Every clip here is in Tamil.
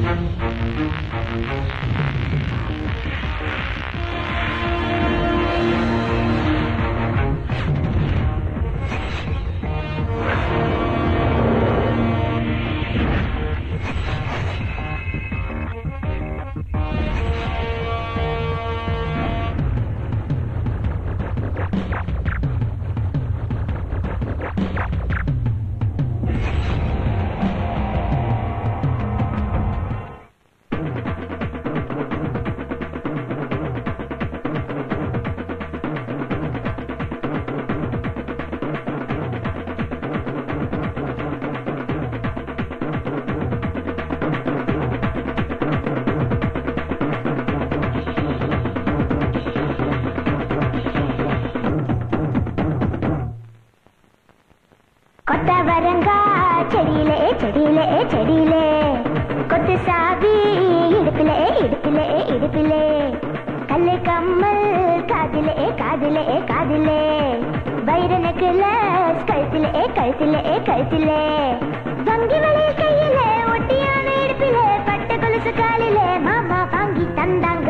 கொத்தவரங்கா செடியிலே செடியிலே செடியிலே கொத்து சாவி இடுப்பிலே இடுப்பிலே இடுப்பிலே கல்லு கம்மல் காதிலே காதிலே காதிலே வைர நெக்லஸ் கழுத்திலே கழுத்திலே கழுத்திலே வங்கி வளையல் கையிலே ஒட்டியான இடுப்பிலே பட்டு கொலுசு காலிலே மாமா வாங்கி தந்தாங்க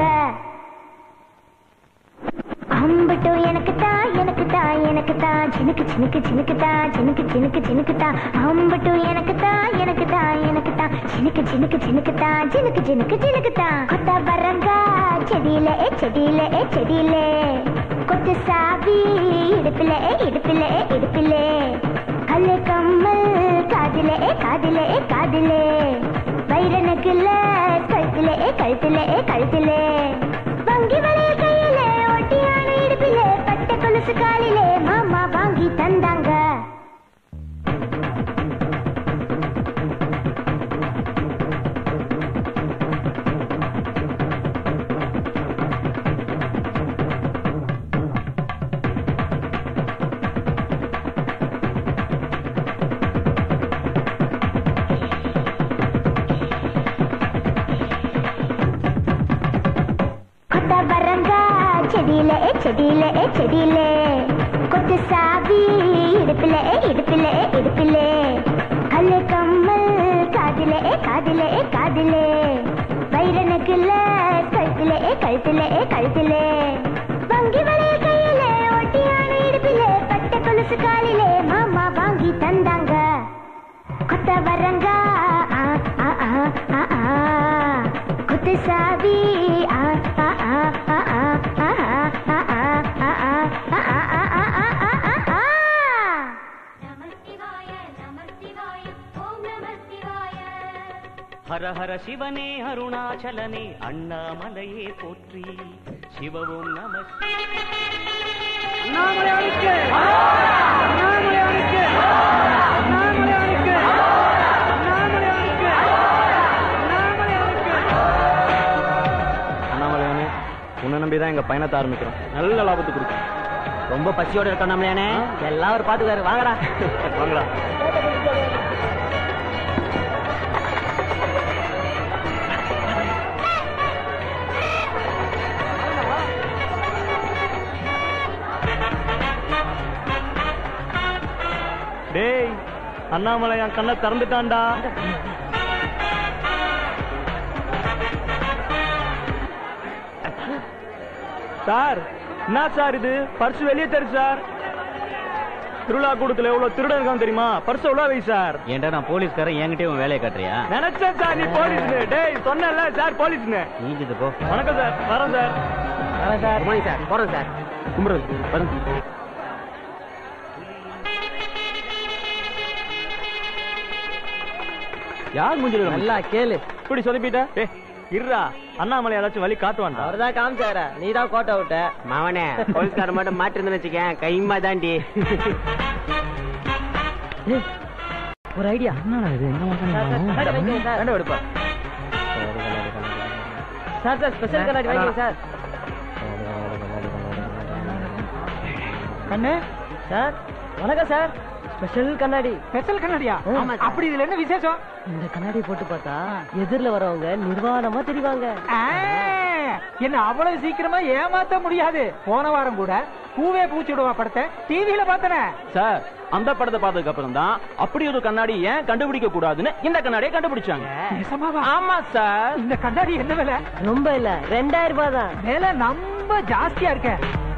அம்பட்டு எனக்கு தான் எனக்கு தான் எனக்கு தான் சினுக்கு சினுக்கு சினுக்கு தான் சினுக்கு சினுக்கு சினுக்கு தான் அம்பட்டு எனக்கு தான் எனக்கு தான் எனக்கு தான் சினுக்கு சினுக்கு சினுக்கு தான் சினுக்கு சினுக்கு சினுக்கு தான் கொத்த வரங்கா செடியில செடியில செடியில கொத்து சாவி இடுப்பில இடுப்பில இடுப்பில கல்லு கம்மல் காதிலே காதிலே காதிலே வைரனுக்குள்ள கழுத்திலே கழுத்திலே கழுத்திலே வங்கி வளையல் கையிலே ஒட்டியான இடுப்பிலே பட்ட கொலுசு காலிலே மாமா வாங்கி தந்தாங்க கொத்த வரங்கா செடியிலே செடியிலே செடியிலே கொத்து சாவி இடுப்பிலே இடுப்பிலே இடுப்பிலே கல்லு கம்மல் காதிலே காதிலே காதிலே வைரனுக்குள்ள கழுத்திலே கழுத்திலே கழுத்திலே வங்கி வளையல் கையிலே ஒட்டியான இடுப்பிலே பட்ட கொலுசு காலிலே மாமா வாங்கி தந்தாங்க கொத்த வரங்கா ஆ, ஆ, ஆ, ஆ, ஆ. கொத்து சாவி ஆ, ஆ, ஆ, ஆ, ஆ, ஆ, ஆ, ஆ, ஆ, ஆ, ஆ, ஆ, ஆ, ஆ, ஆ, ஆ, ஆ, ஆ. ஹர ஹர சிவனே அருணாச்சலனே அண்ணாமலையே போற்றி சிவவும் நம அண்ணாமலையானே உன்னை நம்பி தான் எங்க பயணத்தை ஆரம்பிக்கிறோம் நல்ல லாபத்தை கொடுக்கும் ரொம்ப பசியோட இருக்கோம் நம்மளே எல்லாம் ஒரு பாத்துக்காரு வாங்கடா வாங்கடா டேய் அண்ணாமலை என் கண்ணை திறந்துட்டான்டா சார் என்ன சார் இது பர்ஸ் வெளியே தரு சார் திருவிழா கூடத்துல எவ்வளவு திருடன் இருக்கான் தெரியுமா பர்ஸ் எவ்வளவு வை சார் ஏன்டா நான் போலீஸ்காரன் என்கிட்டயே உன் வேலையை காட்டுறியா நினைச்சேன் சார் நீ போலீஸ்னு டேய் சொன்னல சார் போலீஸ்னு நீஞ்சது போ வணக்கம் சார் வரேன் சார் வரேன் சார் மணி சார் போறோம் சார் கும்பிடுறது வரேன் யார் மூஞ்சில நல்லா கேளு இப்படி சொதப்பிட்ட ஏ இருடா அண்ணாமலை ஏதாச்சும் வழி காட்டுவான்டா அவர்தான் காமிச்சார நீ தான் கோட்டை விட்ட மாவனே போலீஸ்கார மட்டும் மாட்டிருந்தேன்னு வச்சுக்கேன் கைமா தாண்டி ஒரு ஐடியா என்னடா இது எங்க கண்டு எடுப்பா சார் சார் ஸ்பெஷல் கண்ணாடி வாங்கிங்க சார் கண்ணு சார் வணக்கம் சார் ஸ்பெஷல் கண்ணாடி ஸ்பெஷல் கண்ணாடியா ஆமா சார். அப்படி இதுல என்ன விசேஷம் இந்த கண்ணாடி போட்டு பார்த்தா எதிரில் வரவங்க நிர்வாணமா தெரிவாங்க என்ன அவ்வளவு சீக்கிரமா ஏமாத்த முடியாது போன வாரம் கூட பூவே பூச்சிடுவா படத்தை டிவியில பார்த்தனே சார் அந்த படத்தை பார்த்ததுக்கு அப்புறம் தான் அப்படி ஒரு கண்ணாடி ஏன் கண்டுபிடிக்க கூடாதுன்னு இந்த கண்ணாடியை கண்டுபிடிச்சாங்க நிஜமாவா ஆமா சார் இந்த கண்ணாடி என்ன விலை ரொம்ப இல்ல ரெண்டாயிரம் ரூபாய் தான் விலை ரொம்ப ஜாஸ்தியா இருக்க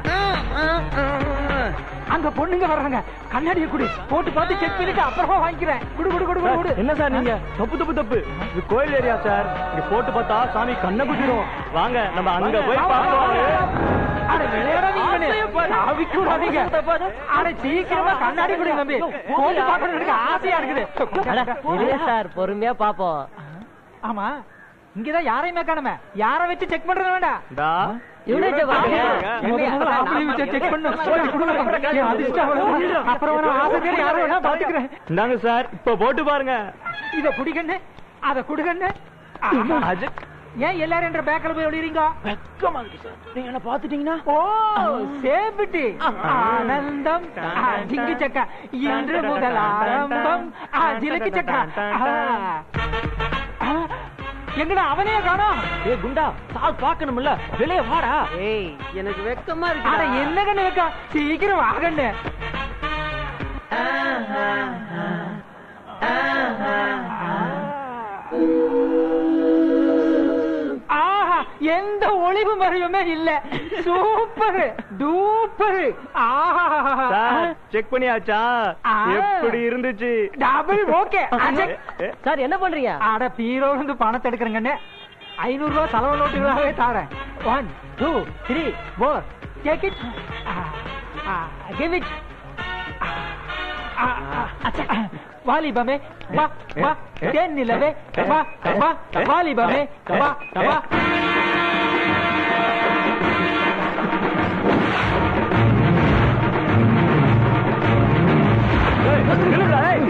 அங்க பொண்ணுங்க வர்றாங்க கண்ணாடியை குடு போட்டு பார்த்து செக் பண்ணிட்டு அப்புறமா வாங்கிக்கிறேன் குடு குடு குடு குடு குடு என்ன சார் நீங்க தப்பு தப்பு தப்பு இது கோயில் ஏரியா சார் இங்க போட்டு பார்த்தா சாமி கண்ணை குத்திரும் வாங்க நம்ம அங்க போய் பார்ப்போம் அட விளையாடாதீங்க சாவிக்கு விடாதீங்க அட சீக்கிரமா கண்ணாடி குடு தம்பி போட்டு பார்க்கணும் எனக்கு ஆசையா இருக்குது சார் பொறுமையா பாப்போம் ஆமா இங்கதான் யாரையுமே காணுமே யாரை வச்சு செக் பண்றது வேண்டாம் டா இவனே check பண்ணுங்க. முதல்ல முதல்ல ஆம்பளை வச்சு check பண்ணு. போட்டு கொடுங்க. என் அதிர்ஷ்டம் அவ்வளவுதான். அப்புறம் வேணா ஆசை தேடி யாரை வேணா பாத்துக்கிறேன் இந்தாங்க சார் இப்ப போட்டு பாருங்க இத குடிக்கண்ணு அத குடுக்கண்ணு அஜய் ஏன் எல்லாரும் என்ற பேக்கல போய் ஒளிறீங்க வெக்கமா இருக்கு சார் நீங்க என்ன பாத்துட்டீங்கன்னா ஓ சேபிட்டி ஆனந்தம் ஆ, ஜிங்கு சக்கா இன்று முதல் ஆரம்பம் ஆ, ஜிலுக்கு சக்கா ஆ. ஆ, எங்கடா அவனையே காணோம் ஏ குண்டா சார் பாக்கணும்ல வெளியே வாடா ஏய் எனக்கு வெக்கமா அட இருக்கு என்ன கண்ணு வைக்கா சீக்கிரம் வாகண்ணு ஆஹா எந்த ஒளிவு மறைவுமே இல்ல சூப்பர் டூப்பர் ஆஹா சார் செக் பண்ணியாச்சா ஆ. எப்படி இருந்துச்சு டபுள் ஓகே ஏ, சார் என்ன பண்றீங்க அட பீரோ வந்து பணத்தை எடுக்கிறேங்கன்னு ஐநூறு ரூபாய் செலவு நோட்டுகளாகவே தாரேன் one two three four take it give it வாலிபமே வா வா தேன் நிலவே வா வா வாலிபமே வா வா ஏய், நில்லுடா, ஏய்.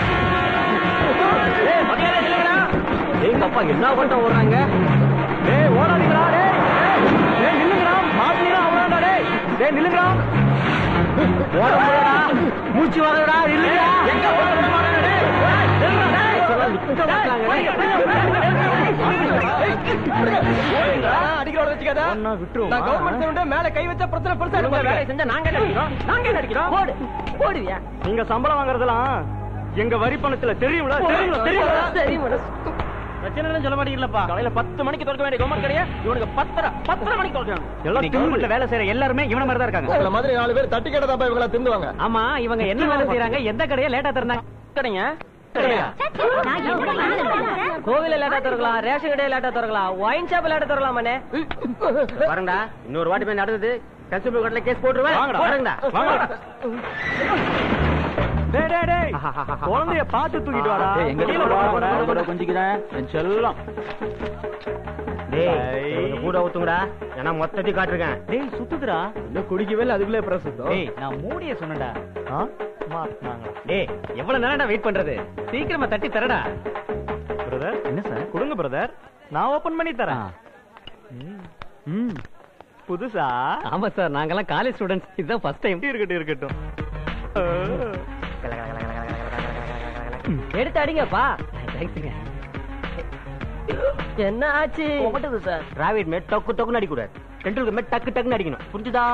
ஏய், மரியாதை நில்லுங்கடா. எங்க அப்பா என்ன பண்ண ஓடுறாங்க ஏய், ஓடாதீங்கடா, டேய். ஏய், ஏய், நில்லுங்கடா. மாட்டினீங்கன்னா அவ்வளவுதான்டா, டேய். டேய், நில்லுங்கடா. ஓட முடியாதா? மூச்சு வாங்குதுடா, நில்லுங்கடா. எங்க ஓட முடியாதா, டேய்? ஏய், நில்லுங்கடா, டேய். அடிக்கிறோட வச்சுக்காதா ஒண்ணா விட்டுருவோமா? நான் கவர்மெண்ட் சர்வெண்ட் மேல கை வச்சா பிரச்சனை பெருசா இருக்கும் வேலை செஞ்சா நாங்க என்ன அடிக்கிறோம் நாங்க என்ன அடிக்கிறோம் போடு போடுவியா நீங்க சம்பளம் வாங்குறதெல்லாம் எங்க வரி பணத்துல தெரியுங்களா தெரியுங்களா தெரியுங்களா தெரியும் பிரச்சனை சொல்ல மாட்டீங்களப்பா காலையில பத்து மணிக்கு திறக்க வேண்டிய கவர்மெண்ட் கடையா இவனுக்கு பத்தரை பத்தரை மணிக்கு திறக்கிறாங்க எல்லாம் கவர்மெண்ட்ல வேலை செய்யற எல்லாருமே இவன மாதிரி தான் இருக்காங்க உங்கள மாதிரி நாலு பேர் தட்டி கேட்டதாப்பா இவங்கள திருந்துவாங்க ஆமா இவங்க என்ன வேலை செய்யறாங்க எந்த கடையா லேட்டா திறந்தாங்க கடைங்க கோவில லேட்டா திறக்கலாம் ரேஷன் கடையில லேட்டா திறக்கலாம் ஒயின் ஷாப் லேட்டா திறக்கலாம் மண்ணே வரங்கடா இன்னொரு வாட்டி போய் நடந்தது கன்சூமர் கோர்ட்ல கேஸ் போட்டுருவேன் வாங்கடா வரங்கடா வாங்கடா டேய் டேய் டேய் குழந்தைய பார்த்து தூக்கிட்டு வாடா கீழே விழ கொஞ்சிக்கிறேன் என் செல்லம் டேய் கொஞ்சம் கூட ஊத்துங்கடா ஏன்னா மொத்தத்தையும் காட்டிருக்கேன் டேய் சுத்துதுடா இன்னும் குடிக்கவே இல்லை அதுக்குள்ளே பிரசுத்தம் டேய் நான் மூடிய சொன்னடா மாட்டினாங்களா டேய் எவ்வளவு நேரம்டா வெயிட் பண்றது சீக்கிரமா தட்டி தரடா பிரதர் என்ன சார் கொடுங்க பிரதர் நான் ஓபன் பண்ணி தரேன் ம். புதுசா ஆமா சார் நாங்கெல்லாம் காலேஜ் ஸ்டூடெண்ட்ஸ் இதுதான் ஃபர்ஸ்ட் டைம் இருக்கட்டும் இருக்கட்டும் ஆ. எடுத்து அடிங்கப்பா தேங்க்ஸுங்க என்ன ஆச்சு கொமட்டுது சார் டிராவிட் மேட் டொக்கு டொக்குன்னு அடிக்க கூடாது டெண்டுல்கர் மேட் டக்கு டக்குன்னு அடிக்கணும் புரிஞ்சுதா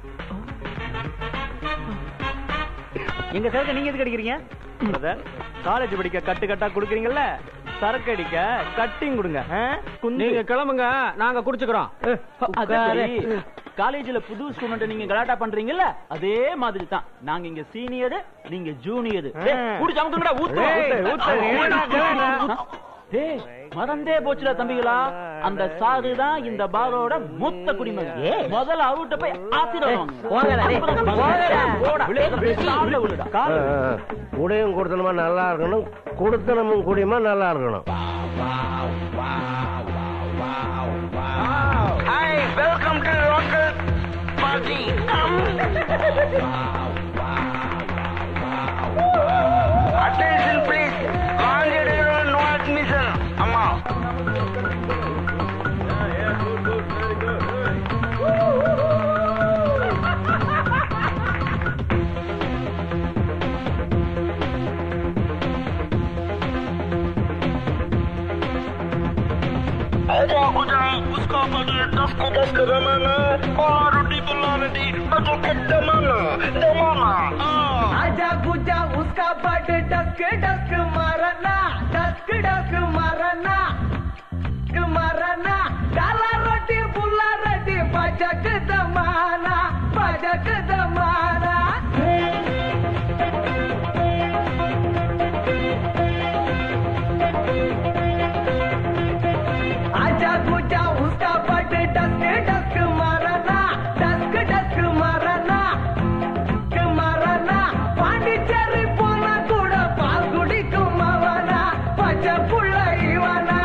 எங்க சரக்கு நீங்க எதுக்கு அடிக்கிறீங்க பிரதர் காலேஜ் படிக்க கட்டு கட்டா குடுக்குறீங்கல்ல சரக்கு அடிக்க கட்டிங் கொடுங்க ஆ? குந்து. நீங்க கிளம்புங்க நாங்க குடிச்சுக்கிறோம் அது சரி. காலேஜ்ல புது ஸ்டூடெண்ட் நீங்க கலாட்டா பண்றீங்கல்ல அதே மாதிரி தான் நாங்க இங்க சீனியர் நீங்க ஜூனியர் குடிச்சு அமுக்குங்கடா ஏய், ஊத்து. டேய் மறந்தே போச்சுடா தம்பிகளா அந்த சாது தான் இந்த பாரோட மூத்த குடிமகன் ஏய். முதல்ல அவர்கிட்ட போய் ஆசீர்வாதம் போங்கடா, டேய். போங்கடா. போடா குடையும் கொடுத்தனமா நல்லா இருக்கணும் கொடுத்தனமும் குடியுமா நல்லா இருக்கணும் Attention please. Landed no admission. அம்மா Hey, कुजा उसका बजे दस को दस का जमाना और रोटी बुलाने दी बजो के जमाना जमाना आजा गुजा उसका बट डस्क डस्क मारना डस्क डस्क मारना डस्क मारना डाला रोटी बुला रोटी बजक दमाना बजक दमाना आजा गुजा उसका बट डस्क डस्क मारना डस्क डस्क मारना மாறனா பாண்டிச்சேரி போனா கூட பால் குடிக்கும் அவனா பச்சை புள்ள இவனா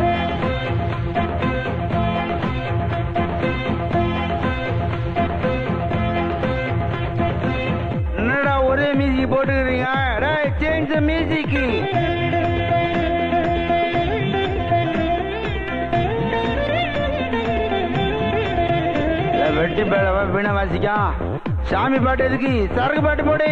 என்னடா ஒரே மியூசிக் போட்டுக்கிறீங்க டேய் சேஞ்ச் த மியூசிக் வெட்டி பேடவா வீணை வாசிக்கா சாமி பாட்டு எதுக்கு சரக்கு பாட்டு போடு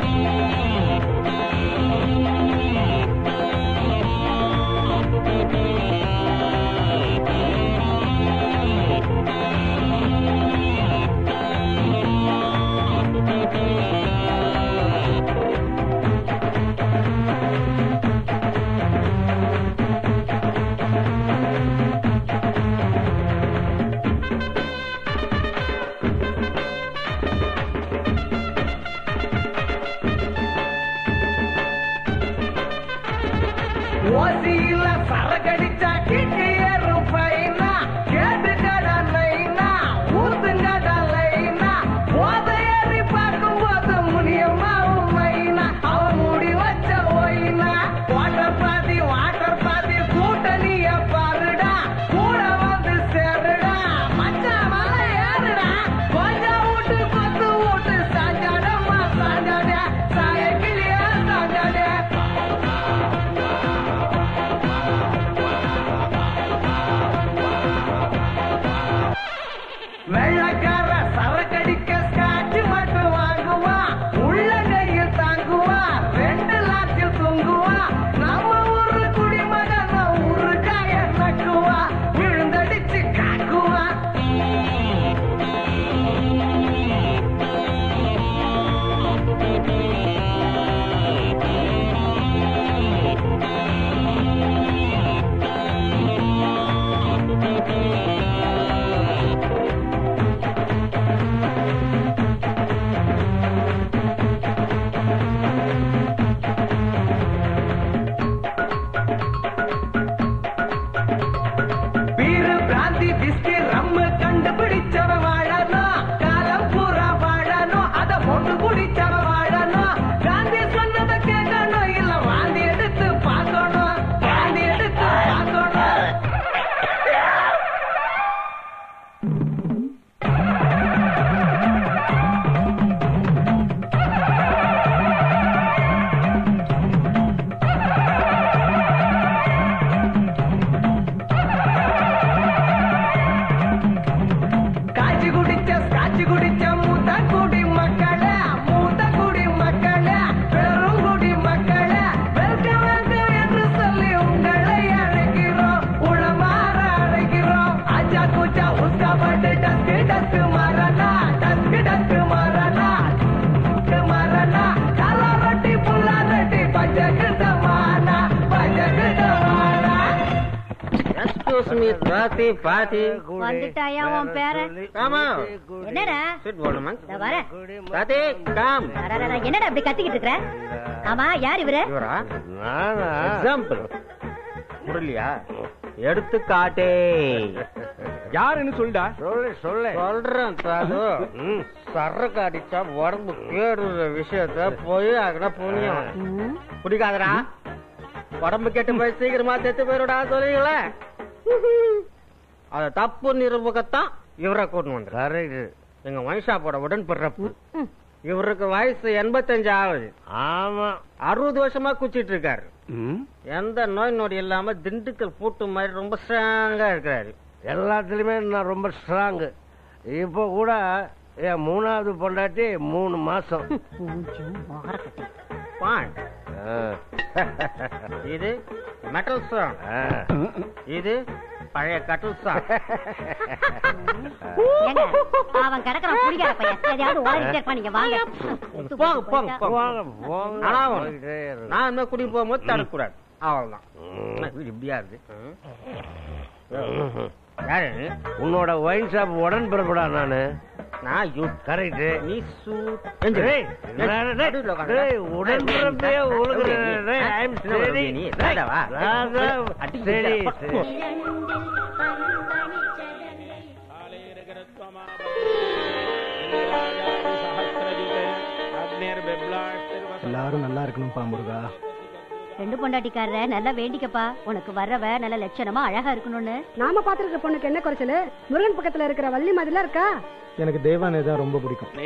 ஓசியில சரகடிச்சா கிட்டி ஏறும் பைனா கேட்டு கடலைனா ஊத்து கடலைனா போத ஏறி பார்க்கும் போது முனியமாவும் மைனா அவன் முடி வச்ச ஒயினா வாட்டர் பாதி வாட்டர் பாதி கூட்டணிய பாருடா கூட வந்து சேருடா மச்சான் மலை ஏறுடா கொஞ்சம் விட்டு கொத்து விட்டு சாஞ்சாடம்மா சாஞ்சாடே சாய கிளியா சாஞ்சாடே வெள்ளக்கார சரக்கடிக்க ஸ்காட்ச் மட்டும் வாங்குவா உள்ள கையில் தாங்குவா ரெண்டு லாட்சில் தூங்குவா நம்ம ஊரு குடிமகன் ஊரு காய நக்குவா விழுந்தடிச்சு காக்குவா பீரு பிராந்தி பிஸ்கி ரம்மு கண்டுபிடிச்சவ வாழணும் காலம் பூரா வாழணும் அத பொண்ணு குடிச்சவ வாழணும் காந்தி சொன்னதை கேட்கணும் இல்ல வாந்தி எடுத்து பார்க்கணும் வாந்தி எடுத்து பார்க்கணும் காய்ச்சி குடிச்ச ஸ்காட்சி குடிச்ச மூத்த குடி மக்களே மூத்த குடி மக்களே பெரும் குடி மக்களே வெல்கம் வெல்கம் என்று சொல்லி உங்களை அழைக்கிறோம் உளமாற அழைக்கிறோம் அச்சா கூச்சா உஸ்கா பட்டு டஸ்கு டஸ்கு மாறனா டஸ்கு டஸ்கு மாறனா டஸ்கு மாறனா காலா ரொட்டி புல்லா ரொட்டி பச்சக்கு தமானா பச்சக்கு தமானா எக்ஸ்கியூஸ் மீ பாத்தி பாத்தி வந்துட்டாயா உன் பேரன் ஆமா என்னடா சிட் போடுமா இதோ வரேன் பாத்தி கம் அடடடா, என்னடா இப்படி கத்திக்கிட்டு இருக்கிற ஆமா யார் இவரு இவரா நானா எக்ஸாம்பிள் புரியலையா எடுத்துக்காட்டே யாருன்னு சொல்லுடா சொல்லு சொல்லு சொல்றேன் தாது ம். சரக்கு அடிச்சா உடம்பு கேடுற விஷயத்த போய் அங்கே புரியும் பிடிக்காதடா உடம்பு கெட்டு போய் சீக்கிரமா செத்து போயிருடா சொல்லுங்களே அது தப்பு நிரூபகத்தான் இவரை கூட்டு வந்து கரெக்ட் எங்க வயசாப்போட உடன்பிறப்பு இவருக்கு வயசு எண்பத்தஞ்சு ஆகுது ஆமா அறுபது வருஷமா குச்சிட்டு இருக்காரு ம். எந்த நோய் நொடி இல்லாம திண்டுக்கல் பூட்டு மாதிரி ரொம்ப ஸ்ட்ராங்கா இருக்கிறாரு எல்லாத்துலயுமே நான் ரொம்ப ஸ்ட்ராங்கு இப்போ கூட என் மூணாவது பொண்டாட்டி மூணு மாசம் பான் இது மெட்டல் ஸ்ட்ராங் இது பழைய கட்டல் ஸ்ட்ராங் ஏங்க அவன் கிடக்குறான் குடிக்கார பையன் எதையாவது ஓடிட்டே இருப்பான் நீங்க வாங்க போங்க போங்க போங்க போங்க, போங்க. ஆனா ஒண்ணு. போயிட்டே இரு. நான் என்ன குடி போகும்போது தரக்கூடாது அவ்வளவுதான் என்ன வீடு இப்படியா இருக்கு யாரு நீ? உன்னோட ஒயின் ஷாப் உடன் பிறப்படா நானு நான் யூ கரெக்ட் நீ சூட் டேய், நான் டேய், டேய், உடன் பிறப்பே உனக்கு டேய், I am steady. நீ ராஜாவா? ராஜா, அடி, steady, இடிடா. steady. எல்லாரும் நல்லா இருக்கணும்பா முருகா ரெண்டு பொண்டாட்டிக்காரர நல்லா வேண்டிக்கப்பா உனக்கு வர்றவ நல்ல லட்சணமா அழகா இருக்கணும்னு நாம பாத்துருக்க பொண்ணுக்கு என்ன குறைச்சலு முருகன் பக்கத்துல இருக்கிற வள்ளி மாதிரிலாம் இருக்கா எனக்கு தேவானே தான் ரொம்ப பிடிக்கும்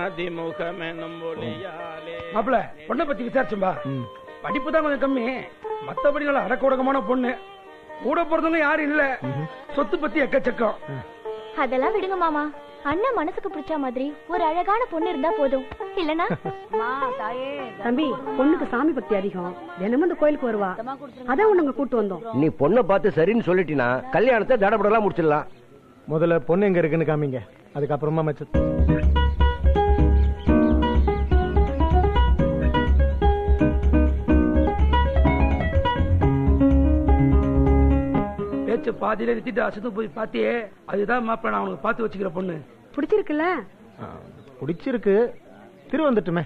மாப்பிள பொண்ணை பத்தி விசாரிச்சும்பா ம். படிப்பு தான் கொஞ்சம் கம்மி மத்தபடி நல்ல அடக்க உடக்கமான பொண்ணு கூட பிறந்தவங்க யாரும் இல்ல சொத்து பத்தி எக்கச்சக்கம் அதெல்லாம் விடுங்க மாமா அண்ணன் மனசுக்கு பிடிச்ச மாதிரி ஒரு அழகான பொண்ணு இருந்தா போதும் இல்லனா தம்பி பொண்ணுக்கு சாமி பக்தி அதிகம் தினமும் இந்த கோயிலுக்கு வருவா அதான் உனக்கு கூட்டு வந்தோம் நீ பொண்ணை பார்த்து சரின்னு சொல்லிட்டினா கல்யாணத்தை தடபடலாம் முடிச்சிடலாம் முதல்ல பொண்ணு எங்க இருக்குன்னு காமிங்க அதுக்கப்புறமா மச்ச பேச்சு பாதியில நிறுத்திட்டு அசந்து போய் பாத்தியே அதுதான் மாப்பிள நான் உனக்கு பார்த்து வச்சுக்கிற பொண்ணு பிடிச்சிருக்குல்ல பிடிச்சிருக்கு திரு வந்துட்டுமே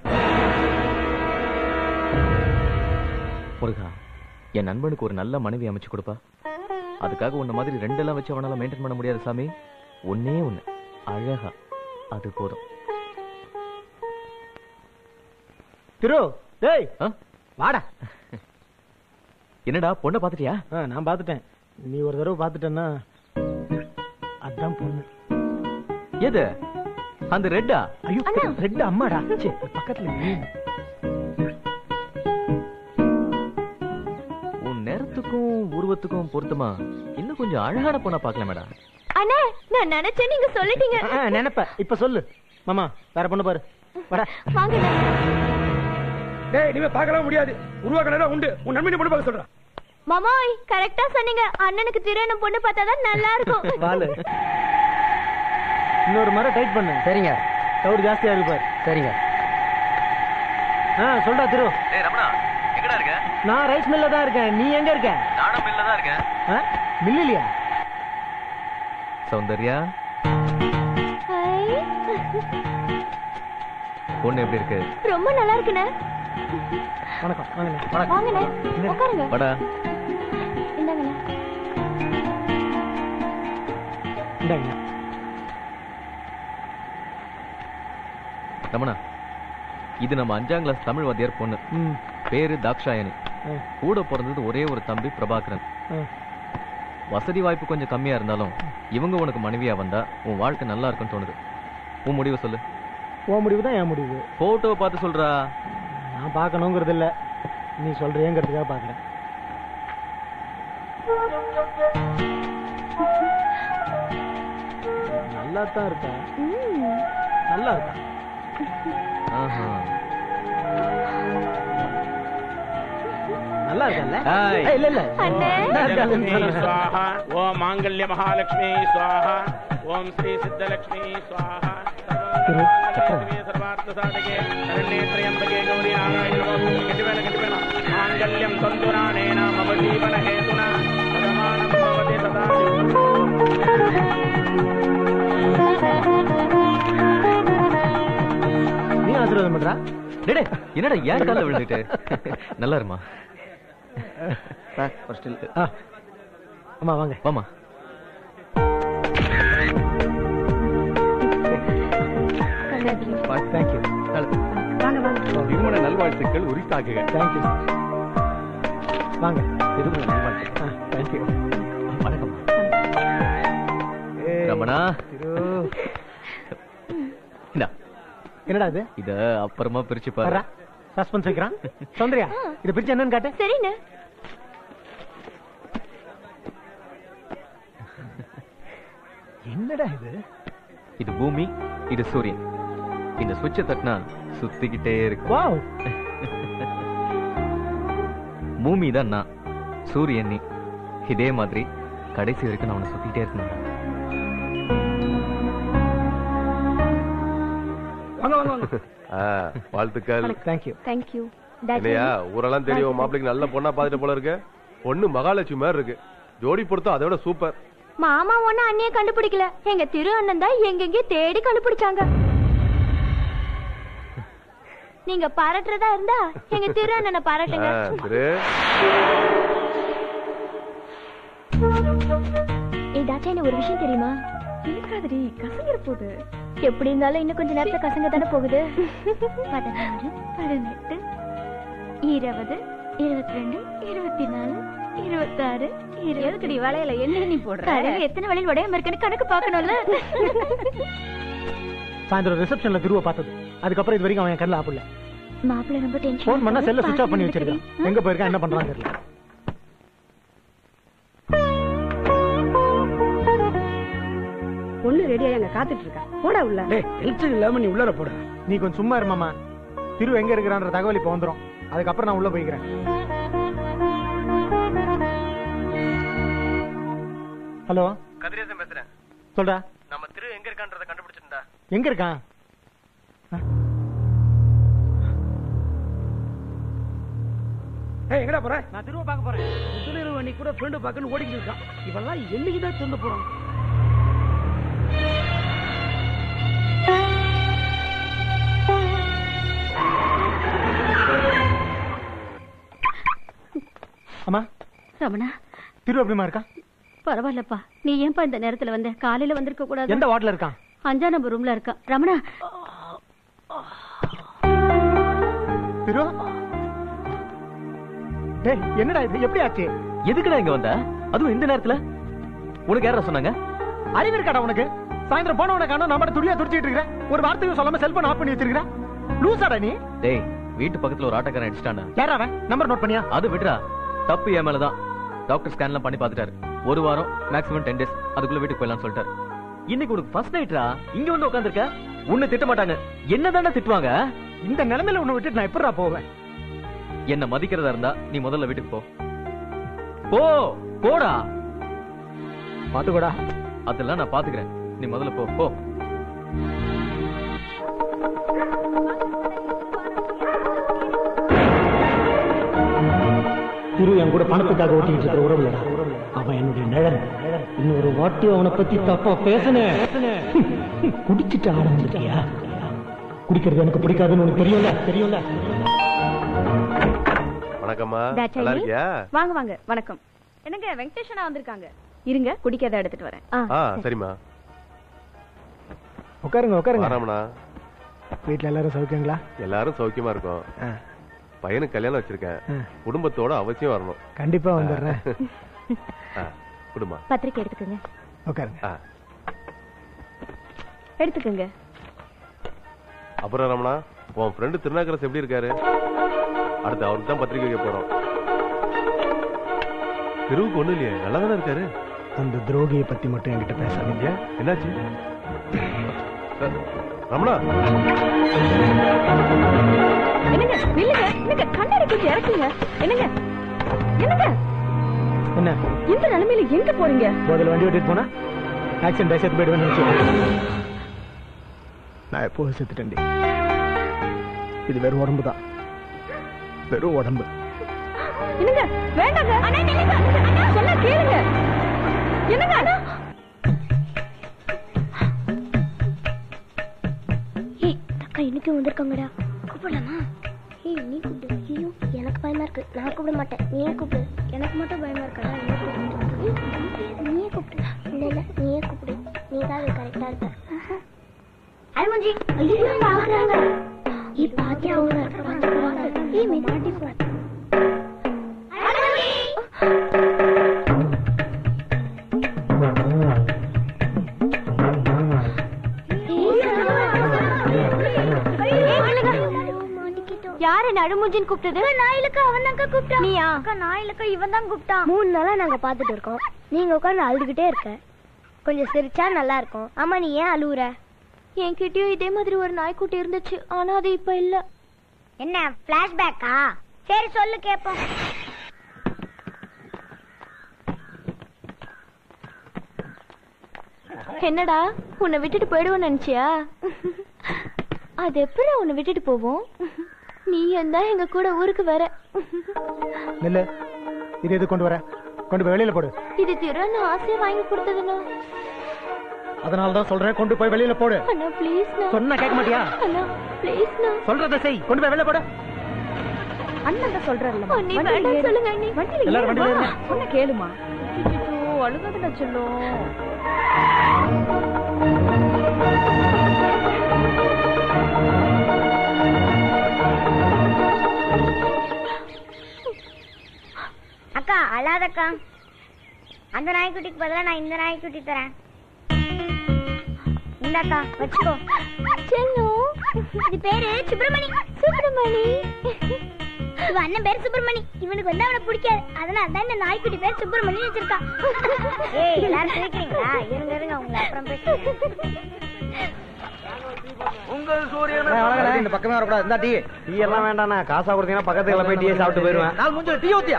முருகா என் நண்பனுக்கு ஒரு நல்ல மனைவி அமைச்சு கொடுப்பா அதுக்காக உன்ன மாதிரி ரெண்டெல்லாம் வச்சு அவனால மெயின்டைன் பண்ண முடியாது சாமி ஒன்னே ஒண்ணு அழகா அது போதும் திரு டேய் ஆ? வாடா என்னடா பொண்ணை பாத்துட்டியா ஆ, நான் பார்த்துட்டேன் நீ ஒரு தடவை பார்த்துட்டேன்னா அதான் பொண்ணு எது அந்த ரெட்டா ஐயோ ரெண்டு அம்மாடா ச்சே, பக்கத்துல நீ. உன் நேரத்துக்கும் உருவத்துக்கும் பொருத்தமா இன்னும் கொஞ்சம் அழகான பொண்ணா பார்க்கல மேடா அண்ணே நான் நினைச்சேன் நீங்க சொல்லிட்டீங்க ஆ, நினைப்ப இப்ப சொல்லு மாமா வேற பொண்ணு பாரு வாடா வாங்க டேய் இனிமே பார்க்கலாம் முடியாது உருவாக்கணும் உண்டு உன் நண்பனை பொண்ணு பார்க்க சொல்றேன் மாமாய் கரெக்டா சொன்னீங்க அண்ணனுக்கு திருவண்ணம் பொண்ணு பார்த்தாதான் நல்லா இருக்கும் பாலு இன்னொரு முறை டைட் பண்ணு சரிங்க கவுர் ஜாஸ்தியா இருக்கு பாரு சரிங்க ஆ சொல்டா திரு ஏய் ரமணா எங்கடா இருக்க நான் ரைஸ் மில்ல தான் இருக்கேன் நீ எங்க இருக்க நானும் மில்ல தான் இருக்கேன் ஆ? மில்லிலியா சௌந்தர்யா பொண்ணு எப்படி இருக்கு ரொம்ப நல்லா இருக்குண்ணே வணக்கம் வாங்கண்ணே வாங்கண்ணே உட்காருங்க வாடா இந்தாங்கண்ணே இந்தாங்க ரமணா இது நம்ம அஞ்சாம் கிளாஸ் தமிழ் வாத்தியார் பொண்ணு ம் பேரு தாக்ஷாயணி ஆ. கூட பிறந்தது ஒரே ஒரு தம்பி பிரபாகரன் ஆ. வசதி வாய்ப்பு கொஞ்சம் கம்மியா இருந்தாலும் இவங்க உனக்கு மனைவியா வந்தா உன் வாழ்க்கை நல்லா இருக்குன்னு தோணுது உன் முடிவை சொல்லு உன் முடிவு தான் என் முடிவு போட்டோவை பார்த்து சொல்றா நான் பார்க்கணுங்கிறது இல்ல நீ சொல்றியேங்கிறதுக்காக பார்க்கறேன் நல்லா தான் இருக்கா நல்லா இருக்கா ஆஹா. நல்லா இருக்கல்ல ஹாய். ஏய், இல்ல இல்ல அண்ணே. நல்லா இருக்கான்னு சொல்றேன். स्वाहा ओम मांगल्य महालक्ष्मी स्वाहा ओम श्री सिद्धलक्ष्मी स्वाहा सर्वमंगलमंगल्ये सर्वार्थ साधके शरण्ये त्र्यंबके गौरी नारायण नमोस्तुते गतिवेल गतिवेल मांगल्यं तन्तुराणेन मम जीवन हेतुना प्रमाणं भवति सदा நீ ஆசீர்வாதம் பண்றா டேய், டேய், என்னடா ஏன் கால விழுந்துட்டு நல்லா இருமா ஆ. அம்மா வாங்க வாமா தேங்க்யூ வாங்க வாங்க திருமண நல்வாழ்த்துக்கள் உரித்தாகுக தேங்க்யூ வாங்க திரும்ப நல்வாழ்த்து தேங்க்யூ வணக்கம் ரமணா இந்தா என்னடா இது இத அப்புறமா பிரிச்சு வர்றா பாரு சஸ்பென்ஸ் வைக்கிறான் சௌந்தர்யா இத பிரிச்சு என்னன்னு காட்டு சரிண்ணே என்னடா இது இது பூமி இது சூரியன் இந்த சுவிட்சை தட்டினா சுத்திக்கிட்டே இருக்கு வாவ் பூமி தான் நான் சூரியன் நீ இதே மாதிரி கடைசி வரைக்கும் நான் உன்னை சுத்திட்டே இருக்கணும் வாங்க வாங்க வாங்க ஆ, வாழ்த்துக்கள் தேங்க்யூ தேங்க்யூ இல்லையா ஊரெல்லாம் தெரியும் மாப்பிளைக்கு நல்ல பொண்ணா பாத்துட்டு போல இருக்கு பொண்ணு மகாலட்சுமி மாதிரி இருக்கு ஜோடி பொறுத்தா அதை விட சூப்பர் மாமா ஒண்ணு அண்ணிய கண்டுபிடிக்கல எங்க திரு அண்ணன் தான் எங்கெங்கே தேடி கண்டுபிடிச்சாங்க நீங்க பாராட்டுறதா இருந்தா எங்க திரு அண்ணனை பாராட்டுங்க ஆ, திரு ஏதாச்சும் என்ன ஒரு விஷயம் தெரியுமா இருக்காதடி கசங்கிற போகுது எப்படி இருந்தாலும் இன்னும் கொஞ்ச நேரத்துல கசங்க தானே போகுது பதினாறு பதினெட்டு இருபது இருபத்தி ரெண்டு இருபத்தி நாலு இருபத்தாறு எதுக்கடி வளையல என்ன நீ போடுற எத்தனை வளையல் உடையாம இருக்குன்னு கணக்கு பார்க்கணும்ல சாயந்தரம் ரிசப்ஷன்ல திருவ பார்த்தது அதுக்கப்புறம் இது வரைக்கும் அவன் என் கண்ணில் ஆப்பிடல மாப்பிள்ள ரொம்ப டென்ஷன் ஃபோன் பண்ணா செல்ல சுவிட்ச் ஆஃப் பண்ணி வச்சிருக்கான் எங்க போயிருக்கான் என்ன பண்றான்னு தெரியல பொண்ணு ரெடியா அங்க காத்துட்டு இருக்கா போடா உள்ள டேய் டென்ஷன் இல்லாம நீ உள்ளர போட நீ கொஞ்சம் சும்மா இரு மாமா திரு எங்க இருக்கிறான்ற தகவல் இப்ப வந்துரும் அதுக்கப்புறம் நான் உள்ள போய்க்கிறேன் ஹலோ கதிரேசன் பேசுறேன் சொல்டா நம்ம திரு எங்க இருக்கான்றத கண்டுபிடிச்சிருந்தா எங்க இருக்கான் ஏய் எங்கடா போற நான் திரும்ப பார்க்க போறேன் முதலிரவு அன்னைக்கு கூட ஃப்ரெண்டு பார்க்கன்னு ஓடிக்கிட்டு இருக்கான் இவெல்லாம் என்னைக்கு தான் திருந்த போறான் அம்மா ரமணா திரு எப்படிமா இருக்கான் பரவாயில்லப்பா நீ ஏன்பா இந்த நேரத்துல வந்த காலையில வந்திருக்க கூடாது எந்த வார்டுல இருக்கான் அஞ்சா நம்பர் ரூம்ல இருக்கா ரமணா திரு டேய் என்னடா இது எப்படி ஆச்சு எதுக்குடா இங்க வந்த அதுவும் இந்த நேரத்துல உனக்கு யாரா சொன்னாங்க அறிவு இருக்காடா உனக்கு சாயந்தரம் போன உனக்கு காணும் நம்ம துடியா துடிச்சிட்டு இருக்கிற ஒரு வார்த்தையும் சொல்லாம செல்போன் ஆஃப் பண்ணி வச்சிருக்கிற லூசாடா நீ டேய் வீட்டு பக்கத்துல ஒரு ஆட்டோக்காரன் அடிச்சிட்டானா யாரா அவன் நம்பர் நோட் பண்ணியா அது விடுறா தப்பு என் மேலதான் டாக்டர் ஸ்கேன்லாம் பண்ணி பார்த்துட்டாரு ஒரு வாரம் மேக்ஸிமம் டென் டேஸ் அதுக்குள்ள வீட்டுக்கு போயிடலாம்னு சொல்லிட்டாரு இன்னைக்கு உனக்கு ஃபர்ஸ்ட் நைட்ரா இங்க வந்து உட்காந்துருக்க உன்னை திட்ட மாட்டாங்க என்ன திட்டுவாங்க இந்த நிலைமையில உன்னை விட்டுட்டு நான் எப்படா போவேன் என்ன மதிக்கிறதா இருந்தா நீ முதல்ல வீட்டுக்கு போ போ போடா பாத்துக்கோடா அதெல்லாம் நான் பாத்துக்கிறேன் நீ முதல்ல போ போ திரு என் கூட பணத்துக்காக ஓட்டிட்டு இருக்கிற உறவுல அவன் என்னுடைய நிழல் இன்னொரு வாட்டி அவனை பத்தி தப்பா பேசுனேன் குடிச்சிட்டு ஆரம்பிச்சிருக்கியா குடிக்கிறது எனக்கு பிடிக்காதுன்னு உனக்கு தெரியும்ல தெரியும்ல வணக்கம்மா தாட்சாயி? நல்லா இருக்கியா வாங்க வாங்க வணக்கம் என்னங்க வெங்கடேஷனா வந்திருக்காங்க இருங்க குடிக்காத எடுத்துட்டு வரேன் ஆ சரிம்மா உட்காருங்க உட்காருங்க வராமண்ணா வீட்டுல எல்லாரும் சௌக்கியங்களா எல்லாரும் சௌக்கியமா இருக்கும் ஆ. பையனுக்கு கல்யாணம் வச்சிருக்கேன் ஆ. குடும்பத்தோட அவசியம் வரணும் கண்டிப்பா வந்துடுறேன் ஆ, குடும்பம் பத்திரிக்கை எடுத்துக்கோங்க உட்காருங்க ஆ. எடுத்துக்கோங்க அப்புறம் ரமணா உன் ஃப்ரெண்டு திருநாக்கரசு எப்படி இருக்காரு அடுத்து அவருக்கு தான் பத்திரிக்கை வைக்க போறோம் தெருவுக்கு ஒண்ணு இல்லையே நல்லா தானே இருக்காரு அந்த துரோகியை பத்தி மட்டும் என்கிட்ட பேசாதீங்க என்னாச்சு அஹ், ரமணா என்னங்க நில்லுங்க என்னங்க கண்ணாடி கொஞ்சம் இறக்குங்க என்னங்க என்னங்க என்ன இந்த நிலைமையில எங்க போறீங்க போதில் வண்டி ஓட்டிட்டு போனா ஆக்சிடென்ட் சேர்த்து போயிடுவேன்னு நினைச்சேன் நான் எப்போ செத்துட்டேன்டி இது வெறும் உடம்பு தான் வெறும் உடம்பு என்னங்க வேண்டாங்க அண்ணா நில்லுங்க அண்ணா சொல்ல கேளுங்க என்னங்க அண்ணா ஏய் அக்கா இன்னைக்கு வந்திருக்காங்கடா கூப்பிடலாமா ஏய் நீ கூப்பிடு ஐயோ எனக்கு பயமா இருக்கு நான் கூப்பிட மாட்டேன் நீயே கூப்பிடு எனக்கு மட்டும் பயமா இருக்கா நீயே கூப்பிடு நீயே கூப்பிடு இல்ல இல்ல நீயே கூப்பிடு நீ தான் கரெக்டா இருக்க அருமஞ்சி ஐயோ பாக்குறாங்க ஏய் பாத்தி அவங்க ஏய் மாட்டி போ யாரு நடுமுஞ்சின்னு கூப்பிட்டது நாயிலுக்கு அவன் தாங்க கூப்பிட்டான் நீயா அக்கா நாயிலுக்கு இவன் தான் கூப்பிட்டான் மூணு நாளா நாங்க பாத்துட்டு இருக்கோம் நீங்க உட்கார்ந்து அழுதுகிட்டே இருக்க கொஞ்சம் சிரிச்சா நல்லா இருக்கும் ஆமா நீ ஏன் அழுவுற என்கிட்டயும் இதே மாதிரி ஒரு நாய்க்குட்டி இருந்துச்சு ஆனா அது இப்ப இல்ல என்ன பிளாஷ்பேக்கா சரி சொல்லு கேப்போம் என்னடா உன்னை விட்டுட்டு போயிடுவோம் நினைச்சியா அது எப்படி உன்னை விட்டுட்டு போவோம் நீ இருந்தா எங்க கூட ஊருக்கு வர நில்லு இது எது கொண்டு வர கொண்டு போய் வெளியில போடு இது திறன்னு ஆசையா வாங்கி கொடுத்ததுண்ணா அதனால தான் சொல்றேன் கொண்டு போய் வெளியில போடு அண்ணா ப்ளீஸ் சொன்னா கேட்க மாட்டியா அண்ணா ப்ளீஸ் சொல்றத செய் கொண்டு போய் வெளியில போடு அண்ணன் தான் சொல்றாருல்ல அண்ணி வேண்டாம் சொல்லுங்க அண்ணி வண்டியில எல்லாரும் வண்டியில ஏறுமா? ஏறுங்க. சொன்ன கேளுமா அழுகாதுல சொல்லும் அக்கா அழாதக்கா அந்த நாய்க்குட்டிக்கு பதிலா நான் இந்த நாய்க்குட்டி தரேன் இந்தாக்கா வச்சுக்கோ செல்லும் இது பேரு சுப்பிரமணி சுப்பிரமணி இவன் அண்ணன் பேர் சுப்பிரமணி இவனுக்கு வந்து அவனை பிடிக்காது அதனால தான் இந்த நாய்க்குட்டி பேர் சுப்பிரமணி வச்சிருக்கான் ஏய் எல்லாரும் கேக்குறீங்களா இருங்க இருங்க உங்களை அப்புறம் பேசுறேன் உங்கள் சூரியன் இந்த பக்கமே வரக்கூடாது இந்த டீ டீ எல்லாம் வேண்டாண்ணா காசா கொடுத்தீங்கன்னா பக்கத்துல போய் டீயை சாப்பிட்டு போயிருவேன் நாலு மூஞ்சில டீ ஊத்தியா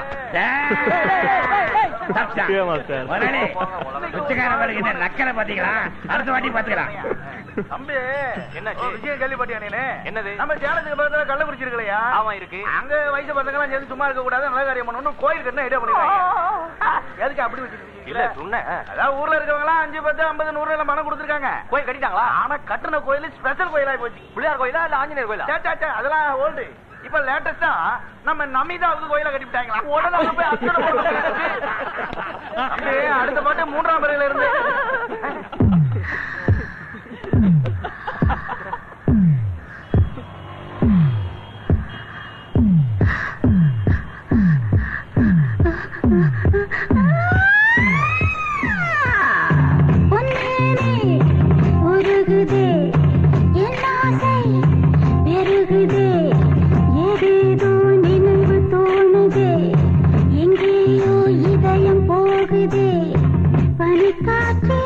நக்கலை பாத்தீங்களா அடுத்த வாட்டி பாத்துக்கலாம் தம்பி என்ன விஷயம் கேள்விப்பட்டியா நீனு என்னது நம்ம சேலத்துக்கு பக்கத்துல கள்ளக்குறிச்சி இருக்கலையா ஆமா இருக்கு அங்க வயசு பசங்க எல்லாம் சேர்ந்து சும்மா இருக்க கூடாது நல்ல காரியம் பண்ணணும் கோயில் கட்டினா ஐடியா பண்ணிருக்காங்க எதுக்கு அப்படி வச்சிருக்கீங்க இல்ல சொன்ன அதாவது ஊர்ல இருக்கவங்க எல்லாம் அஞ்சு பத்து ஐம்பது நூறு எல்லாம் பணம் கொடுத்துருக்காங்க கோயில் கட்டிட்டாங்களா ஆனா கட்டின கோயில் ஸ்பெஷல் கோயிலா போச்சு பிள்ளையார் கோயிலா இல்ல ஆஞ்சநேயர் கோயிலா சே, சே, சே, அதெல்லாம் ஓல்டு இப்ப லேட்டஸ்டா நம்ம நமிதாவுக்கு கோயில கட்டிவிட்டாங்களா உடனே அங்க போய் அர்ச்சனை பண்ணணும். தம்பி, அடுத்த பாட்டு மூன்றாம் பிறையில இருந்து உருகுதே என் ஆசை பெருகுதே ஏதேதோ நினைவு தோணுதே எங்கேயோ இதயம் போகுதே பனிக்காற்றே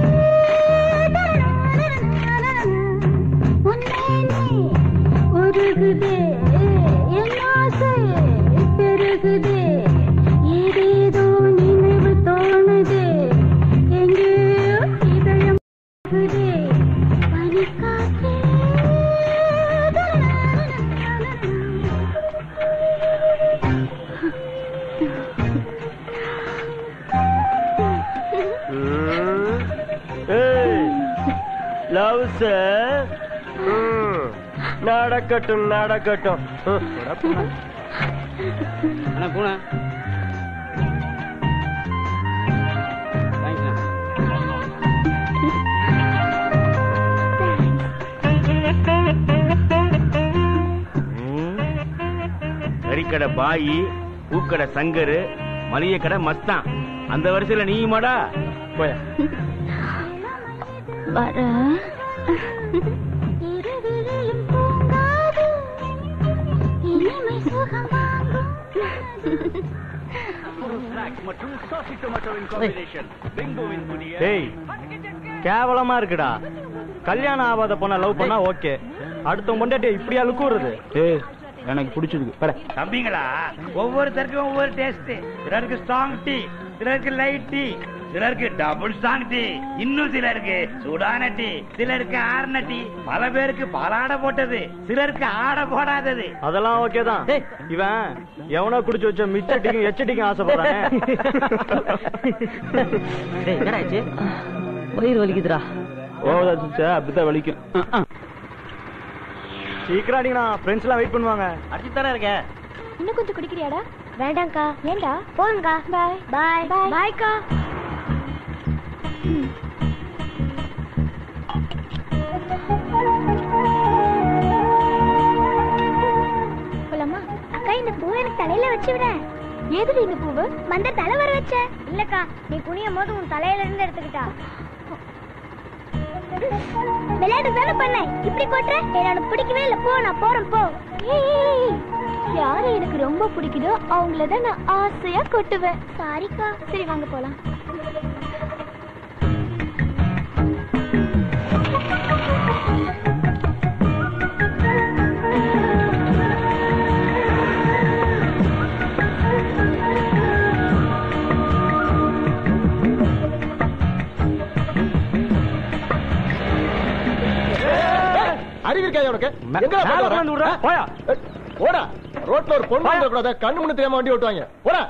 உன்னேனே உருகுதே என் ஆசை பெருகுதே ஏதேதோ நினைவு தோணுதே எங்கேயோ இதயம் போகுதே பனிக்காற்றே லவ் சார் நடக்கட்டும் நடக்கட்டும் அண்ணா பூனை கறிக்கடை பாயி பூக்கடை சங்கரு மளிகை கடை மஸ்தான் அந்த வரிசையில நீயுமாடா போய வர இருவிழியும் தூங்காது இனிமை சுகமாகும் டேய் கேவலமா இருக்குடா கல்யாணம் ஆகாத பொண்ண லவ் பண்ணா ஓகே அடுத்த பொண்டாட்டி இப்படியா லுக்குறது ஏய் எனக்கு பிடிச்சிருக்கு பட தம்பிங்களா ஒவ்வொருத்தருக்கும் ஒவ்வொரு டேஸ்ட் சிலருக்கு ஸ்ட்ராங் டீ சிலருக்கு லைட் டீ சிலருக்கு டபுள் ஸ்ட்ராங் டீ இன்னும் சிலருக்கு சூடான டீ சிலருக்கு ஆறுன டீ பல பேருக்கு பாலாடை போட்டது சிலருக்கு ஆடை போடாதது அதெல்லாம் ஓகே தான் இவன் எவனோ குடிச்சு வச்ச மிச்ச டீக்கும் எச்ச டீக்கும் ஆசைப்படுறானே என்னடா ஆச்சு வயிறு வலிக்குதுடா ஓவதாச்சு அப்படித்தான் வலிக்கும் சீக்கிரம் அடிங்கண்ணா ஃப்ரெண்ட்ஸ் எல்லாம் வெயிட் பண்ணுவாங்க அடிச்சு தானே இருக்கேன் இன்னும் கொஞ்சம் குடிக்கிறியாடா வேண்டாம்க்கா ஏண்டா போங்கக்கா பாய் பாய் பாய் பாய்க்கா போலாமா அக்கா இந்த பூவை எனக்கு தலையில வச்சு விட ஏதுடி இந்த பூவு மந்த தலை வர வச்ச இல்லக்கா நீ குனியும் போது உன் தலையில இருந்து எடுத்துக்கிட்டா விளையாட்டு தானே பண்ணேன் இப்படி கொட்டுற எனக்கு பிடிக்கவே இல்ல போ நான் போறேன் போ யாரை எனக்கு ரொம்ப பிடிக்குதோ அவங்கள தான் நான் ஆசையா கொட்டுவேன் சாரிக்கா சரி வாங்க போலாம் அறிவு இருக்கா உனக்கு எங்க மேல உட்கார்ந்து விடுறா, போயா. போடா ரோட்ல ஒரு பொண்ணு வந்துட கூடாது கண்ணு முன்னு தெரியாம வண்டி ஓட்டுவாங்க போடா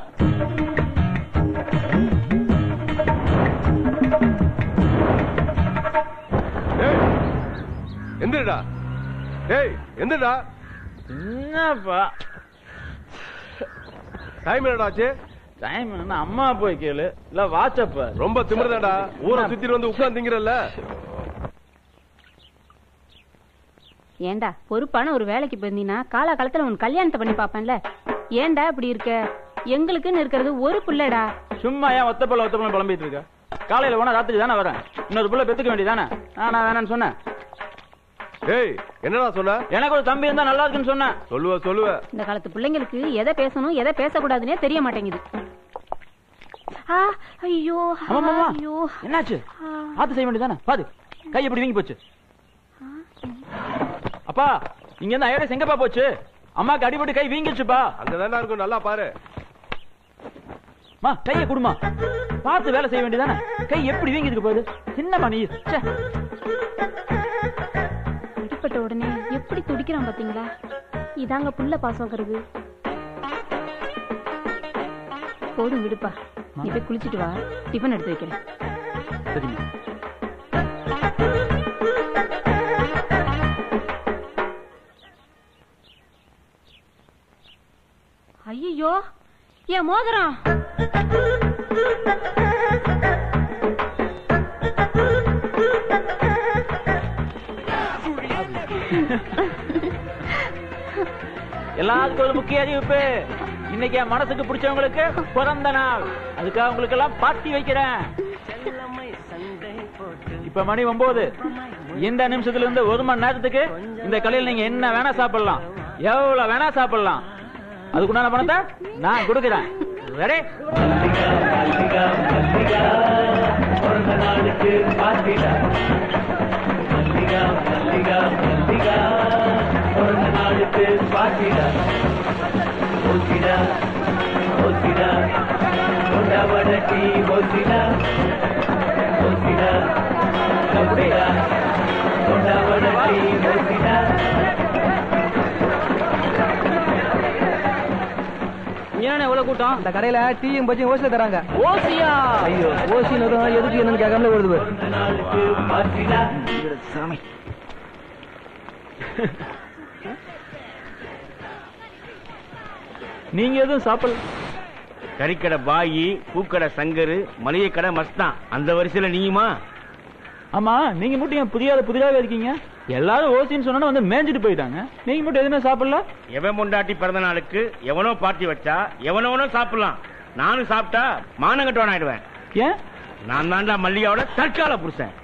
எந்திரடா ஏய் எந்திரடா என்னப்பா டைம் என்னடா ஆச்சு டைம் என்ன அம்மா போய் கேளு இல்ல வாட்ஸ்அப் ரொம்ப திமிருதாடா ஊரை சுத்திட்டு வந்து உட்கார்ந்தீங்கறல்ல ஏண்டா பொறுப்பான ஒரு வேலைக்கு போயிருந்தீங்கன்னா காலகாலத்துல உன் கல்யாணத்தை பண்ணி பாப்பேன்ல ஏன்டா இப்படி இருக்க எங்களுக்குன்னு இருக்கிறது ஒரு புள்ளடா சும்மா ஏன் ஒத்த பல்ல ஒத்த பல்ல புலம்பிட்டு இருக்க காலையில போனா ராத்திரி தானே வரேன் இன்னொரு புள்ள பெத்துக்க வேண்டியதானே நான் வேணாம்னு சொன்னேன் ஏய் என்னடா சொன்ன எனக்கு ஒரு தம்பி இருந்தா நல்லா இருக்குன்னு சொன்னேன் சொல்லுவ சொல்லுவ இந்த காலத்து பிள்ளைங்களுக்கு எதை பேசணும் எதை பேசக்கூடாதுன்னே தெரிய மாட்டேங்குது ஆ, ஐயோ ஆமா, ஆமா. ஐயோ என்னாச்சு பார்த்து செய்ய வேண்டியதானே பாது கை எப்படி வீங்கி போச்சு அப்பா இங்க இருந்து ஐயோட எங்கப்பா போச்சு அம்மாக்கு அடிபட்டு கை வீங்கிடுச்சுப்பா அங்கதானே இருக்கும் நல்லா பாரு மா கையை குடுமா பார்த்து வேலை செய்ய வேண்டியதானே கை எப்படி வீங்கிருக்கு போகுது சின்னமா நீ ச்சே. அடிப்பட்ட உடனே எப்படி துடிக்கிறான் பாத்தீங்களா இதாங்க புள்ள பாசங்கிறது போதும் விடுப்பா நீ போய் குளிச்சிட்டு வா டிஃபன் எடுத்து வைக்கிறேன் சரிம்மா ஐயோ என் மோதிரம் எல்லாத்துக்கும் ஒரு முக்கிய அறிவிப்பு இன்னைக்கு என் மனசுக்கு பிடிச்சவங்களுக்கு பிறந்த நாள் அதுக்காக உங்களுக்கு எல்லாம் பார்ட்டி வைக்கிறேன் இப்ப மணி ஒன்பது இந்த நிமிஷத்துல இருந்து ஒரு மணி நேரத்துக்கு இந்த கடையில் நீங்க என்ன வேணா சாப்பிடலாம் எவ்வளவு வேணா சாப்பிடலாம் அதுக்குண்டான பணத்தை நான் கொடுக்குறேன் ரெடி ஏன் எவ்வளவு கூட்டம் இந்த கடையில டீயும் பஜ்ஜியும் ஓசில தராங்க ஓசியா ஐயோ ஓசின்னு எதுக்கு என்னன்னு கேட்காமலே வருது சாமி நீங்க எதுவும் சாப்பிடல கறிக்கடை பாயி பூக்கடை சங்கரு மளிகை கடை மஸ்தான் அந்த வரிசையில நீயுமா ஆமா நீங்க மட்டும் ஏன் புதியாத புதிதாக இருக்கீங்க எல்லாரும் ஓசின்னு சொன்னா வந்து மேய்ஞ்சிட்டு போயிட்டாங்க நீங்க மட்டும் எதுவுமே சாப்பிடல எவன் பொண்டாட்டி பிறந்த நாளுக்கு எவனோ பார்ட்டி வச்சா எவனவனோ சாப்பிடலாம் நானும் சாப்பிட்டா மானங்கட்டவன் ஆயிடுவேன் ஏன் நான் தாண்டா மல்லிகாவோட தற்கால புருஷன்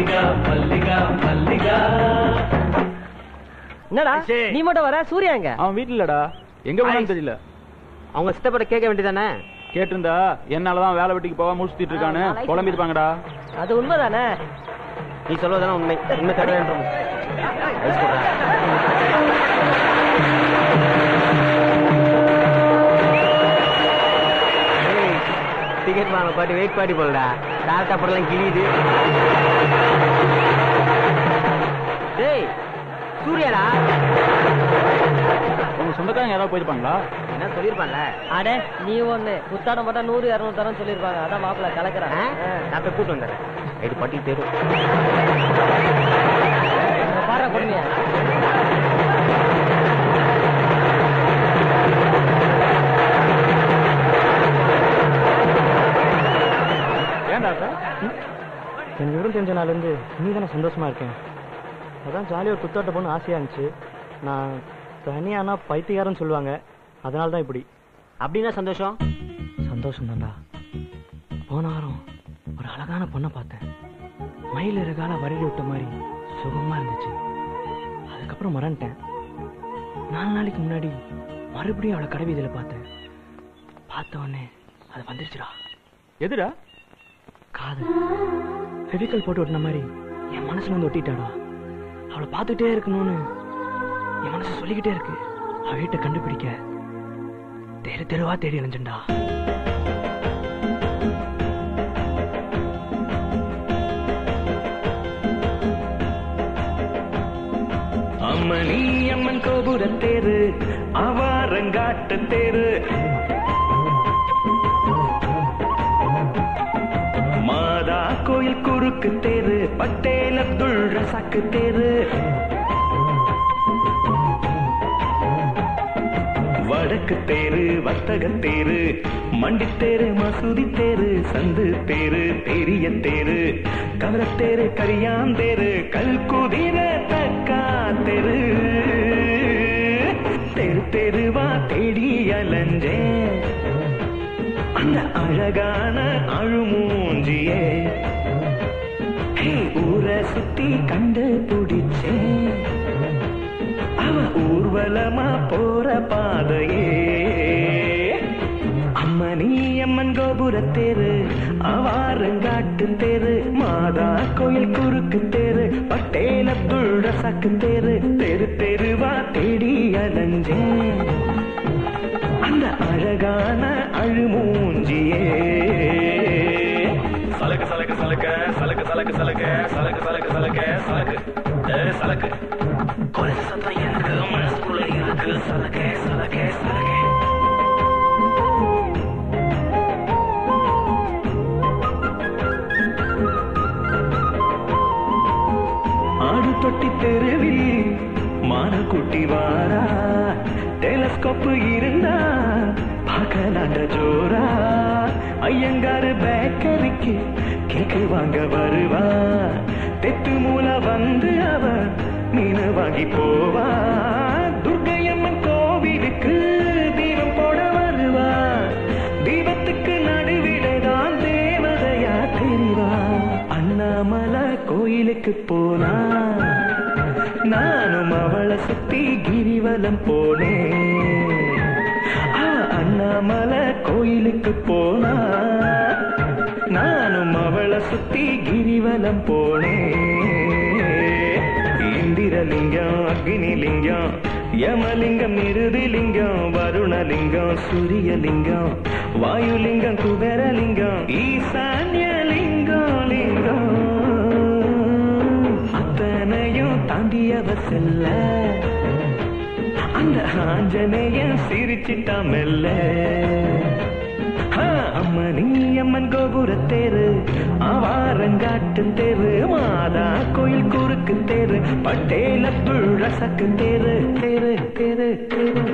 என்னடா நீ மட்டும் வர சூர்யா எங்க அவன் வீட்டுல இல்லடா எங்க போனான்னு தெரியல அவங்க சித்தப்பட கேட்க வேண்டியதானே கேட்டிருந்தா என்னாலதான் வேலை வெட்டிக்கு போக முடிச்சுட்டு இருக்கானு குழம்பிருப்பாங்கடா அது உண்மைதானே நீ சொல்வதானே உண்மை உண்மை தர வேண்டும் டிக்கெட் வாங்க பாட்டு வெயிட் பாட்டி போலடா டாட்டா படலாம் கிழியுது டேய் சூர்யாடா உங்க சொந்தக்காரங்க யாராவது போயிருப்பாங்களா என்ன சொல்லிருப்பான்ல அடே நீ ஒண்ணு புத்தாடம் போட்டா நூறு இரநூறு தரம் சொல்லிருப்பாங்க அதான் மாப்பிள்ள கலக்குறேன் நான் போய் கூட்டு வந்துடுறேன் இது பட்டி தேரும் பாரு கொடுமையா ஏன்டா சார் எனக்கு விவரம் தெரிஞ்ச நாள்லேருந்து நீ தானே சந்தோஷமா இருக்கேன் அதான் ஜாலியாக ஒரு குத்தாட்ட பொண்ணு ஆசையாக இருந்துச்சு நான் தனியானா பைத்தியாரன்னு சொல்லுவாங்க அதனால தான் இப்படி அப்படின்னா சந்தோஷம் சந்தோஷம் தான்டா போன வாரம் ஒரு அழகான பொண்ணை பார்த்தேன் மயில் இருகால வருடி விட்ட மாதிரி சுகமா இருந்துச்சு அதுக்கப்புறம் மறந்துட்டேன் நாலு நாளைக்கு முன்னாடி மறுபடியும் அவளை கடைவீதியில் பார்த்தேன் பார்த்த உடனே அது வந்துருச்சுடா எதுடா காதல் ஃபெவிக்கல் போட்டு ஒட்டின மாதிரி என் மனசுல வந்து ஒட்டிட்டாடா அவளை பார்த்துட்டே இருக்கணும்னு என் மனசு சொல்லிக்கிட்டே இருக்கு அவ வீட்டை கண்டுபிடிக்க தெரு தெருவா தேடி அலைஞ்சண்டா அம்மணி அம்மன் கோபுர தேரு அவாரங்காட்டு தேரு மாதா கோயில் குறுக்கு தேரு பட்டேல் அப்துல் ரசாக்கு தேரு வடக்கு தேரு வர்த்தக தேரு மண்டி தேரு மசூதி தேரு சந்து தேரு பெரிய தேரு கவரத்தேரு கரியாந்தேரு கல்குதிர தக்கா தெரு தெரு தெருவா தேடி அலைஞ்சேன் அந்த அழகான அழுமூஞ்சியே ஹே, ஊரை சுத்தி கண்டு பிடிச்சேன் அவ ஊர்வலமா போற பாதையே அம்மனி அம்மன் கோபுர தேரு அவாரங்காட்டு தேரு மாதா கோயில் குறுக்கு தேரு பட்டேல் அப்துல் ரசாக்கு தேரு தெரு தெருவா தேடி அலைஞ்சேன் அந்த அழகான அழுமூஞ்சியே சலக்கு சலக்கு சலக்க சலக்கு சலக்கு சலக்க சலக்கு சலக்கு சலக்க சலக்கு ஏ, சலக்கு குறைஞ்ச சத்தம் எனக்கு மனசுக்குள்ள இருக்கு சலக்கே சலக்கே சலக்கே ஆடு தொட்டி தெருவில் மான குட்டி வாரா டெலஸ்கோப் இருந்தா பார்க்கலாண்ட ஜோரா ஐயங்காரு பேக்கரிக்கு கேக்கு வாங்க வருவா தெத்து மூல வந்து அவ மீன் வாங்கி போவா துர்க்கையம்மன் கோவிலுக்கு தீபம் போட வருவா தீபத்துக்கு நடுவிடைதான் தேவதையா தெரிவா அண்ணாமலை கோயிலுக்கு போனா நானும் அவளை சுத்தி கிரிவலம் போனேன் ஆ, அண்ணாமலை கோயிலுக்கு போனா நானும் அவளை சுத்தி கிரிவலம் போனேன் இந்திரலிங்கம் அக்னிலிங்கம் யமலிங்கம் இருதிலிங்கம் வருணலிங்கம் சூரியலிங்கம் வாயுலிங்கம் குபேரலிங்கம் ஈசான்யலிங்கம் லிங்கம் அத்தனையும் தாண்டியவ செல்ல அந்த ஆஞ்சநேயன் சிரிச்சிட்டா மெல்ல ஆ, அம்மனி அம்மன் கோபுர தேரு அவாரங்காட்டு தேரு மாதா கோயில் குறுக்கு தேரு பட்டேல ரசக்கு தேரு தேரு தேரு தேரு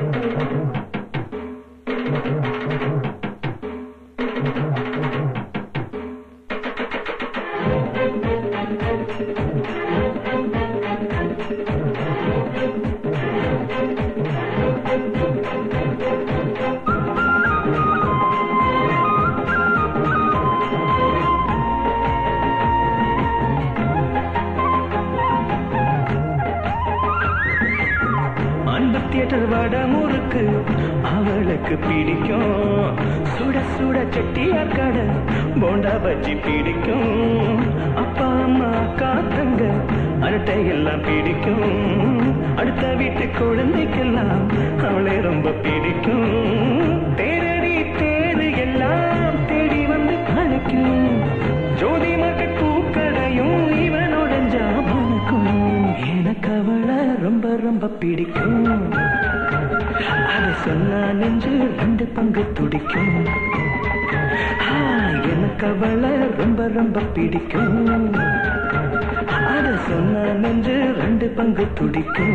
அந்த தியேட்டர் வடமுறுக்கு அவளுக்கு பிடிக்கும் சுட சுட செட்டியார் கடை போண்டா பஜ்ஜி பிடிக்கும் அப்பா அம்மா அக்கா தங்க அரட்டை எல்லாம் பிடிக்கும் அடுத்த வீட்டு குழந்தைக்கெல்லாம் அவளை ரொம்ப பிடிக்கும் தேரடி தேரு எல்லாம் தேடி வந்து அழைக்கும் ஜோதி மகள் பூக்கடையும் இவனோட ஜாபனுக்கும் எனக்கு அவளை ரொம்ப ரொம்ப பிடிக்கும் அதை சொன்னா நெஞ்சு ரெண்டு பங்கு துடிக்கும் ஆ, எனக்கு அவளை ரொம்ப ரொம்ப பிடிக்கும் அதை சொன்னா நெஞ்சு ரெண்டு பங்கு துடிக்கும்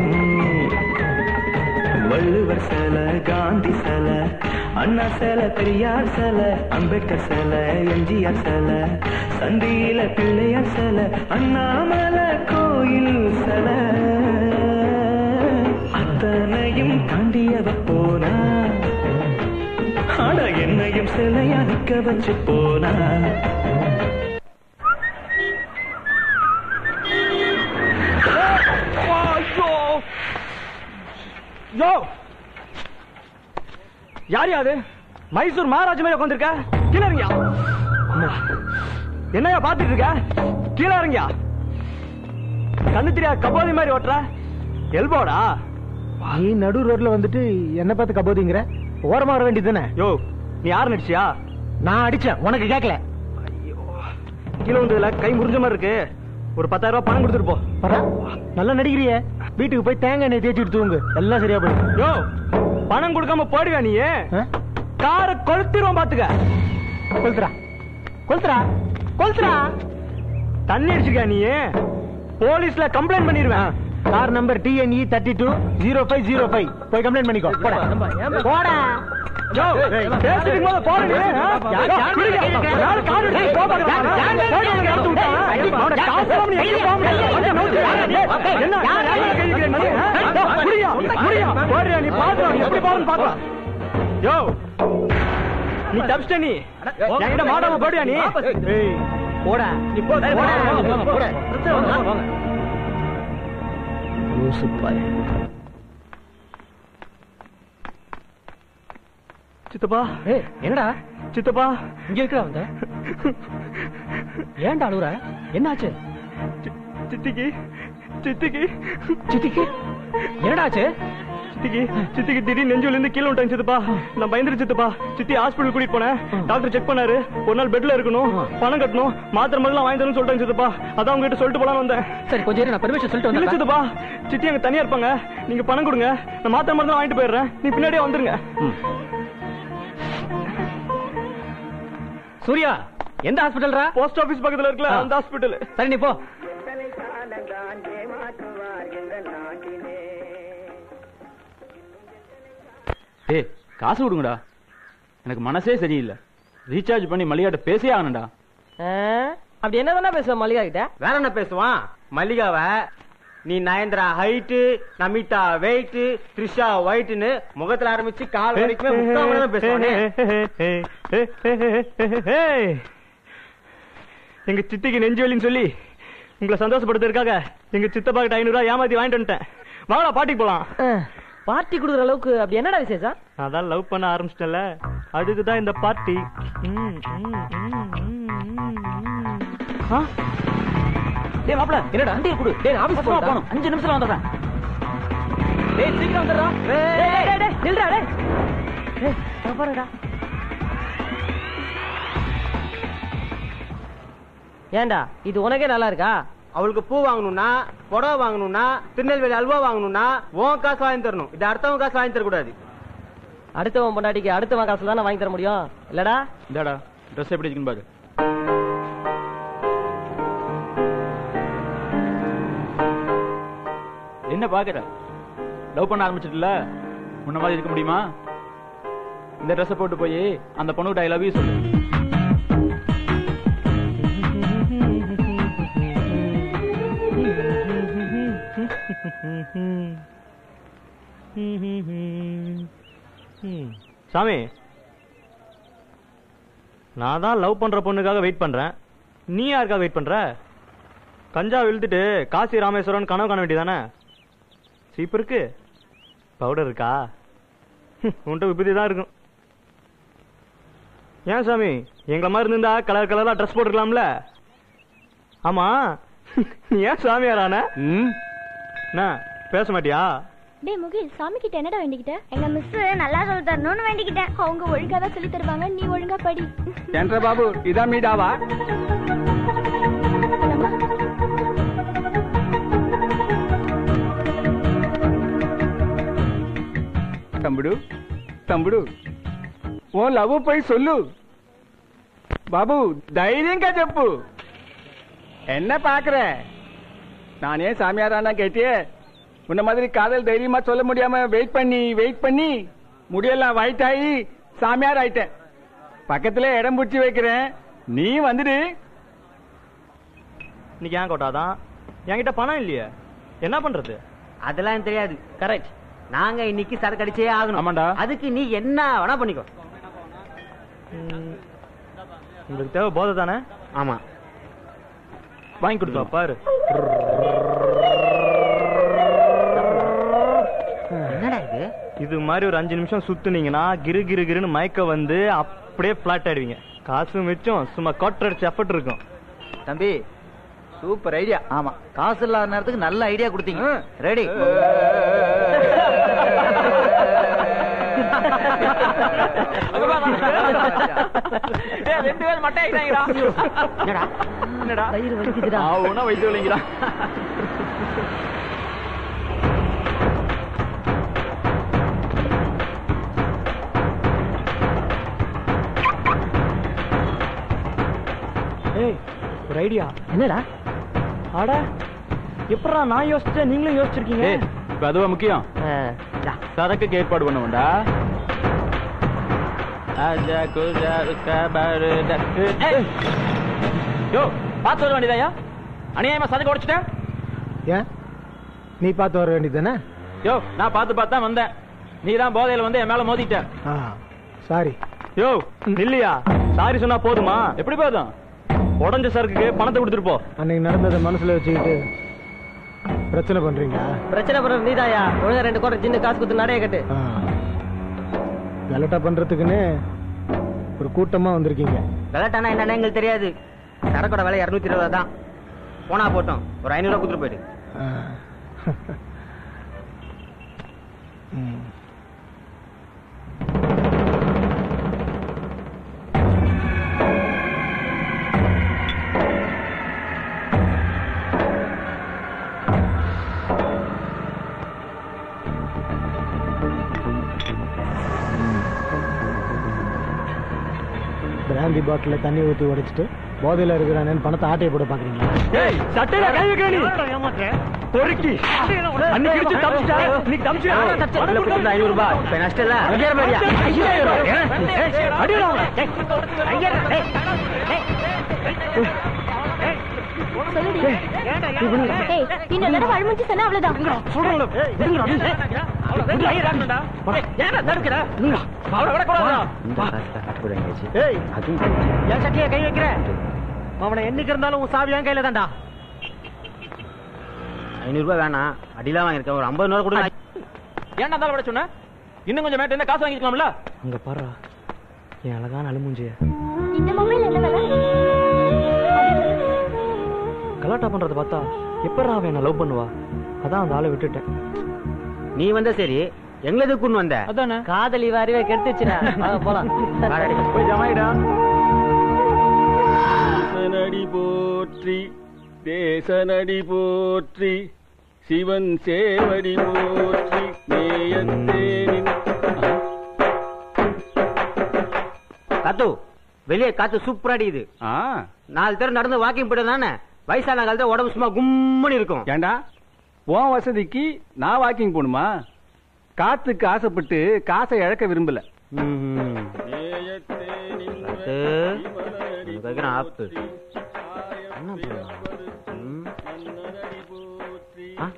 வள்ளுவர் சில காந்தி சில அண்ணா சில பெரியார் சில அம்பேத்கர் சில எம்ஜிஆர் சில சந்தியில பிள்ளையார் சில அண்ணாமலை கோயில் சில அத்தனையும் தாண்டியவ போனா ஆட என்னையும் சிலையா நிக்க வச்சு போனா ஐயோ யோ யார் யாது மைசூர் மகாராஜ் மாதிரி உட்காந்துருக்க கீழே இறங்கியா அம்மா. என்னய்யா பாத்துட்டு இருக்க கீழே இறங்கியா கண்ணு தெரியாது கபோதி மாதிரி ஓட்டுற எல்போடா நீ நடு ரோட்ல வந்துட்டு என்ன பார்த்து கபோதிங்கிற ஓரமா வர வேண்டியது தானே யோ நீ யார் நடிச்சியா நான் அடிச்சேன் உனக்கு கேட்கல கீழே வந்ததுல கை முறிஞ்ச மாதிரி இருக்கு ஒரு பத்தாயிரம் ரூபாய் பணம் கொடுத்துட்டு போ வரா நல்லா நடிக்கிறியே வீட்டுக்கு போய் தேங்காய் எண்ணெய் தேய்ச்சிட்டு தூங்கு எல்லாம் சரியா போயிடும் யோ பணம் கொடுக்காம போடுவியா நீ காரை கொளுத்திடுவோம் பாத்துக்க கொளுத்துறா கொளுத்துறா கொளுத்துறா தண்ணி அடிச்சிருக்கியா நீ போலீஸ்ல கம்ப்ளைண்ட் பண்ணிடுவேன் car number TNE thirty two zero five zero five போய் கம்ப்ளைண்ட் பண்ணிக்கோ போடா போடா யோ, பேசிட்டு இருக்கும்போது போடு நீ, ஆ? யோ, குடிங்க. யாரு கார் எடுத்து போ பாருங்க. போய் அவனை நடத்து விட்டா. அவனை காசு இல்லாம நீ எங்கேயும் போக முடியாது. கொஞ்சம் நவுத்து. ஏய், என்ன யார் மேல கை வைக்கிற நீ, ஆ? யோ, குடியா, குடியா. போடுறியா, நீ பாத்துடா, நீ எப்படி போறன்னு பாக்கலாம். யோ, நீ தப்பிச்சிட்ட நீ என்கிட்ட மாட்டாம போடியா நீ ஏய், போடா நீ போ போடா. லூசு பாய சித்தப்பா என்னடா சித்தப்பா இங்க இருக்கிற வந்த ஏன்டா அழுகுற என்னாச்சு சித்திக்கு சித்திக்கு சித்திக்கு என்னடாச்சு சித்திக்கு சித்திக்கு திடீர்னு நெஞ்சுல இருந்து கீழே விட்டாங்க சித்தப்பா நான் பயந்துரு சித்தப்பா சித்தி ஹாஸ்பிடல் கூட்டிட்டு போனேன் டாக்டர் செக் பண்ணாரு ஒரு நாள் பெட்ல இருக்கணும் பணம் கட்டணும் மாத்திரை மருந்து வாங்கி தரணும்னு சொல்லிட்டாங்க சித்தப்பா அதான் உங்ககிட்ட சொல்லிட்டு போலாம்னு வந்தேன் சரி கொஞ்சம் இரு, நான் பெர்மிஷன் சொல்லிட்டு இல்ல வந்தேன் சித்தப்பா சித்தி அங்க தனியா இருப்பாங்க நீங்க பணம் கொடுங்க நான் மாத்திரை மருந்து வாங்கிட்டு போயிடுறேன் நீ பின்னாடியே வந்துருங்க சூர்யா எந்த ஹாஸ்பிட்டல்ரா போஸ்ட் ஆபீஸ் பக்கத்துல இருக்கல அந்த ஹாஸ்பிடல் சரி நீ போ ஏய் காசு கொடுங்கடா எனக்கு மனசே சரியில்லை ரீசார்ஜ் பண்ணி மல்லிகாட்ட பேசியே ஆகணும்டா அப்படி என்ன தானே பேசுவ மல்லிகா கிட்ட வேற என்ன பேசுவான் மல்லிகாவ நீ நயன்தரா ஹைட்டு நமிதா வெயிட் த்ரிஷா ஒயிட்னு முகத்துல ஆரம்பிச்சு கால் வரைக்கும் முக்காம தான் பேசுவானே ஏய், எங்க சித்திக்கு நெஞ்சு வலின்னு சொல்லி உங்களை சந்தோஷப்படுத்துறதுக்காக எங்க சித்தப்பா கிட்ட ஐநூறு ரூபாய் ஏமாத்தி வாங்கிட்டு வந்துட்டேன் வாங்கடா பாட்டிக்கு போலாம் பார்ட்டி கொடுக்குற அளவுக்கு அப்படி என்னடா விசேஷம் அதான் லவ் பண்ண ஆரம்பிச்சிட்டல அதுக்குதான் இந்த பார்ட்டி டேய் மாப்ள என்னடா வண்டியை கொடு டேய், ஆபீஸ் அவசரமா போறதா? போகணும் அஞ்சு நிமிஷத்துல வந்துடுறேன் டேய் சீக்கிரம் வந்துடுறா டேய் டேய் டேய் நில்றா டேய் டேய் பாருடா ஏன்டா இது உனக்கே நல்லா இருக்கா அவளுக்கு பூ வாங்கணும்னா புடவை வாங்கணும்னா திருநெல்வேலி அல்வா வாங்கணும்னா உன் காசு வாங்கி தரணும் இது அடுத்தவங்க காசு வாங்கி தரக்கூடாது அடுத்தவன் பொண்டாட்டிக்கு அடுத்தவன் காசுல தானே வாங்கி தர முடியும் இல்லடா இந்தாடா ட்ரெஸ் எப்படி இருக்குன்னு பாரு என்ன பாக்குற லவ் பண்ண ஆரம்பிச்சிட்டுல முன்ன மாதிரி இருக்க முடியுமா இந்த ட்ரெஸ்ஸை போட்டு போய் அந்த பொண்ணுகிட்ட ஐ லவ் யூ சொல்லு சாமி நான் தான் லவ் பண்ற பொண்ணுக்காக வெயிட் பண்றேன் நீ யாருக்காக வெயிட் பண்ற கஞ்சா இழுத்துட்டு காசி ராமேஸ்வரன் கனவு காண வேண்டியதானே சீப்பு இருக்கு பவுடர் இருக்கா உன்கிட்ட விபதி தான் இருக்கும் ஏன் சாமி எங்களை மாதிரி இருந்தா கலர் கலரா ட்ரெஸ் போட்டுருக்கலாம்ல ஆமா நீ ஏன் சாமியாரான என்ன பேச மாட்டியா டேய் முகில் சாமி கிட்ட என்னடா வேண்டிக்கிட்ட எங்க மிஸ் நல்லா சொல்லி தரணும்னு வேண்டிக்கிட்டேன் அவங்க ஒழுங்கா தான் சொல்லி தருவாங்க நீ ஒழுங்கா படி ఏంట్రా బాబు ఇదా మీ డావా తమ్ముడు తమ్ముడు ఓ లవ్ పోయి సొల్లు బాబు ధైర్యంగా చెప్పు என்ன பாக்குற நானே சாமியாரானா கேட்டியே உன்ன மாதிரி காதல் தைரியமா சொல்ல முடியாம வெயிட் பண்ணி வெயிட் பண்ணி முடியெல்லாம் ஒயிட் ஆகி சாமியார் ஆயிட்டேன் பக்கத்துல இடம் பிடிச்சி வைக்கிறேன் நீ வந்துடு இன்னைக்கு ஏன் கோட்டாதான் என்கிட்ட பணம் இல்லையே என்ன பண்றது அதெல்லாம் எனக்கு தெரியாது கரெக்ட் நாங்க இன்னைக்கு சரக்கு அடிச்சே ஆகணும் ஆமாண்டா. அதுக்கு நீ என்ன வேணா பண்ணிக்கோ உங்களுக்கு தேவை போதை தானே ஆமா வாங்கி கொடுத்தா பாரு என்னடா இது இது மாதிரி ஒரு அஞ்சு நிமிஷம் சுத்துனீங்கன்னா கிரு கிரு கிருன்னு மயக்க வந்து அப்படியே பிளாட் ஆயிடுவீங்க காசு மிச்சம் சும்மா கொட்டடிச்சு எஃபர்ட் இருக்கும் தம்பி சூப்பர் ஐடியா ஆமா காசு இல்லாத நேரத்துக்கு நல்ல ஐடியா கொடுத்தீங்க ரெடி டேய், ரெண்டு பேரும் மட்டை ஆயிட்டாங்கடா என்னடா வயிறு வலிக்குதுடா ஆவுனா வயிற்று வலிங்கிறா ஏய் ஒரு ஐடியா என்னடா ஆட எப்படா நான் யோசிச்சேன் நீங்களும் யோசிச்சிருக்கீங்க ஏய் இப்ப அதுவா முக்கியம் சரக்குக்கு ஏற்பாடு பண்ணுவோம்டா ஆஜா குஜா உஸ்கா பாரு டக்கு. ஏய். யோ பார்த்து வர வேண்டியதாயா அநியாயமா சரக்கு உடைச்சிட்டேன் ஏன் நீ பார்த்து வர வேண்டியதானே யோ நான் பார்த்து பார்த்து தான் வந்தேன் நீ தான் போதையில வந்து என் மேல மோதிட்ட ஆ சாரி யோ நில்லையா சாரி சொன்னா போதுமா எப்படி போதும் உடஞ்ச சரக்குக்கு பணத்தை கொடுத்துட்டு போ அன்னைக்கு நடந்ததை மனசுல வச்சுக்கிட்டு பிரச்சனை பண்றீங்க பிரச்சனை பண்ற நீதாயா ஒழுங்கா ரெண்டு கோட்டை சின்ன காசு கொடுத்து நடைய கட்டு கலட்டா பண்றதுக்குன்னு ஒரு கூட்டமா வந்திருக்கீங்க கலட்டானா என்னன்னு எங்களுக்கு தெரியாது சரக்கோட விலை இரநூத்தி இருபது தான் போனா போட்டோம் ஒரு ஐநூறுவா கொடுத்துட்டு போயிடு ஆ. ம். பிராந்தி பாட்டில தண்ணி ஊத்தி உடைச்சிட்டு போதையில இருக்கிறானேன்னு பணத்தை ஆட்டையை போட பாக்குறீங்களா ஏய் சட்டையில கை வைக்க நீ பொறுக்கி அன்னைக்கு இடிச்சு தப்பிச்சிட்டா நீ தப்பிச்சு முதல்ல கொடுத்தது ஐநூறு ரூபாய் இப்ப நஷ்டம் இல்ல அங்கே பாரியா அடிடா ஏய், இன்னொரு தடவை அழுமிச்சு சொன்னா அவ்வளவுதான் ஏய் என் சட்டையை கை வைக்கிற அவனை என்னைக்கு இருந்தாலும் உன் சாவி என் கையில தான்டா ஐநூறு ரூபாய் வேணாம் அடிலாம் வாங்கியிருக்கேன் ஒரு ஐம்பது ரூபா கொடுங்க ஏன்டா இருந்தாலும் விட சொன்ன இன்னும் கொஞ்சம் மேட்டு என்ன காசு வாங்கிக்கலாம்ல அங்க பாரு என் அழகான அழுமூஞ்சிய இந்த மொபைல் என்ன விலை கலாட்டா பண்றத பார்த்தா எப்படா அவன் என்ன லவ் பண்ணுவா அதான் அந்த ஆளை விட்டுட்டேன் நீ வந்த சரி எங்களது கூண்டு வந்த அதானே காதலி வாரிவே கெடுத்துச்சுடா வாங்க போலாம் போய் ஜமாயிடா தேசனடி போற்றி தேசனடி போற்றி சிவன் சேவடி போற்றி நேயத்தேனின் காத்து வெளியே காத்து சூப்பரா அடிக்குது ஆ நாலு பேர் நடந்து வாக்கிங் போயிட்டு தானே வயசான காலத்துல உடம்பு சும்மா கும்முன்னு இருக்கும் ஏண்டா உன் வசதிக்கு நான் வாக்கிங் போகணுமா காத்துக்கு ஆசைப்பட்டு காசை இழக்க விரும்பல காத்து உனக்கு வைக்கிறேன் ஆப்பு என்ன பண்ணுவா? ம். ஆ?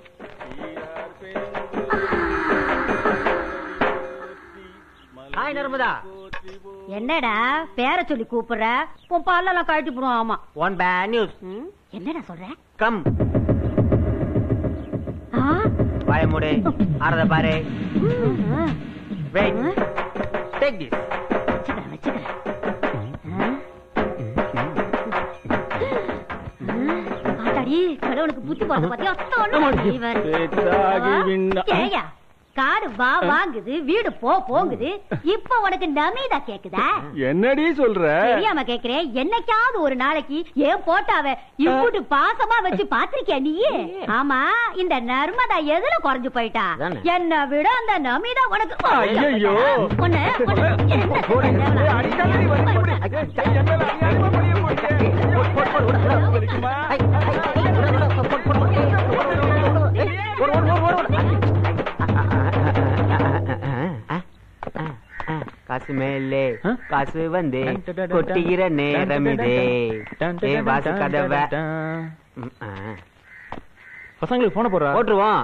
ஹாய் நர்மதா என்னடா பேர சொல்லி கூப்பிடுற உன் பல்லெல்லாம் கழட்டி போடுவோம் ஆமா ஒன் பேட் நியூஸ் என்னடா சொல்ற கம் ஆ? வாய மூடு ஆறத பாரு ஆ. வெயிட் டேக் திஸ் வச்சுக்கிறேன் வச்சுக்கிறேன் ஆ? ஆத்தாடி கடவுளுக்கு புத்தி பார்த்து பாத்தியா அத்தாலும் இவர் சேத்தாகி விண்ணா ஏய்யா, காடு வா வாங்குது வீடு போ போங்குது இப்ப உனக்கு நமீதா கேக்குதா என்னடி சொல்ற தெரியாம கேக்குறேன் என்னைக்காவது ஒரு நாளைக்கு ஏன் போட்டாவ இம்புட்டு பாசமா வச்சு பாத்திருக்கியா நீ ஆமா இந்த நர்மதா எதுல குறைஞ்சு போயிட்டா அதானே. என்ன விட அந்த நமீதா உனக்கு ஐயையோ. உன்னை உன்னை என்ன காசு மேலே காசு வந்து கொட்டுகிற நேரம் இதே ஏ வாசு கதவை ம், ஆ. பசங்களுக்கு போன போடுறா போட்டுருவோம்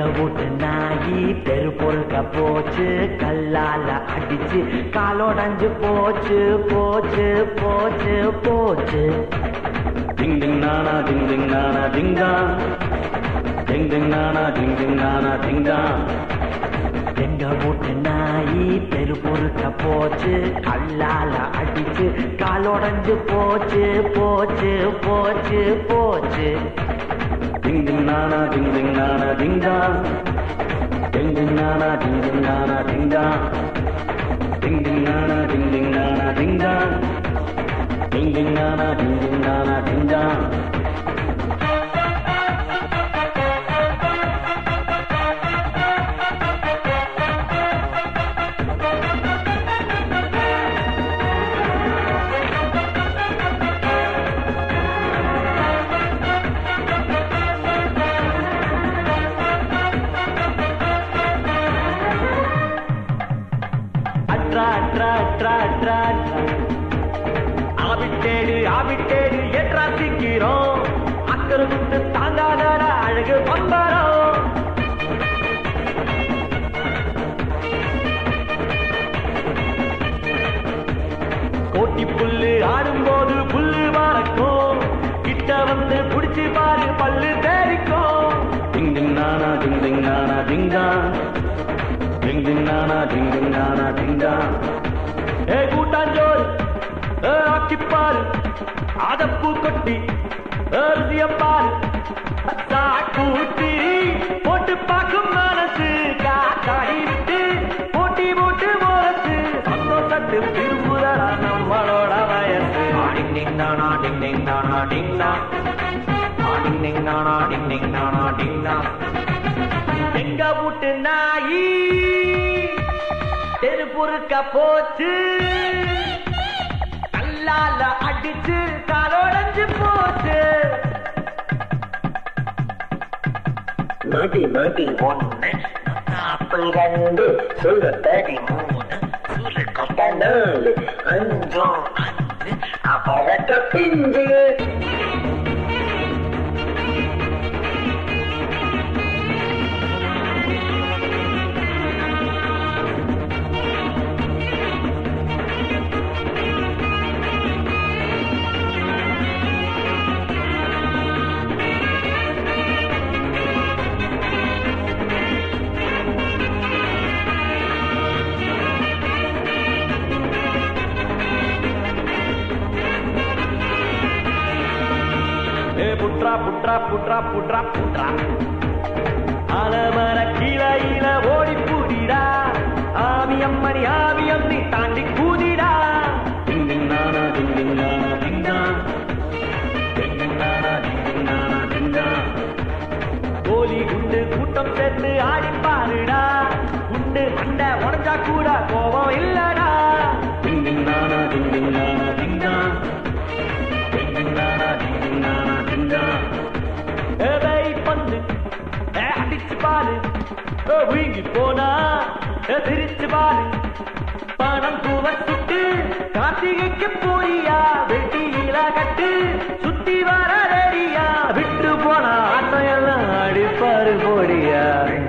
வீட்டு நாயி தெரு பொறுக்க போச்சு கல்லால அடிச்சு காலோடஞ்சு போச்சு போச்சு போச்சு போச்சு டிங் டிங் நானா டிங் டிங் நானா டிங் டாங் டிங் டிங் நானா டிங் டிங் நானா டிங் டாங் எங்க வீட்டு நாயி தெரு பொறுக்க போச்சு கல்லால அடிச்சு காலோடஞ்சு போச்சு போச்சு போச்சு போச்சு டிங் டிங் நானா டிங் டிங் நானா டிங் டாங் டிங் டிங் நானா டிங் டிங் நானா டிங் டாங் டிங் டிங் நானா டிங் டிங் நானா டிங் டாங் டிங் டிங் நானா டிங் டிங் நானா டிங் டாங் அட்ரா அட்ரா அட்ரா அட்ரா அட்ரா ஆபிட்டேடு ஆபிட்டேடு ஏற்றா சீக்கிரம் அக்கறை விட்டு தாங்காதடா அழகு பம்பரம் கோட்டி புல்லு ஆடும்போது புல்லு மறக்கும் கிட்ட வந்து புடிச்சு பாரு பல்லு தேரிக்கும் டிங் டிங் நானா டிங் டிங் நானா டிங் டாங் டிங் டிங் நானா டிங் டிங் நானா டிங் டாங் ஏ கூட்டாஞ்சோறு ஏ ஆக்கிப்பாரு அதப்பூ கொட்டி ஏசியப்பாரு கூட்டி போட்டு பார்க்கும் மனசு காத்தாடி விட்டு போட்டி போட்டு போறது சந்தோஷத்தில் திரும்புதடா நம்மளோட வயசு டிங் டிங் தானா டிங் டிங் தானா டிங் டாங் டிங் டிங் தானா டிங் டிங் தானா டிங் டாங் எங்க வீட்டு நாயி தெரு பொறுக்க போச்சு கல்லால அடிச்சு காலோடஞ்சு போச்சு மதி மதி ஒண்ணு ஆப்பிள் ரெண்டு சுழ தடி மூணு சுழ கட்ட நாலு அஞ்சோ அஞ்சு அபரக்க பிஞ்சு ஏ புட்ரா புட்ரா புட்ரா புட்ரா புட்ரா அலமர கீழையில ஓடி பூடிடா ஆவி அம்மணி ஆவி அம்மி தாண்டி கூதிடா டிங் டிங் நானா டிங் டிங் நானா டிங் டாங் டிங் டிங் நானா டிங் டிங் நானா டிங் டாங் கோலி குண்டு கூட்டம் சேர்ந்து ஆடி பாருடா குண்டு மண்டை உடஞ்சா கூட கோபம் இல்லடா டிங் டிங் நானா டிங் டிங் நானா டிங் டாங் டிங் டிங் நானா டிங் டிங் நானா டிங் டாங் ஏதை பந்து ஏ அடிச்சு பாரு ஏ வீங்கி போனா ஏ திரிச்சு பாரு பணம் துவச்சிட்டு கார்த்திகைக்கு போறியா வெட்டியில கட்டு சுத்தி வர ரெடியா விட்டு போனா ஆட்டம் எல்லாம் அடிப்பாரு போடியா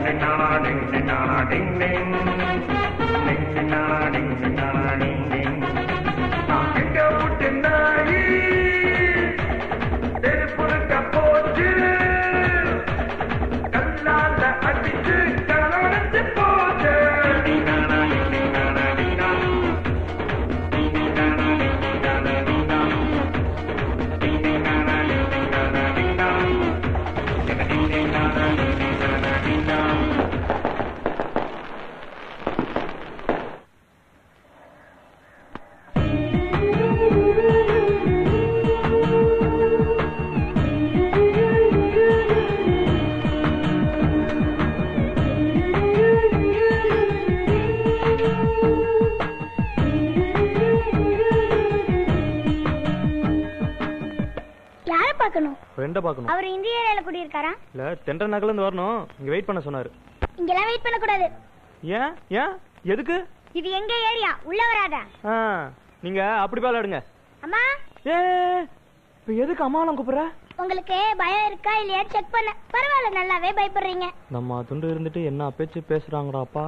யார பார்க்கணும் ஃப்ரெண்டை பார்க்கணும் அவர் இந்த ஏரியால குடியிருக்காரா இல்ல தென்ற நகர்ல இருந்து வரணும் இங்க வெயிட் பண்ண சொன்னாரு இங்கெல்லாம் வெயிட் பண்ண கூடாது ஏன் ஏன் எதுக்கு இது எங்க ஏரியா உள்ள வராத ஆ, நீங்க அப்படி பாலாடுங்க அம்மா ஏ இப்ப எதுக்கு அம்மாலாம் கூப்பிடுற உங்களுக்கு பயம் இருக்கா இல்லையா செக் பண்ண பரவாயில்ல நல்லாவே பயப்படுறீங்க நம்ம துண்டு இருந்துட்டு என்ன பேச்சு பேசுறாங்கடாப்பா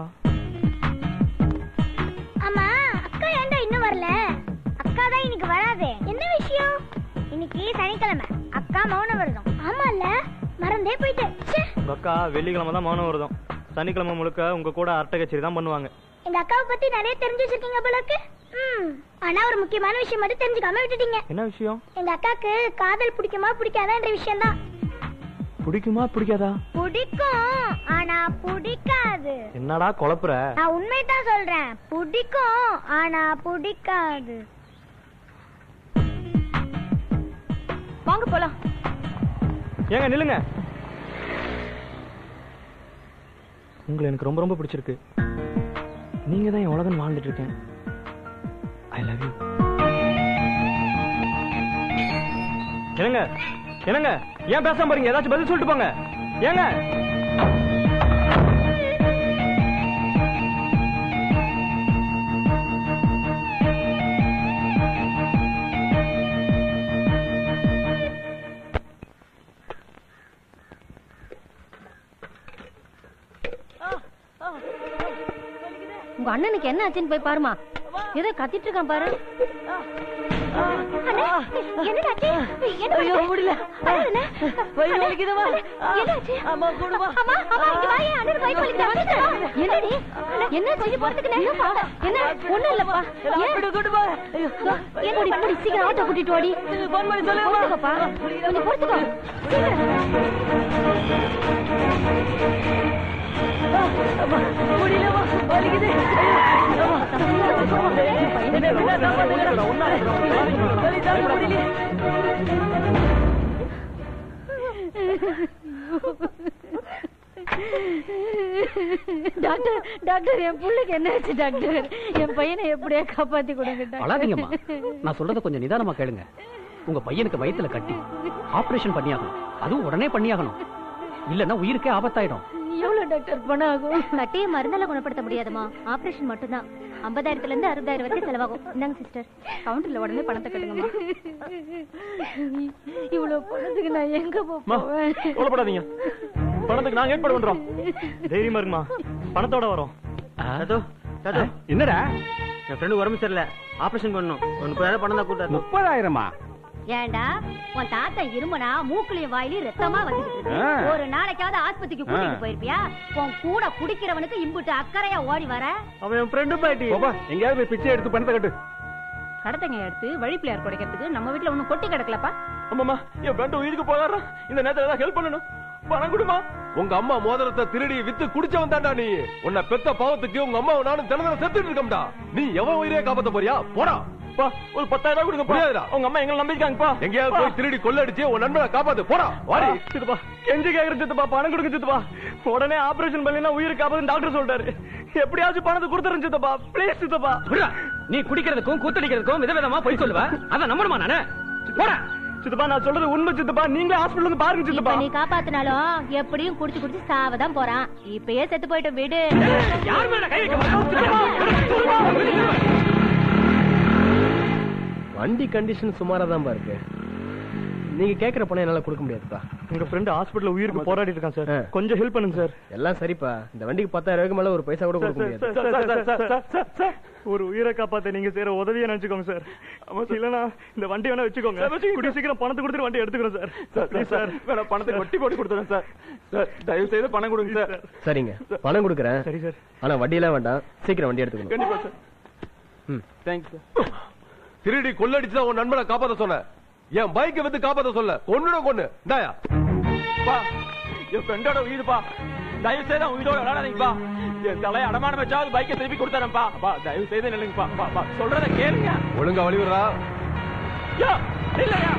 ஆமா அக்கா ஏன்டா இன்னும் வரல அக்கா தான் இன்னைக்கு வராதே என்ன விஷயம் இன்னைக்கு சனிக்கிழமை அக்கா மௌன விரதம் ஆமால மறந்தே போயிட்டேன் ச்சே. உங்க அக்கா வெள்ளிக்கிழமை தான் மௌனம் வருதும் சனிக்கிழமை முழுக்க உங்க கூட அரட்டை கச்சேரி தான் பண்ணுவாங்க எங்க அக்காவை பத்தி நிறைய தெரிஞ்சு வச்சிருக்கீங்க போல இருக்கு ம். ஆனா ஒரு முக்கியமான விஷயம் மட்டும் தெரிஞ்சுக்காம விட்டுட்டீங்க என்ன விஷயம் எங்க அக்காக்கு காதல் பிடிக்குமா பிடிக்காதான்ற விஷயம் தான் பிடிக்குமா பிடிக்காதா பிடிக்கும் ஆனா பிடிக்காது என்னடா குழப்புற நான் உண்மைதான் சொல்றேன் பிடிக்கும் ஆனா பிடிக்காது வாங்க போலாம் ஏங்க நில்லுங்க உங்களை எனக்கு ரொம்ப ரொம்ப பிடிச்சிருக்கு நீங்க தான் என் உலகம் வாழ்ந்துட்டு இருக்கேன் ஐ லவ் யூ என்னங்க என்னங்க ஏன் பேசாம பாருங்க ஏதாச்சும் பதில் சொல்லிட்டு போங்க ஏங்க உங்க அண்ணனுக்கு என்ன ஆச்சுன்னு போய் பாருமா ஏதோ கத்திட்டு இருக்கான் பாரு என்னடாச்சு ஐயோ, முடியல. வயிறு வலிக்குதுமா? அம்மா கூடுமா அம்மா அம்மா இங்க வாயே அண்ணன் வயிறு வலிக்குது என்னடி என்ன கொஞ்சம் போறதுக்கு என்னப்பா என்ன ஒண்ணும் இல்லப்பா ஏன் போடி போடி சீக்கிரம் ஆட்டோ கூட்டிட்டு ஓடி போன் பண்ணி சொல்லுங்கப்பா கொஞ்சம் பொறுத்துக்கோ முடியலமா வலிக்குது டாக்டர் டாக்டர் என் புள்ளைக்கு என்ன ஆச்சு டாக்டர் என் பையனை எப்படியா காப்பாத்தி கொடுங்க டாக்டர். அழாதீங்கம்மா நான் சொல்றத கொஞ்சம் நிதானமா கேளுங்க உங்க பையனுக்கு வயித்துல கட்டி ஆபரேஷன் பண்ணியாகணும் அதுவும் உடனே பண்ணியாகணும் இல்லன்னா உயிருக்கே ஆபத்தாயிடும் எவ்வளவு டாக்டர் பணம் ஆகும் கட்டிய மருந்தால குணப்படுத்த முடியாதுமா ஆபரேஷன் மட்டும்தான் ஐம்பதாயிரத்துல இருந்து அறுபதாயிரம் வரைக்கும் செலவாகும் இந்தாங்க சிஸ்டர் கவுண்டர்ல உடனே பணத்தை கட்டுங்கம்மா இவ்வளவு பணத்துக்கு நான் எங்க அம்மா, போவேன் கவலைப்படாதீங்க பணத்துக்கு நாங்க ஏற்பாடு பண்றோம் தைரியமா இருக்குமா பணத்தோட வரோம் என்னடா என் ஃப்ரெண்டு உடம்பு சரியில்லை ஆபரேஷன் பண்ணணும் ஒரு முப்பதாயிரம் பணம் தான் கூட்டாரு முப்பதாயிரமா ஏண்டா உன் தாத்தா இருமனா மூக்குலயும் வாயிலையும் ரத்தமா வந்துட்டு இருக்கு ஆ. ஒரு நாளைக்காவது ஆஸ்பத்திரிக்கு கூட்டிட்டு ஆ. போயிருப்பியா உன் கூட குடிக்கிறவனுக்கு இம்புட்டு அக்கறையா ஓடி வர அவன் என் ஃப்ரெண்டு பாட்டி பாப்பா எங்கேயாவது போய் பிச்சை எடுத்து பணத்தை கட்டு கடத்தங்க எடுத்து வழி பிள்ளையார் குடைக்கிறதுக்கு நம்ம வீட்டுல ஒண்ணும் கொட்டி கிடக்கலப்பா ஆமாமா என் ஃப்ரெண்டு உயிருக்கு போகாரா இந்த நேரத்துல ஏதாவது ஹெல்ப் பண்ணணும் பணம் கொடுமா உங்க அம்மா மோதிரத்தை திருடி வித்து குடிச்சவன் தான்டா நீ உன்னை பெத்த பாவத்துக்கு உங்க அம்மாவை நானும் தினந்தரம் செத்துட்டு இருக்கோம்டா நீ எவன் உயிரே காப்பாத்த போறியா போடா பா ஒரு பத்தாயிரம் ரூபாய் கொடுங்க முடியாதுடா. உங்க அம்மா எங்களை நம்பிருக்காங்கப்பா எங்கேயாவது போய் திருடி கொள்ளடிச்சு உன் நண்பனை காப்பாத்து போடா வாடி சித்துப்பா கெஞ்சி கேக்குற சித்துப்பா பணம் கொடுக்க சித்துப்பா உடனே ஆபரேஷன் பண்ணா உயிருக்கு ஆபத்து டாக்டர் சொல்லிட்டாரு எப்படியாச்சும் பணத்தை கொடுத்துருங்க சித்தப்பா ப்ளீஸ் சித்தப்பா விட்றா. நீ குடிக்கிறதுக்கும் கூத்தடிக்கிறதுக்கும் விதவிதமா போய் சொல்லுவ அத நம்பணுமா நானு போடா சித்தப்பா நான் சொல்றது உண்மை சித்தப்பா நீங்களே ஹாஸ்பிடல் வந்து பாருங்க இப்ப சித்தப்பா நீ காப்பாத்தினாலும் எப்படியும் குடிச்சு குடிச்சு சாவதான் போறான் இப்பயே செத்து போயிட்டு விடு யார் மேல கை வைக்க வண்டி கண்டிஷன் சுமாரா தான் இருக்கு நீங்க கேக்குற பணம் என்னால கொடுக்க முடியாதுப்பா உங்க ஃப்ரெண்ட் ஹாஸ்பிடல்ல உயிருக்கு போராடிட்டு இருக்கான் சார் கொஞ்சம் ஹெல்ப் பண்ணுங்க சார் எல்லாம் சரிப்பா இந்த வண்டிக்கு பத்தாயிரம் ரூபாய்க்கு மேல ஒரு பைசா கூட கொடுக்க முடியாது ஒரு உயிரை காப்பாத்த நீங்க செய்யற உதவியை நினைச்சுக்கோங்க சார் ஆமா இல்லனா இந்த வண்டி வேணா வச்சுக்கோங்க கூடிய சீக்கிரம் பணத்தை கொடுத்துட்டு வண்டி எடுத்துக்கிறோம் சார் ப்ளீஸ் சார் வேணா பணத்தை கொட்டி போட்டு கொடுத்துறேன் சார் சார் தயவு செய்து பணம் கொடுங்க சார் சரிங்க பணம் கொடுக்குறேன் சரி சார் ஆனா வண்டியெல்லாம் வேண்டாம் சீக்கிரம் வண்டி எடுத்துக்கணும் கண்டிப்பா சார் ம். தேங்க்ஸ் சார் திருடி கொள்ளடிச்சு உன் நண்பனை காப்பாத்த சொன்ன என் பைக்கை வித்து காப்பாத்த சொல்ல கொன்னுட கொன்னு இந்தாயா பா என் ஃப்ரெண்டோட உயிர்ப்பா தயவு செய்து அவன் உயிரோட விளையாடாதீங்கப்பா என் தலையை அடமானம் வச்சாவது பைக்கை திருப்பி கொடுத்தாரப்பா பா தயவு செய்து நில்லுங்கப்பா பா பா சொல்றத கேளுங்க ஒழுங்கா வழிவிடுறா யா இல்லையா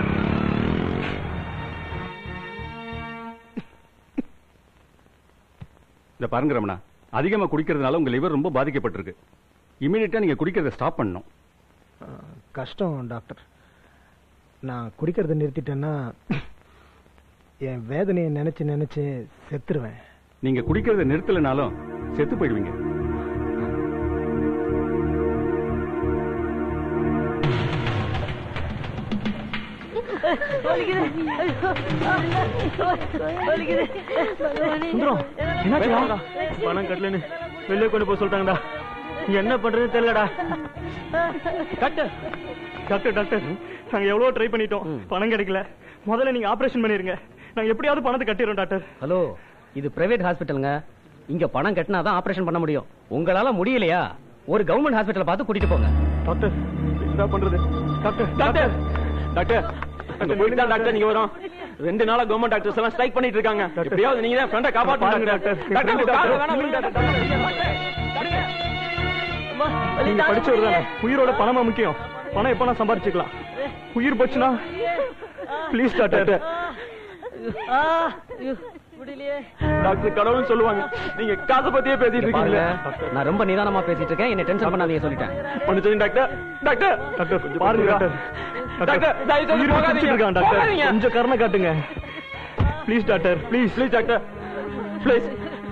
இந்த பாருங்க ரமணா அதிகமா குடிக்கிறதுனால உங்க லிவர் ரொம்ப பாதிக்கப்பட்டிருக்கு இமீடியட்டா நீங்க குடிக்கிறத ஸ்டாப் பண்ணணும் கஷ்டம் டாக்டர் நான் குடிக்கிறத நிறுத்திட்டேன்னா என் வேதனையை நினைச்சு நினைச்சு செத்துருவேன் நீங்க குடிக்கிறத நிறுத்தலைனாலும் செத்து போயிடுவீங்க சுந்தரம் என்னாச்சுடா பணம் கட்டலன்னு வெளியே கொண்டு போக சொல்லிட்டாங்கடா என்ன பண்றதுன்னு தெரியலடா டாக்டர் டாக்டர் டாக்டர் நாங்க எவ்வளவு ட்ரை பண்ணிட்டோம் பணம் கிடைக்கல முதல்ல நீங்க ஆபரேஷன் பண்ணிருங்க நாங்க எப்படியாவது பணத்தை கட்டிடுறோம் டாக்டர் ஹலோ இது பிரைவேட் ஹாஸ்பிட்டலுங்க இங்க பணம் கட்டினா தான் ஆபரேஷன் பண்ண முடியும் உங்களால முடியலையா ஒரு கவர்மெண்ட் ஹாஸ்பிட்டல் பார்த்து கூட்டிட்டு போங்க டாக்டர் என்ன பண்றது டாக்டர் டாக்டர் டாக்டர் டாக்டர் தான் டாக்டர் நீங்க வரோம் ரெண்டு நாளா கவர்மெண்ட் டாக்டர்ஸ் எல்லாம் ஸ்ட்ரைக் பண்ணிட்டு இருக்காங்க எப்படியாவது நீங்க தான் ஃப்ரெண்ட காப்பாத்துங்க டாக்டர் டாக்டர் உங்க காலை வேணா விடுங்க டாக்டர் நீங்க படிச்சவர் தானே உயிரோட பணமா முக்கியம் பணம் எப்ப நான் சம்பாரிச்சுக்கலாம் உயிர் போச்சுன்னா ப்ளீஸ் டாக்டர் டாக்டர் கடவுள்னு சொல்லுவாங்க நீங்க காசை பத்தியே பேசிட்டு இருக்கீங்க நான் ரொம்ப நிதானமா பேசிட்டு இருக்கேன் என்ன டென்ஷன் பண்ணாதீங்க சொல்லிட்டேன் மன்னிச்சுங்க டாக்டர் டாக்டர் டாக்டர் கொஞ்சம் பாருங்க டாக்டர் டாக்டர் தயவு செய்து போகாதீங்க இருக்கான் டாக்டர் கொஞ்சம் கருணை காட்டுங்க please doctor please please doctor please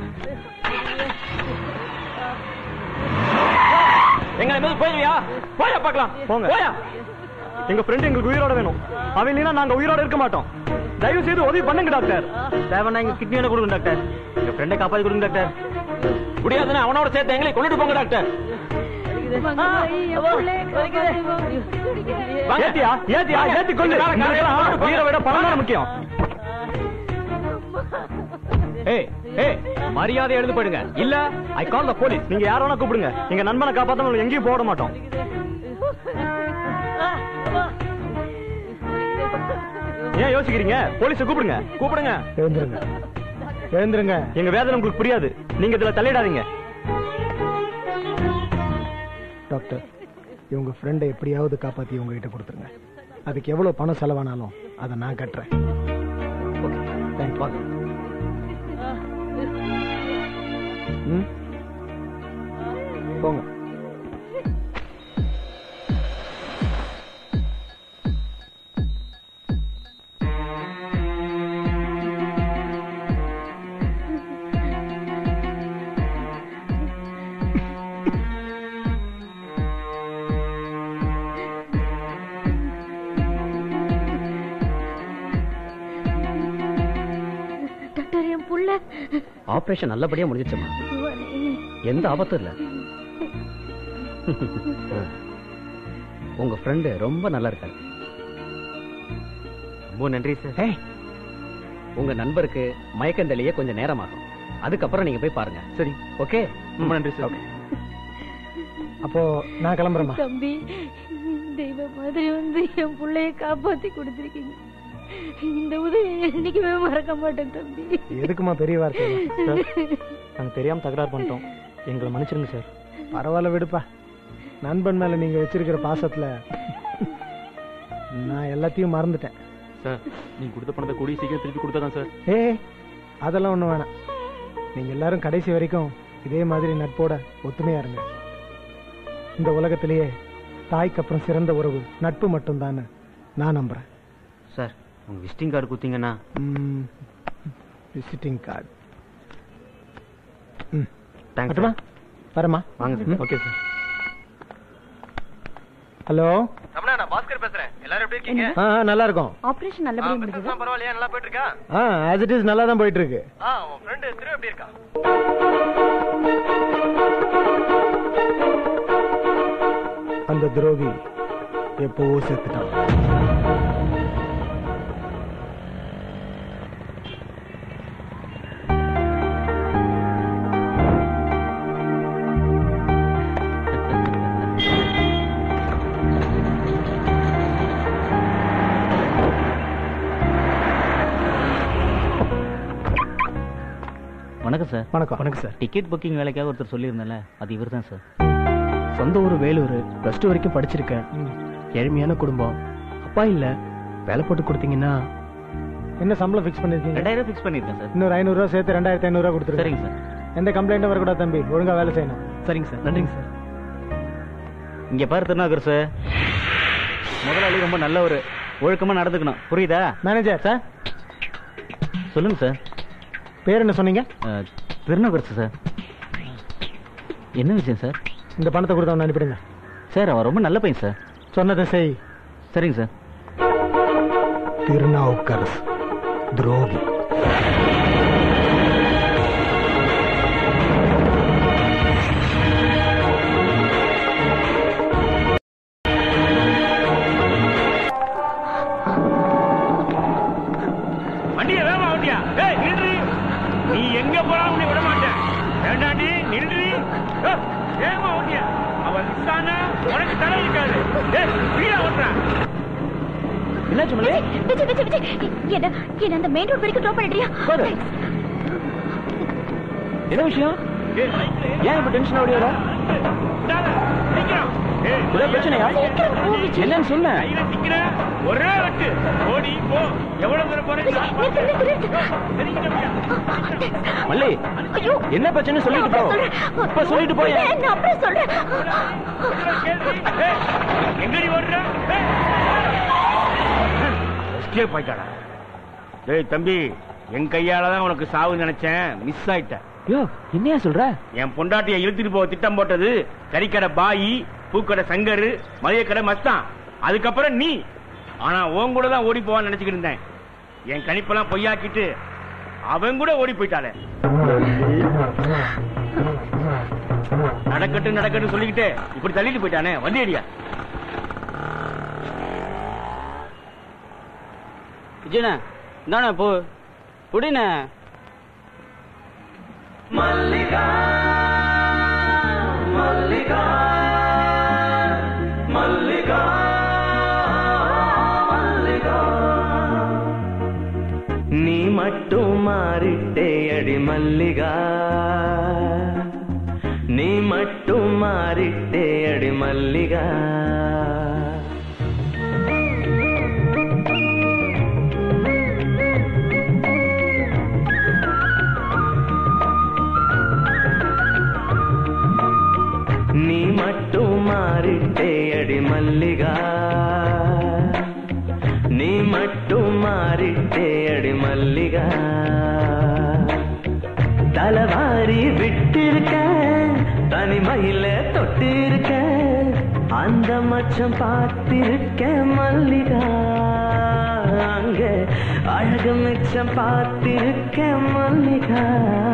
எங்க என்ன போயியா போயா பார்க்கலாம் போங்க போயா எங்க ஃப்ரெண்ட் எங்களுக்கு உயிரோட வேணும் அவன் இல்லைன்னா நாங்க உயிரோட இருக்க மாட்டோம் தயவு செய்து உதவி பண்ணுங்க டாக்டர் தேவைன்னா எங்க கிட்னி வேணா கொடுங்க டாக்டர் எங்க ஃப்ரெண்டை காப்பாத்தி கொடுங்க டாக்டர் முடியாதுன்னா அவனோட சேர்த்து எங்களை கொண்டுட்டு போங்க டாக்டர் ஏத்தியா ஏத்தியா ஏத்தி கொண்டு உயிரை விட பணம் தானே முக்கியம் ஏய் ஏய் மரியாதை எழுந்து போயிடுங்க இல்ல ஐ கால் த போலீஸ் நீங்க யார வேணா கூப்பிடுங்க எங்க நண்பனை காப்பாத்த எங்கேயும் போட மாட்டோம் ஏன் யோசிக்கிறீங்க போலீஸ கூப்பிடுங்க கூப்பிடுங்க எழுந்துருங்க எழுந்துருங்க எங்க வேதனை உங்களுக்கு புரியாது நீங்க இதுல தலையிடாதீங்க டாக்டர் இவங்க ஃப்ரெண்டை எப்படியாவது காப்பாத்தி உங்ககிட்ட கொடுத்துருங்க அதுக்கு எவ்வளவு பணம் செலவானாலும் அதை நான் கட்டுறேன் ஓகே தேங்க்ஸ் ம் போங்க டாக்டர் என் புள்ள ஆபரேஷன் நல்லபடியா முடிஞ்சிச்சுமா எந்த ஆபத்தும் இல்ல உங்க ஃப்ரெண்டு ரொம்ப நல்லா இருக்காரு ரொம்ப நன்றி சார் உங்க நண்பருக்கு மயக்கம் தெளிய கொஞ்சம் நேரம் ஆகும் அதுக்கப்புறம் நீங்க போய் பாருங்க சரி ஓகே ரொம்ப நன்றி சார் அப்போ நான் கிளம்புறேம்மா தம்பி தெய்வ மாதிரி வந்து என் புள்ளைய காப்பாத்தி கொடுத்துருக்கீங்க இந்த உதவி என்னைக்குமே மறக்க மாட்டேன் தம்பி எதுக்குமா பெரிய வார்த்தை சார் நாங்க தெரியாம தகராறு பண்ணிட்டோம் எங்களை மன்னிச்சிருங்க சார் பரவாயில்ல விடுப்பா நண்பன் மேல நீங்க வச்சிருக்கிற பாசத்துல நான் எல்லாத்தையும் மறந்துட்டேன் சார் நீங்க கொடுத்த பணத்தை கூடிய சீக்கிரம் திருப்பி கொடுத்தாதான் சார் ஏய் அதெல்லாம் ஒண்ணும் வேணாம் நீங்க எல்லாரும் கடைசி வரைக்கும் இதே மாதிரி நட்போட ஒத்துமையா இருங்க இந்த உலகத்திலேயே தாய்க்கு அப்புறம் சிறந்த உறவு நட்பு மட்டும்தான் நான் நம்புறேன் சார் உங்க விசிட்டிங் கார்டு கொடுத்தீங்கன்னா விசிட்டிங் கார்டு தேங்க்ஸ் மட்டுமா வரமா வாங்க sir okay sir hello Ramana நான் பாஸ்கர் பேசுறேன் எல்லாரும் எப்படி இருக்கீங்க ஆ நல்லா இருக்கும் ஆபரேஷன் நல்லபடியா முடிஞ்சது பிசினஸ் பரவாயில்லையா நல்லா போயிட்டு இருக்கா ஆ ஆஸ் இட் இஸ் நல்லா தான் போயிட்டு இருக்கு ஆ உன் ஃப்ரெண்ட் திரு எப்படி இருக்கா அந்த துரோகி எப்பவோ செத்துட்டான் வணக்கம் சார் வணக்கம் வணக்கம் சார் டிக்கெட் புக்கிங் வேலைக்காக ஒருத்தர் சொல்லியிருந்தேன்ல அது இவர் தான் சார் சொந்த ஊர் வேலூர் ப்ளஸ் டூ வரைக்கும் படிச்சிருக்கேன் ஏழ்மையான குடும்பம் அப்பா இல்ல வேலை போட்டு கொடுத்தீங்கன்னா என்ன சம்பளம் ஃபிக்ஸ் பண்ணிருக்கீங்க ரெண்டாயிரம் ஃபிக்ஸ் பண்ணியிருக்கேன் சார் இன்னொரு ஐநூறுரூவா சேர்த்து ரெண்டாயிரத்தி ஐநூறுரூவா கொடுத்துருங்க சரிங்க சார் எந்த கம்ப்ளைண்ட்டும் வரக்கூடாது தம்பி ஒழுங்கா வேலை செய்யணும் சரிங்க சார் நன்றிங்க சார் இங்க பாரு திருநாகர் சார் முதலாளி ரொம்ப நல்லவர் ஒழுக்கமா நடந்துக்கணும் புரியுதா மேனேஜர் சார் சொல்லுங்க சார் பேர் என்ன சொன்னீங்க திருநாகர் சார் என்ன விஷயம் சார் இந்த பணத்தை கொடுத்து அவனை அனுப்பிடுங்க சார் அவன் ரொம்ப நல்ல பையன் சார் சொன்னதை செய் சரிங்க சார் திருநாவுக்கரசு துரோகி வண்டிய வேகமா வண்டியா ஏய் நின்று நீ எங்க போனாலும் உன்னை விட மாட்டேன் வேண்டாண்டி நின்று ஏய், வேகமா வண்டியா அவன் நிச்சானா உனக்கு தலை இருக்காது ஏய் வீடா ஓட்டுறான் என்னாச்சு மல்லி விஜய் விஜய் விஜய் என்ன என்ன அந்த மெயின் ரோட் வரைக்கும் ட்ராப் பண்ணிடுறியா என்ன விஷயம் ஏன் இப்ப டென்ஷன் ஓடி வர ஏதோ பிரச்சனையா என்னன்னு சொல்ல ஒரே வெட்டு ஓடி போ எவ்வளவு தூரம் போறேன் மல்லி என்ன பிரச்சனை சொல்லிட்டு போ இப்ப சொல்லிட்டு போய் நான் அப்புறம் சொல்றேன் எங்கடி ஓடுற எஸ்கேப் ஆயிட்டாடா டேய் தம்பி என் கையால தான் உனக்கு சாவு நினைச்சேன் மிஸ் ஆயிட்டேன் யோ என்னையா சொல்ற என் பொண்டாட்டியை இழுத்துட்டு போக திட்டம் போட்டது கறிக்கடை பாயி பூக்கடை சங்கரு மளிகைக்கடை மஸ்தான் அதுக்கப்புறம் நீ ஆனா உன் கூட தான் ஓடி போவான்னு நினைச்சுக்கிட்டு இருந்தேன் என் கணிப்பெல்லாம் பொய்யாக்கிட்டு அவன் கூட ஓடி போயிட்டாளே நடக்கட்டும் நடக்கட்டும் சொல்லிக்கிட்டு இப்படி தள்ளிட்டு போயிட்டானே வண்டி அடியா விஜயண்ணா இந்தாண்ணா போ புடிண்ணே மல்லிகா மல்லிகா மல்லிகா மல்லிகா நீ மட்டும் மாறிட்டே அடி மல்லிகா நீ மட்டும் மாறிட்டே அடி மல்லிகா நீ மட்டும் மாறிட்டே அடி மல்லிகா நீ மட்டும் மாறிட்டே அடி மல்லிகா தலவாரி விட்டிருக்க தனிமையில தொட்டிருக்க அந்த மச்சம் பார்த்திருக்க மல்லிகா அங்க அழகு மிச்சம் பார்த்திருக்க மல்லிகா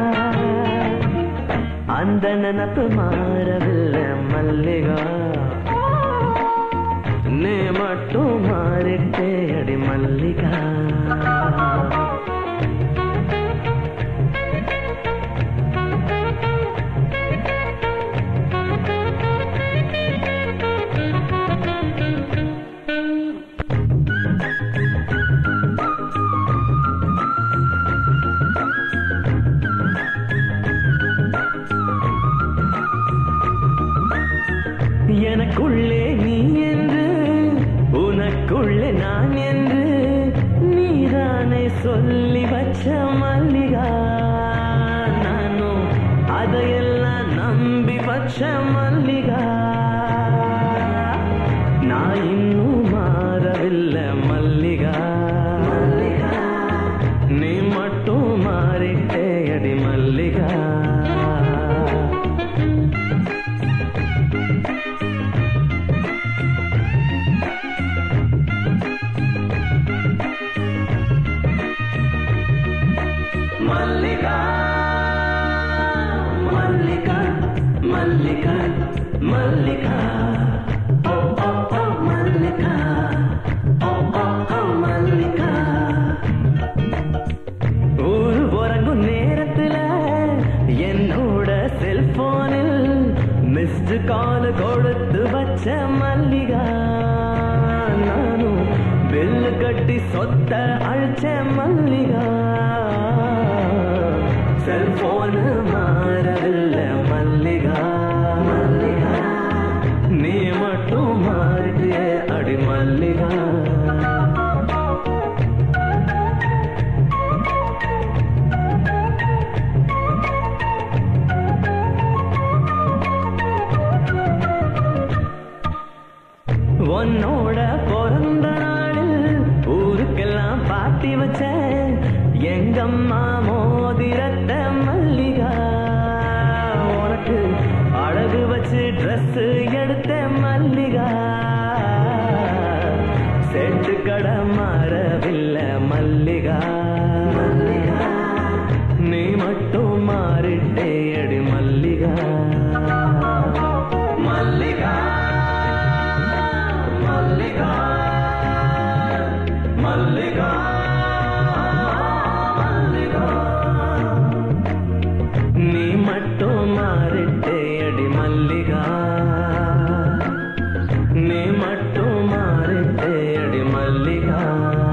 அந்த நினப்பு மாறவில்லை மல்லிகா நீ மட்டும் மாறிட்டே அடி மல்லிகா எனக்குள்ளே நீ என்று உனக்குள்ளே நான் என்று நீதானே சொல்லி வச்ச மல்லிகா நானும் அதையெல்லாம் நம்பி வச்ச மல்லிகா நான் இன்னும் மாறவில்லை மல்லிகா நீ மட்டும் மாறிட்டே அடி மல்லிகா மல்லிகா மல்லிகா மல்லிகா மல்லிகா ஓ ஓ ஓ மல்லிகா ஓ ஓ ஓ மல்லிகா ஊரு உறங்கும் நேரத்துல என்னோட செல்போனில் மிஸ்டு கால் கொடுத்து வச்ச மல்லிகா நானும் பில்லு கட்டி சொத்த அழிச்ச மல்லிகா செல்போன் மாறவில்லை மல்லிகா மல்லிகா நீ மட்டும் மாறிட்டே அடி மல்லிகா உன்னோட பிறந்த நாளில் ஊருக்கெல்லாம் பாத்தி வச்சேன் எங்கம்மா மோதிரத்த மல்லிகா உனக்கு அழகு வச்சு ட்ரெஸ் எடுத்த மல்லிகா செட்டு கடை மாறவில்லை நீ மட்டும் மாறிட்டே அடி மல்லிகா நீ மட்டும் மாறிட்டே அடி மல்லிகா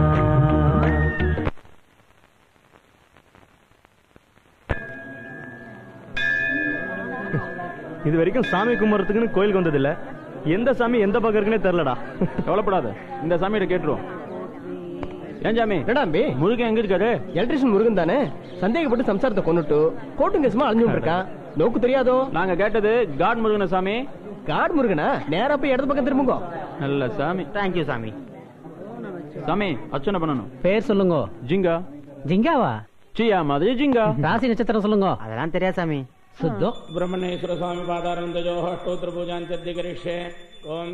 இது வரைக்கும் சாமி கும்பிட்றதுக்குன்னு கோயிலுக்கு வந்ததில்ல எந்த சாமி எந்த பக்கம் இருக்குன்னே தெரிலடா கவலைப்படாத இந்த சாமியிட்ட கேட்டுருவோம் ஏன் சாமி என்னடா அம்பி முருகன் எங்க இருக்காரு எலக்ட்ரிஷியன் முருகன் தானே சந்தேகப்பட்டு சம்சாரத்தை கொண்டுட்டு கோட்டும் கேசுமா அழிஞ்சு இருக்கான் நோக்கு தெரியாதோ நாங்க கேட்டது காட் முருகன சாமி காட் முருகனா நேரா போய் இடது பக்கம் திரும்புங்க நல்ல சாமி தேங்க்யூ சாமி சாமி அர்ச்சனை பண்ணணும் பேர் சொல்லுங்க ஜிங்கா ஜிங்காவா சியா மாதிரி ஜிங்கா ராசி நட்சத்திரம் சொல்லுங்க அதெல்லாம் தெரியாது சாமி சுத்தம் ब्रह्मणेश्वर स्वामी पादारंदजोः स्तोत्र पूजाञ्चद्यकरिष्ये ॐ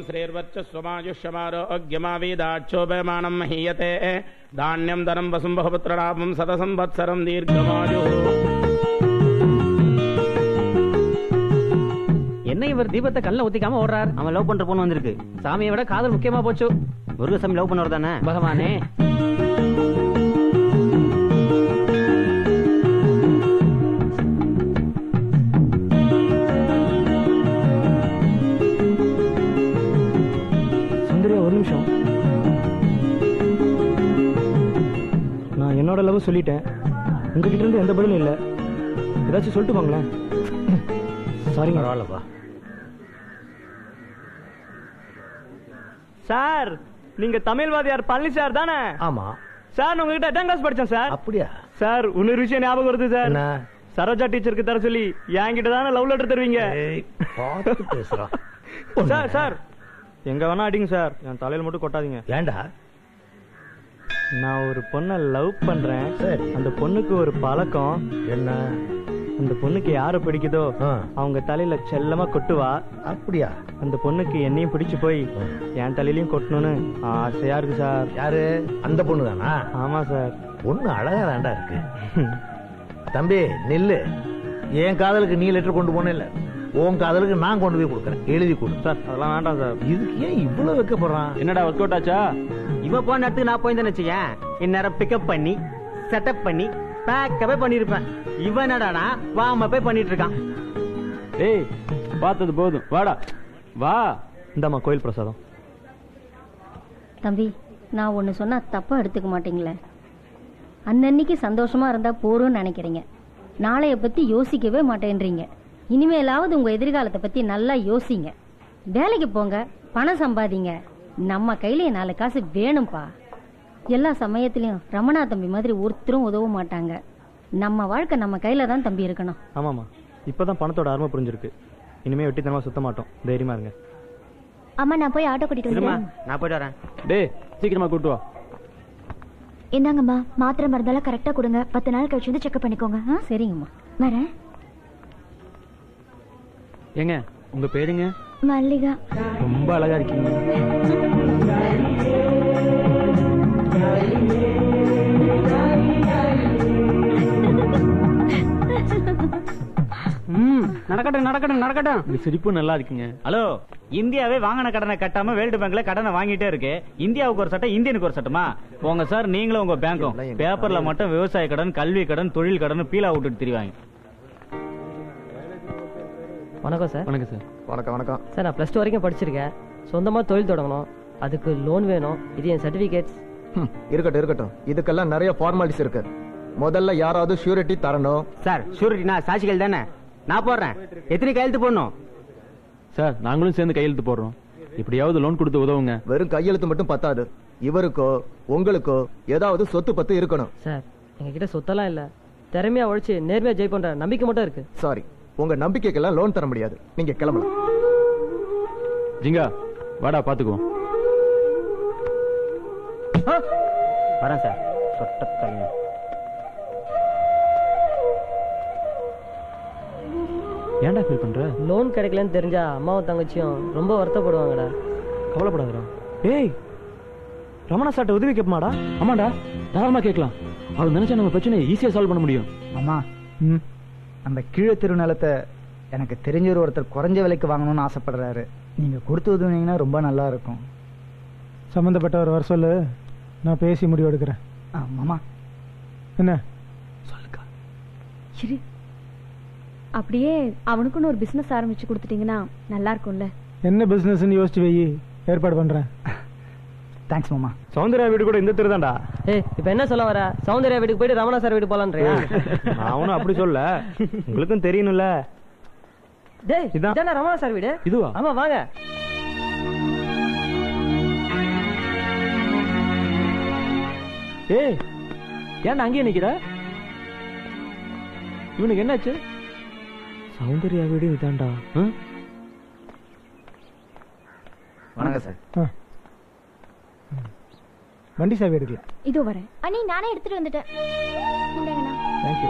श्रीर्वच्चस्वमाजुष्यमारोग्यमावेदाच्छोभयमानं महीयते धान्यं धनं वसुं बहुपुत्रलाभं सतसंवत्सरं दीर्घमायुः என்ன இவர் தீபத்தை கல்ல ஊத்திக்காம ஓடுறார் அவன் லவ் பண்ற பொண்ணு வந்திருக்கு சாமியை விட காதல் முக்கியமா போச்சு முருகசாமி லவ் பண்ணவர் தானே பகவானே சுந்தரியா ஒரு நிமிஷம் நான் என்னோட லவ் சொல்லிட்டேன் உங்ககிட்ட இருந்து எந்த பதிலும் இல்லை ஏதாச்சும் சொல்லிட்டு போங்களேன் சாரிங்க பரவாயில்லப்பா சார் நீங்க தமிழ்வாதியார் பழனி சார் தானே ஆமா சார் நான் உங்ககிட்ட எட்டாம் கிளாஸ் படிச்சேன் சார் அப்படியா சார் இன்னொரு விஷயம் ஞாபகம் வருது சார் சரோஜா டீச்சருக்கு தர சொல்லி என்கிட்ட தானே லவ் லெட்டர் தருவீங்க பார்த்து பேசுறான் சார் சார் எங்க வேணா அடிங்க சார் என் தலையில மட்டும் கொட்டாதீங்க ஏண்டா நான் ஒரு பொண்ணை லவ் பண்றேன் சரி. அந்த பொண்ணுக்கு ஒரு பழக்கம் என்ன அந்த பொண்ணுக்கு யார பிடிக்குதோ அவங்க தலையில செல்லமா கொட்டுவா அப்படியா அந்த பொண்ணுக்கு என்னையும் பிடிச்சு போய் என் தலையிலயும் கொட்டணும்னு ஆசையா இருக்கு சார் யாரு அந்த பொண்ணு தானா ஆமா சார் பொண்ணு அழகா தாண்டா இருக்கு தம்பி நில்லு என் காதலுக்கு நீ லெட்டர் கொண்டு போன இல்ல உன் காதலுக்கு நான் கொண்டு போய் கொடுக்குறேன் எழுதி கொடு சார் அதெல்லாம் வேண்டாம் சார் இதுக்கு ஏன் இவ்வளவு வைக்கப்படுறான் என்னடா ஒர்க் அவுட் ஆச்சா இவ போன இடத்துக்கு நான் போயிருந்தேன்னு வச்சுக்கேன் இந்நேரம் பிக்கப் பண்ணி செட்டப் பண்ணி பேக்கவே பண்ணிருப்பேன் இவன் என்னடானா வாம போய் பண்ணிட்டு இருக்கான் ஏய் பார்த்தது போதும் வாடா வா இந்தாம்மா கோயில் பிரசாதம் தம்பி நான் ஒன்று சொன்னா தப்பா எடுத்துக்க மாட்டீங்களே அன்னன்னைக்கு சந்தோஷமா இருந்தா போறோம்னு நினைக்கிறீங்க நாளைய பத்தி யோசிக்கவே மாட்டேன்றீங்க இனிமேலாவது உங்க எதிர்காலத்தை பத்தி நல்லா யோசிங்க வேலைக்கு போங்க பணம் சம்பாதிங்க நம்ம கையில நாலு காசு வேணும்பா எல்லா சமயத்திலயும் ரமணா தம்பி மாதிரி ஒருத்தரும் உதவ மாட்டாங்க நம்ம வாழ்க்கை நம்ம கையில தான் தம்பி இருக்கணும் ஆமாமா இப்பதான் பணத்தோட அருமை புரிஞ்சிருக்கு இனிமே வெட்டித்தனமா சுத்த மாட்டோம் தைரியமா இருங்க அம்மா நான் போய் ஆட்டோ கூட்டிட்டு இருமா வந்துடுறேன் நான் போயிட்டு வரேன் டேய் சீக்கிரமா கூட்டு வா இந்தாங்கம்மா மாத்திரை மருந்தெல்லாம் கரெக்டா கொடுங்க பத்து நாள் கழிச்சு வந்து செக்அப் பண்ணிக்கோங்க ஆ? சரிங்கம்மா வரேன் ஏங்க உங்க பேருங்க மல்லிகா ரொம்ப அழகா இருக்கீங்க ம் நடக்கட்டும் நடக்கட்டும் நடக்கட்டும் இந்த சிரிப்பு நல்லா இருக்குங்க ஹலோ இந்தியாவே வாங்கின கடனை கட்டாம வேர்ல்டு பேங்க்ல கடனை வாங்கிட்டே இருக்கு இந்தியாவுக்கு ஒரு சட்டம் இந்தியனுக்கு ஒரு சட்டமா போங்க சார் நீங்களும் உங்க பேங்க்கும் பேப்பர்ல மட்டும் விவசாய கடன் கல்வி கடன் தொழில் கடன் பீலா விட்டுட்டு தெரிவாங்க வணக்கம் சார் வணக்கம் சார் வணக்கம் வணக்கம் சார் நான் ப்ளஸ் டூ வரைக்கும் படிச்சிருக்கேன் சொந்தமாக தொழில் தொடங்கணும் அதுக்கு லோன் வேணும் இது என் சர்டிஃபிகேட்ஸ் ஹம், இருக்கட்டும் இருக்கட்டும் இதுக்கெல்லாம் நிறைய ஃபார்மாலிட்டிஸ் இருக்கு முதல்ல யாராவது ஷூரிட்டி தரணும் சார் ஷூரிட்டி நான் சாட்சிகள் தானே நான் போடுறேன் எத்தனை கையெழுத்து போடணும் சார் நாங்களும் சேர்ந்து கையெழுத்து போடுறோம் இப்படியாவது லோன் கொடுத்து உதவுங்க வெறும் கையெழுத்து மட்டும் பத்தாது இவருக்கோ உங்களுக்கோ ஏதாவது சொத்து பத்து இருக்கணும் சார் எங்ககிட்ட சொத்தெல்லாம் இல்லை திறமையா உழைச்சி நேர்மையா ஜெயிப்போன்ற நம்பிக்கை மட்டும் இருக்கு சாரி உங்க நம்பிக்கைக்கெல்லாம் லோன் தர முடியாது நீங்க கிளம்பலாம் ஜிங்கா வாடா பாத்துக்குவோம் வரேன் சார் சொட்ட தலைங்க ஏன்டா ஃபீல் பண்ற லோன் கிடைக்கலன்னு தெரிஞ்சா அம்மாவும் தங்கச்சியும் ரொம்ப வருத்தப்படுவாங்கடா கவலைப்படாதடா ஏய் ரமணா சார்ட்ட உதவி கேட்பமாடா ஆமாடா தாராளமா கேட்கலாம் அவர் நினைச்சா நம்ம பிரச்சனையை ஈஸியா சால்வ் பண்ண முடியும் அம்மா அந்த கீழே தெரு நிலத்தை எனக்கு தெரிஞ்ச ஒருத்தர் குறைஞ்ச விலைக்கு வாங்கணும்னு ஆசைப்படுறாரு நீங்க கொடுத்து உதவுனீங்கன்னா ரொம்ப நல்லா இருக்கும் சம்பந்தப்பட்டவர் வர சொல்லு நான் பேசி முடிவு எடுக்கிறேன் ஆ, மாமா என்ன இரு அப்படியே அவனுக்குன்னு ஒரு பிசினஸ் ஆரம்பிச்சு கொடுத்துட்டீங்கன்னா நல்லா இருக்கும்ல என்ன பிசினஸ்னு யோசிச்சு வை ஏற்பாடு பண்றேன் தேங்க்ஸ் மாமா சௌந்தர்யா வீடு கூட இந்த தெரு தான்டா ஏய் இப்போ என்ன சொல்ல வர சௌந்தர்யா வீட்டுக்கு போயிட்டு ரமணா சார் வீடு போலான்றியா நான் ஒன்றும் அப்படி சொல்ல உங்களுக்கும் தெரியணும்ல டேய் இதான். இதானே ரமணா சார் வீடு இதுவா ஆமா வாங்க ஏய் ஏன்டா அங்கேயே நிக்கிற இவனுக்கு என்னாச்சு சௌந்தர்யா வீடு இதான்டா ஆ? வணக்கம் சார் ஆ. வண்டி சாவி எடுக்கலாம் இதோ வரேன் அண்ணி நானே எடுத்துட்டு வந்துட்டேன் இந்தாங்கண்ணா தேங்க்யூ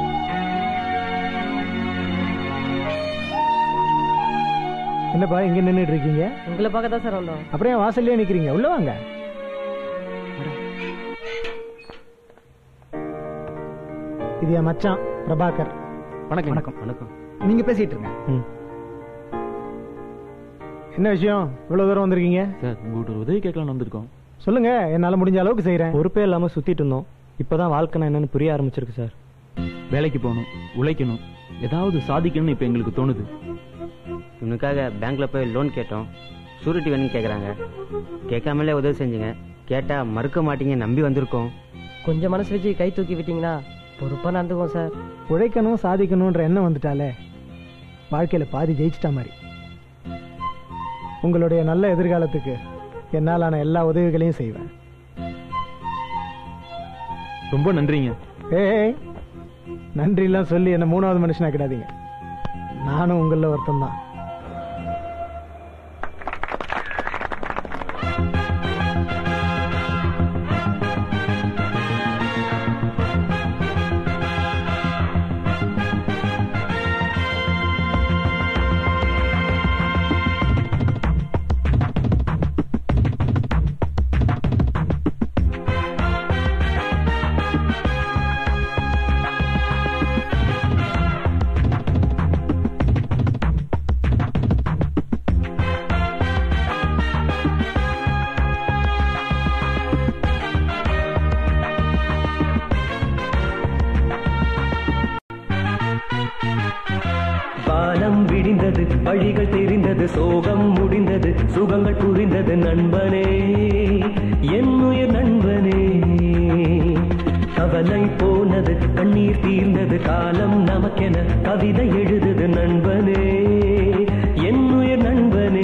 என்னப்பா இங்க நின்னுட்டு இருக்கீங்க உங்களை பார்க்க தான் சார் வந்தோம் அப்புறம் ஏன் வாசல்லே நிக்கிறீங்க உள்ள வாங்க இது என் மச்சான் பிரபாகர் வணக்கம் வணக்கம். வணக்கம் நீங்க பேசிட்டு இருங்க என்ன விஷயம் இவ்வளவு தூரம் வந்திருக்கீங்க சார் உங்கள்கிட்ட ஒரு உதவி கேட்கலாம்னு வந்திருக்கோம் சொல்லுங்க என்னால முடிஞ்ச அளவுக்கு செய்யறேன் பொறுப்பே இல்லாம சுத்திட்டு இருந்தோம் இப்பதான் வாழ்க்கைனா என்னன்னு புரிய ஆரம்பிச்சிருக்கு சார் வேலைக்கு போகணும் உழைக்கணும் ஏதாவது சாதிக்கணும்னு இப்ப எங்களுக்கு தோணுது இவனுக்காக பேங்க்ல போய் லோன் கேட்டோம் சூரிட்டி வேணும்னு கேக்குறாங்க கேட்காமலே உதவி செஞ்சீங்க கேட்டா மறுக்க மாட்டீங்க நம்பி வந்திருக்கோம் கொஞ்சம் மனசு வச்சு கை தூக்கி விட்டீங்கன்னா பொறுப்பா நடந்துக்குவோம் சார் உழைக்கணும் சாதிக்கணும்ன்ற எண்ணம் வந்துட்டாலே வாழ்க்கையில பாதி ஜெயிச்சிட்டா மாதிரி உங்களுடைய நல்ல எதிர்காலத்துக்கு என்னாலான எல்லா உதவிகளையும் செய்வேன் ரொம்ப நன்றிங்க ஏய் நன்றி எல்லாம் சொல்லி என்ன மூணாவது மனுஷனாக்கிடாதீங்க நானும் உங்கள ஒருத்தன் தான் காலம் விடிந்தது வழிகள் தெரிந்தது சோகம் முடிந்தது சுகங்கள் புரிந்தது நண்பனே என்னுயிர் நண்பனே கவலை போனது கண்ணீர் தீர்ந்தது காலம் நமக்கென கவிதை எழுதுது நண்பனே என்னுயிர் நண்பனே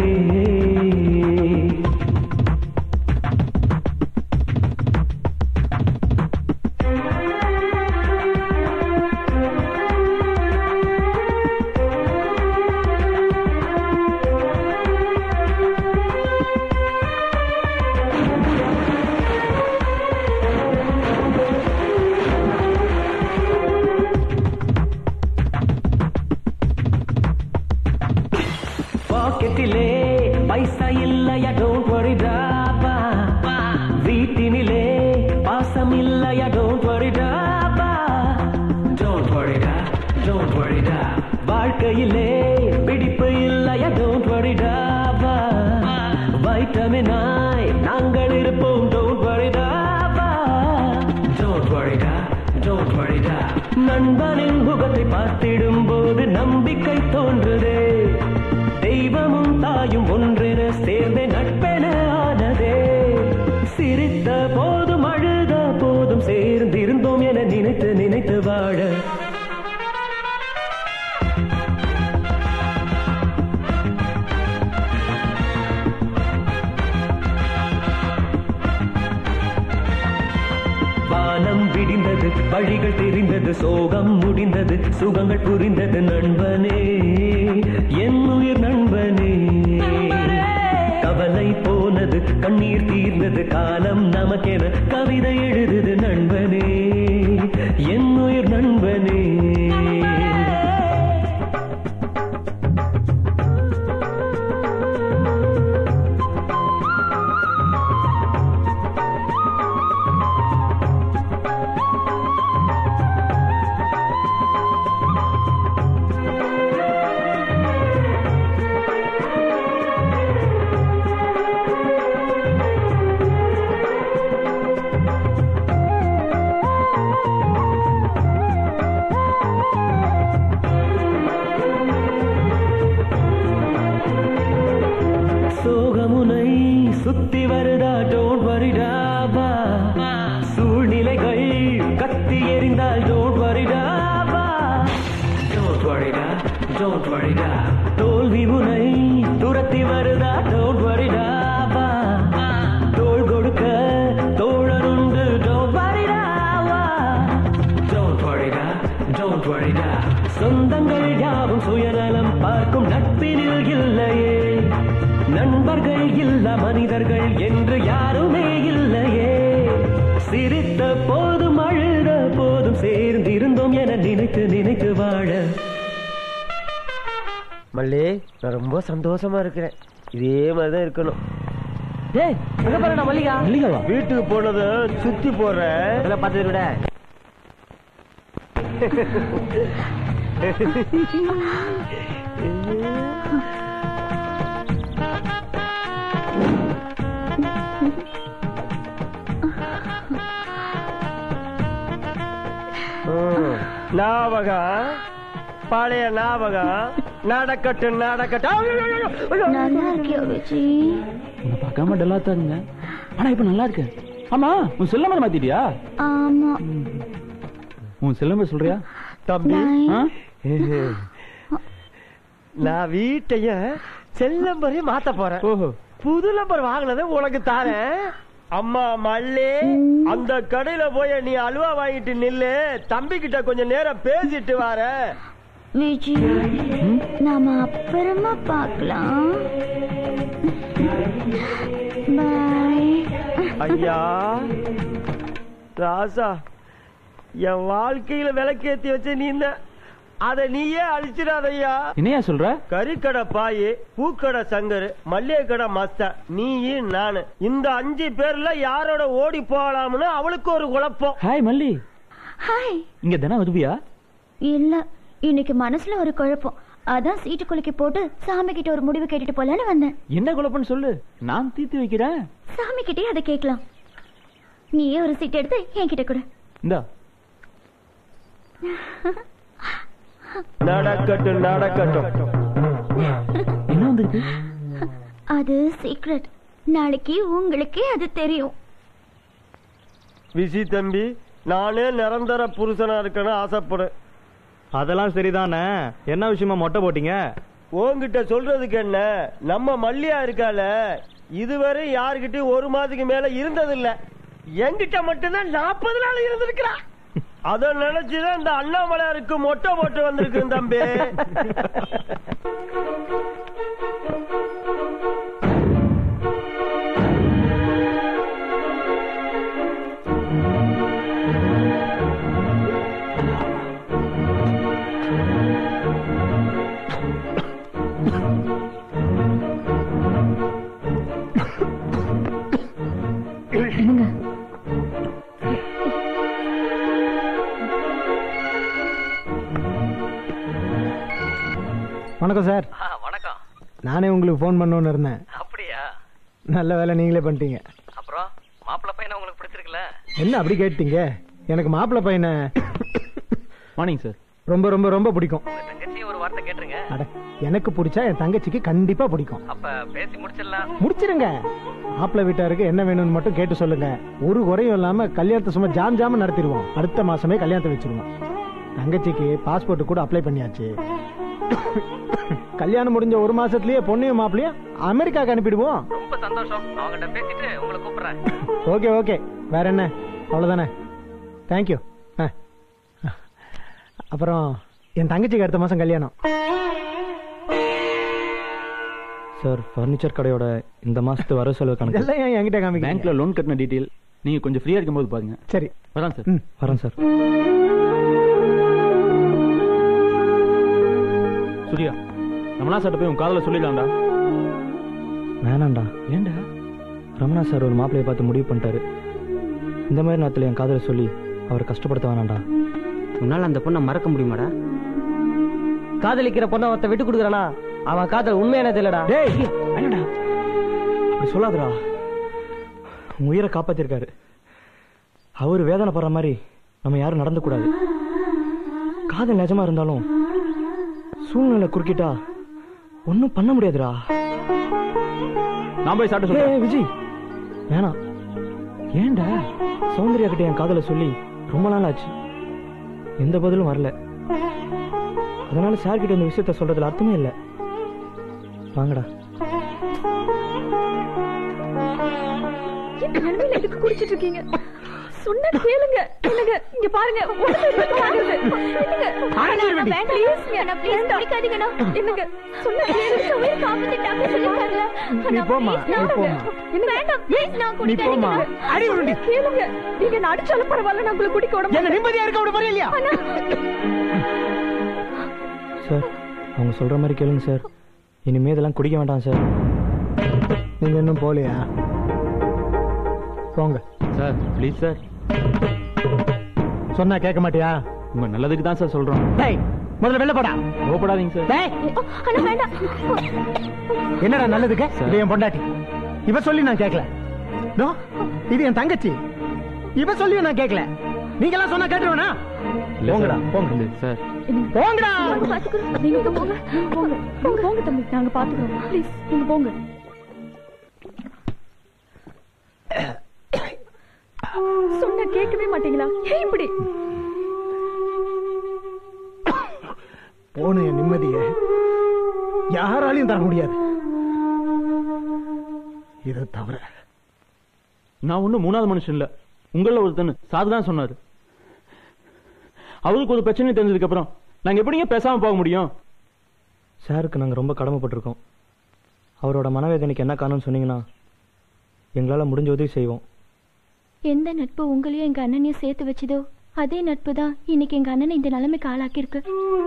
பாக்கெட்டிலே பைசா இல்லையா டோன்ட் வரி டாபா வீட்டினிலே பாசம் இல்லையா டோன்ட் வரி டாபா டோன்ட் வரி டா டோன்ட் வரி டா வாழ்க்கையிலே பிடிப்பு இல்லையா டோன்ட் வரி டாபா வைட்டமினாய் நாங்கள் இருப்போம் டோன்ட் வரி டாபா டோன்ட் வரி டா டோன்ட் வரி டா நண்பனின் முகத்தை பார்த்திடும் போது நம்பிக்கை தோன்றுதே தெய்வமும் தாயும் ஒன்றென சேர்ந்து நட்பென ஆனதே சிரித்த போதும் அழுத போதும் சேர்ந்திருந்தோம் என நினைத்து நினைத்து வாழ வானம் விடிந்தது வழிகள் தெரிந்தது சோகம் முடிந்தது சுகங்கள் புரிந்தது நண்பனே என் உயிர் நண்பனே கவலை போனது கண்ணீர் தீர்ந்தது காலம் நமக்கென கவிதை எழுதுது நண்பனே என் உயிர் நண்பனே சுத்தி வருதா டோன்ட் வரிடா வா சூழ்நிலைகள் கத்தி எறிந்தால் டோன்ட் வரிடா வா டோன்ட் வரிடா டோன்ட் வரிடா தோல்வி உனை துரத்தி வருதா டோன்ட் வரிடா வா தோள் கொடுக்க தோழனுண்டு டோன்ட் வரிடா வா டோன்ட் வரிடா டோன்ட் வரிடா சொந்தங்கள் யாவும் சுயநலம் பார்க்கும் நட்பினில் இல்லையே நண்பர்கள் இல்ல மனிதர்கள் என்று யாருமே இல்லையே சிரித்த போதும் அழுத போதும் சேர்ந்திருந்தோம் என நினைத்து நினைத்து வாழ மல்லி நான் ரொம்ப சந்தோஷமா இருக்கிறேன் இதே மாதிரி தான் இருக்கணும் டேய் எங்க போறா மல்லிகா மல்லிகாவா வீட்டுக்கு போனது சுத்தி போறேன் அதெல்லாம் பார்த்ததை விட ம், ஞாபகம் பழைய ஞாபகம் நடக்கட்டு நடக்கட்டு ஐயோ, ஐயோ, ஐயோ, ஐயோ. நல்லா இருக்கியா விஜய் உன்னை பார்க்காம டல்லா தான் இருந்தேன் ஆனா இப்ப நல்லா இருக்கேன் ஆமா உன் செல்ல மாதிரி மாத்திட்டியா ஆமா உன் செல்ல மாதிரி சொல்றியா தம்பி ஆ? நான் வீட்டைய செல் நம்பரையும் மாத்த போறேன் ஓஹோ புது நம்பர் வாங்கினது உனக்கு தாரேன் அம்மா மல்லி அந்த கடையில போய் நீ அல்வா வாங்கிட்டு நில்லு தம்பி கிட்ட கொஞ்சம் நேரம் பேசிட்டு வார விஜய் நாம அப்புறமா பார்க்கலாம் பாய் ஐயா ராசா என் வாழ்க்கையில விளக்கேத்தி வச்ச நீ அத நீயே அழிச்சிடாதய்யா என்னையா சொல்ற கறிக்கடை பாயி பூக்கடை சங்கர் மல்லிகை கடை மஸ்தா நீ நானு இந்த அஞ்சு பேர்ல யாரோட ஓடி போகலாம்னு அவளுக்கு ஒரு குழப்பம் ஹாய் மல்லி ஹாய் இங்க தானே உதவியா இல்ல இன்னைக்கு மனசுல ஒரு குழப்பம் அதான் சீட்டு குலுக்கி போட்டு சாமி கிட்ட ஒரு முடிவு கேட்டுட்டு போலான்னு வந்தேன் என்ன குழப்பம்னு சொல்லு நான் தீர்த்து வைக்கிறேன் சாமி கிட்டே அதை கேட்கலாம் நீயே ஒரு சீட் எடுத்து என்கிட்ட கொடு இந்தா நடக்கட்டும் நடக்கட்டும் என்ன வந்திருக்கு அது சீக்ரெட் நாளைக்கு உங்களுக்கே அது தெரியும் விசி தம்பி நானே நிரந்தர புருஷனா இருக்கணும் ஆசைப்படு அதெல்லாம் சரிதானே என்ன விஷயமா மொட்டை போட்டீங்க உன்கிட்ட சொல்றதுக்கு என்ன நம்ம மல்லியா இருக்கால இதுவரை யாருகிட்டயும் ஒரு மாதத்துக்கு மேல இருந்ததில்ல என்கிட்ட மட்டும்தான் நாற்பது நாள் இருந்திருக்கிறா அத நினைச்சுதான் இந்த அண்ணாமலையாருக்கு மொட்டை போட்டு வந்திருக்கு தம்பி வணக்கம் சார் வணக்கம் நானே உங்களுக்கு ஃபோன் பண்ணணும்னு இருந்தேன் அப்படியா நல்ல வேலை நீங்களே பண்ணிட்டீங்க அப்புறம் மாப்பிள்ளை பையனை உங்களுக்கு பிடிச்சிருக்குல்ல என்ன அப்படி கேட்டீங்க எனக்கு மாப்பிள்ளை பையனை மார்னிங் சார் ரொம்ப ரொம்ப ரொம்ப பிடிக்கும் தங்கச்சியும் ஒரு வார்த்தை கேட்டுருங்க அட எனக்கு பிடிச்சா என் தங்கச்சிக்கு கண்டிப்பா பிடிக்கும் அப்ப பேசி முடிச்சிடலாம் முடிச்சிருங்க மாப்பிள்ளை வீட்டாருக்கு என்ன வேணும்னு மட்டும் கேட்டு சொல்லுங்க ஒரு குறையும் இல்லாம கல்யாணத்தை சும்மா ஜாம் ஜாம் நடத்திடுவோம் அடுத்த மாசமே கல்யாணத்தை வச்சிருவோம் தங்கச்சிக்கு பாஸ்போர்ட் கூட அப்ளை பண்ணியாச்சு கல்யாணம் முடிஞ்ச ஒரு மாசத்துலயே பொண்ணையும் மாப்பிளையும் அமெரிக்காக்கு அனுப்பிடுவோம் ரொம்ப சந்தோஷம் அவங்ககிட்ட பேசிட்டு உங்களை கூப்பிடுறேன் ஓகே ஓகே வேற என்ன அவ்வளவுதானே தேங்க்யூ அப்புறம் என் தங்கச்சிக்கு அடுத்த மாசம் கல்யாணம் சார் ஃபர்னிச்சர் கடையோட இந்த மாசத்து வர செலவு கணக்கு இதெல்லாம் ஏன் என்கிட்ட காமிக்கிறீங்க? பேங்க்ல லோன் கட்டின டீடைல் நீங்க கொஞ்சம் ஃப்ரீயா இருக்கும்போது பாருங்க சரி வரேன் சார் வரேன் சார் சூர்யா ரமணா சார்ட்ட போய் உன் காதல சொல்லிடலாம்டா வேணாம்டா ஏன்டா ரமணா சார் ஒரு மாப்பிளைய பார்த்து முடிவு பண்ணிட்டாரு இந்த மாதிரி நேரத்தில் என் காதலை சொல்லி அவரை கஷ்டப்படுத்த வேணாம்டா உன்னால் அந்த பொண்ணை மறக்க முடியுமாடா காதலிக்கிற பொண்ணை ஒருத்த விட்டு கொடுக்குறானா அவன் காதல் உண்மையானது இல்லடா டேய் வேணாம்டா அப்படி சொல்லாதடா உன் உயிரை காப்பாத்திருக்காரு அவர் வேதனைப்படுற மாதிரி நம்ம யாரும் நடந்துக்கூடாது காதல் நிஜமா இருந்தாலும் சூழ்நிலை குறுக்கிட்டா ஒன்றும் பண்ண முடியாதுடா நான் போய் சாப்பிட்டு ஏய், சொல்றேன் விஜய் வேணாம் ஏன்டா சௌந்தர்யா கிட்ட என் காதல சொல்லி ரொம்ப நாள் ஆச்சு எந்த பதிலும் வரல அதனால சார் கிட்ட இந்த விஷயத்த சொல்றதுல அர்த்தமே இல்லை வாங்கடா இந்த நிலைமையில எதுக்கு குடிச்சிட்டு இருக்கீங்க சொன்னா கேளுங்க இல்லங்க இங்க பாருங்க உடம்பு எதுக்கு ஆகுது இல்லங்க ஆரஞ்சிரு வேண்டாம், வண்டி. வேண்டாம் ப்ளீஸ் நான் ப்ளீஸ் குடிக்காதீங்கண்ணா இல்லங்க சொன்னா கேளுங்க உயிர் காப்பாத்தி டாக்டர் சொல்லிருக்காங்களா நீ போம்மா, நீ போம்மா. வேண்டாம் ப்ளீஸ் நான் நீ போம்மா. குடிக்காதீங்க அடி உருண்டி. கேளுங்க நீங்க என்ன அடிச்சாலும் பரவாயில்ல நான் உங்களை குடிக்க விட என்ன நிம்மதியா இருக்க விட போறீங்க இல்லையா சார் அவங்க சொல்ற மாதிரி கேளுங்க சார் இனிமே இதெல்லாம் குடிக்க வேண்டாம் சார் நீங்க இன்னும் போலையா போங்க சார் ப்ளீஸ் சார் சொன்னா கேட்க மாட்டியா உங்க நல்லதுக்கு தான் சார் சொல்றோம் டேய் முதல்ல வெளில போடா கோபப்படாதீங்க சார் டேய் அண்ணா வேண்டாம் என்னடா நல்லதுக்கு இது என் பொண்டாட்டி இவ சொல்லி நான் கேட்கல தோ, இது என் தங்கச்சி இவ சொல்லி நான் கேட்கல நீங்க எல்லாம் சொன்னா கேட்டுருவேனா இல்ல போங்கடா சார். போங்க இல்ல சார் போங்கடா நாங்க பாத்துக்கிறோம் நீங்க போங்க போங்க போங்க போங்க தம்பி நாங்க பாத்துக்கிறோம் ப்ளீஸ் நீங்க போங்க சொன்னா கேட்கவே மாட்டீங்களா ஏன் இப்படி போன என் நிம்மதிய யாராலையும் தர முடியாது இதை தவிர நான் ஒண்ணும் மூணாவது மனுஷன் இல்ல உங்கள ஒருத்தன் சாது தான் சொன்னாரு அவருக்கு ஒரு பிரச்சனை தெரிஞ்சதுக்கு அப்புறம் நாங்க எப்படிங்க பேசாம போக முடியும் சாருக்கு நாங்க ரொம்ப கடமைப்பட்டிருக்கோம் அவரோட மனவேதனைக்கு என்ன காரணம் சொன்னீங்கன்னா எங்களால முடிஞ்ச உதவி செய்வோம் எந்த நட்பு உங்களையும் எங்க அண்ணனையும் சேர்த்து வச்சதோ அதே நட்பு தான் இன்னைக்கு எங்க அண்ணனை இந்த நிலைமைக்கு ஆளாக்கியிருக்கு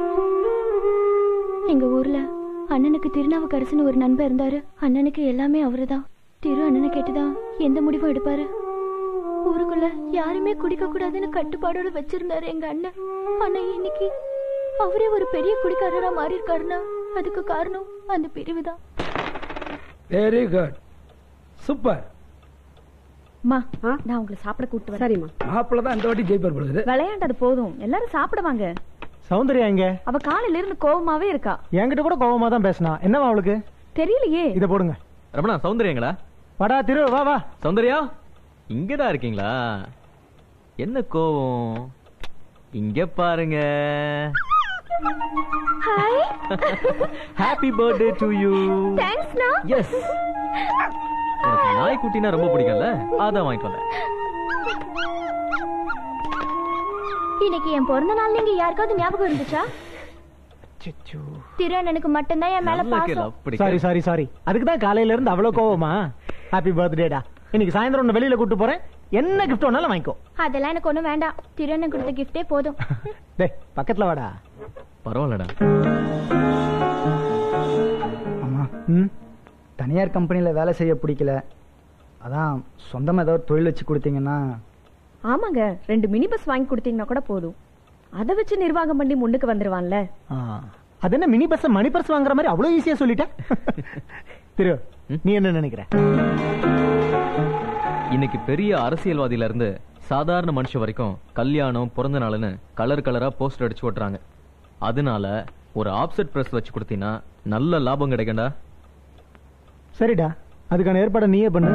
எங்க ஊர்ல அண்ணனுக்கு திருநாவுக்கரசுன்னு ஒரு நண்பர் இருந்தாரு அண்ணனுக்கு எல்லாமே அவருதான் திரு அண்ணனை கேட்டுதான் எந்த முடிவும் எடுப்பாரு ஊருக்குள்ள யாருமே குடிக்க கூடாதுன்னு கட்டுப்பாடோட வச்சிருந்தாரு எங்க அண்ணன் ஆனா இன்னைக்கு அவரே ஒரு பெரிய குடிக்காரரா மாறி இருக்காருன்னா அதுக்கு காரணம் அந்த பிரிவு தான் வெரி குட் சூப்பர் மா நான் உங்களை சாப்பிட கூட்டு வரேன் சரிம்மா மாப்பிள்ள தான் இந்த வாட்டி ஜெயிப்பர் போடுது விளையாண்டது போதும் எல்லாரும் சாப்பிடுவாங்க சௌந்தர்யா எங்க அவ காலையில இருந்து கோவமாவே இருக்கா என்கிட்ட கூட கோவமா தான் பேசினா என்னவா அவளுக்கு தெரியலையே இத போடுங்க ரமணா சௌந்தர்யங்களா வாடா திரு வா வா சௌந்தர்யா இங்கதான் இருக்கீங்களா என்ன கோவம் இங்க பாருங்க hi happy birthday to you தேங்க்ஸ்ண்ணா எஸ் உனக்கு நாய்க்குட்டினா ரொம்ப பிடிக்கும்ல அதான் வாங்கிட்டு வந்தேன் இன்னைக்கு என் பிறந்த நாள் நீங்க யாருக்காவது ஞாபகம் இருந்துச்சா திரு அண்ணனுக்கு மட்டும்தான் என் மேல பாசம் சாரி சாரி சாரி அதுக்கு தான் காலையில இருந்து அவ்வளவு கோவமா ஹாப்பி பர்த்டேடா இன்னைக்கு சாயந்தரம் உன்னை வெளியில கூட்டு போறேன் என்ன கிஃப்ட் வேணாலும் வாங்கிக்கோ அதெல்லாம் எனக்கு ஒண்ணும் வேண்டாம் திரு அண்ணன் கொடுத்த கிஃப்டே போதும் டேய் பக்கத்துல வாடா பரவாயில்லடா ஆமா தனியார் கம்பெனியில் வேலை செய்ய பிடிக்கல அதான் சொந்தமாக ஏதாவது தொழில் வச்சு கொடுத்தீங்கன்னா ஆமாங்க ரெண்டு மினி பஸ் வாங்கி கொடுத்தீங்கன்னா கூட போதும் அதை வச்சு நிர்வாகம் பண்ணி முன்னுக்கு வந்துருவான்ல ஆ, அது என்ன மினி பஸ் மணி பர்ஸ் வாங்குற மாதிரி அவ்வளவு ஈஸியா சொல்லிட்ட திரு நீ என்ன நினைக்கிற இன்னைக்கு பெரிய அரசியல்வாதியில இருந்து சாதாரண மனுஷன் வரைக்கும் கல்யாணம் பிறந்த நாள்னு கலர் கலரா போஸ்டர் அடிச்சு ஓட்டுறாங்க அதனால ஒரு ஆப்செட் பிரஸ் வச்சு கொடுத்தீங்கன்னா நல்ல லாபம் கிடைக்கும்டா சரிடா அதுக்கான ஏற்பாடை நீயே பண்ணு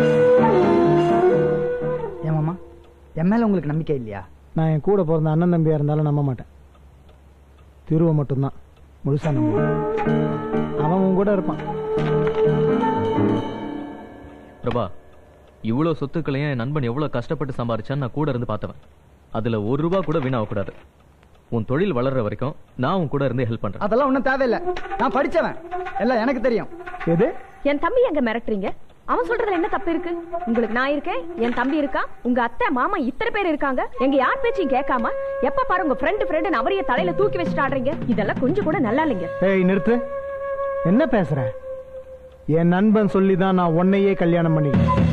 ஏமாமா என் மேல உங்களுக்கு நம்பிக்கை இல்லையா நான் என் கூட பிறந்த அண்ணன் தம்பியா இருந்தாலும் நம்ப மாட்டேன் திருவ மட்டும்தான் முழுசா நம்புவேன் அவன் உன் கூட இருப்பான் பிரபா இவ்வளவு சொத்துக்களையும் என் நண்பன் எவ்வளவு கஷ்டப்பட்டு சம்பாரிச்சான்னு நான் கூட இருந்து பார்த்தவன் அதுல ஒரு ரூபா கூட வீணாகக்கூடாது உன் தொழில் வளர்ற வரைக்கும் நான் உன் கூட இருந்து ஹெல்ப் பண்றேன் அதெல்லாம் ஒன்றும் தேவையில்லை நான் படிச்சவன் எல்லாம் எனக்கு தெரியும் எது என் தம்பி எங்க மிரட்டுறீங்க அவன் சொல்றதுல என்ன தப்பு இருக்கு உங்களுக்கு நான் இருக்கேன் என் தம்பி இருக்கான் உங்க அத்தை மாமா இத்தனை பேர் இருக்காங்க எங்க யார் பேச்சையும் கேட்காம எப்ப பாரு உங்க ஃப்ரெண்டு ஃப்ரெண்டு அவரையே தலையில தூக்கி வச்சுட்டு ஆடுறீங்க இதெல்லாம் கொஞ்சம் கூட நல்லா இல்லைங்க ஏய் நிறுத்து என்ன பேசுற என் நண்பன் சொல்லி தான் நான் உன்னையே கல்யாணம் பண்ணி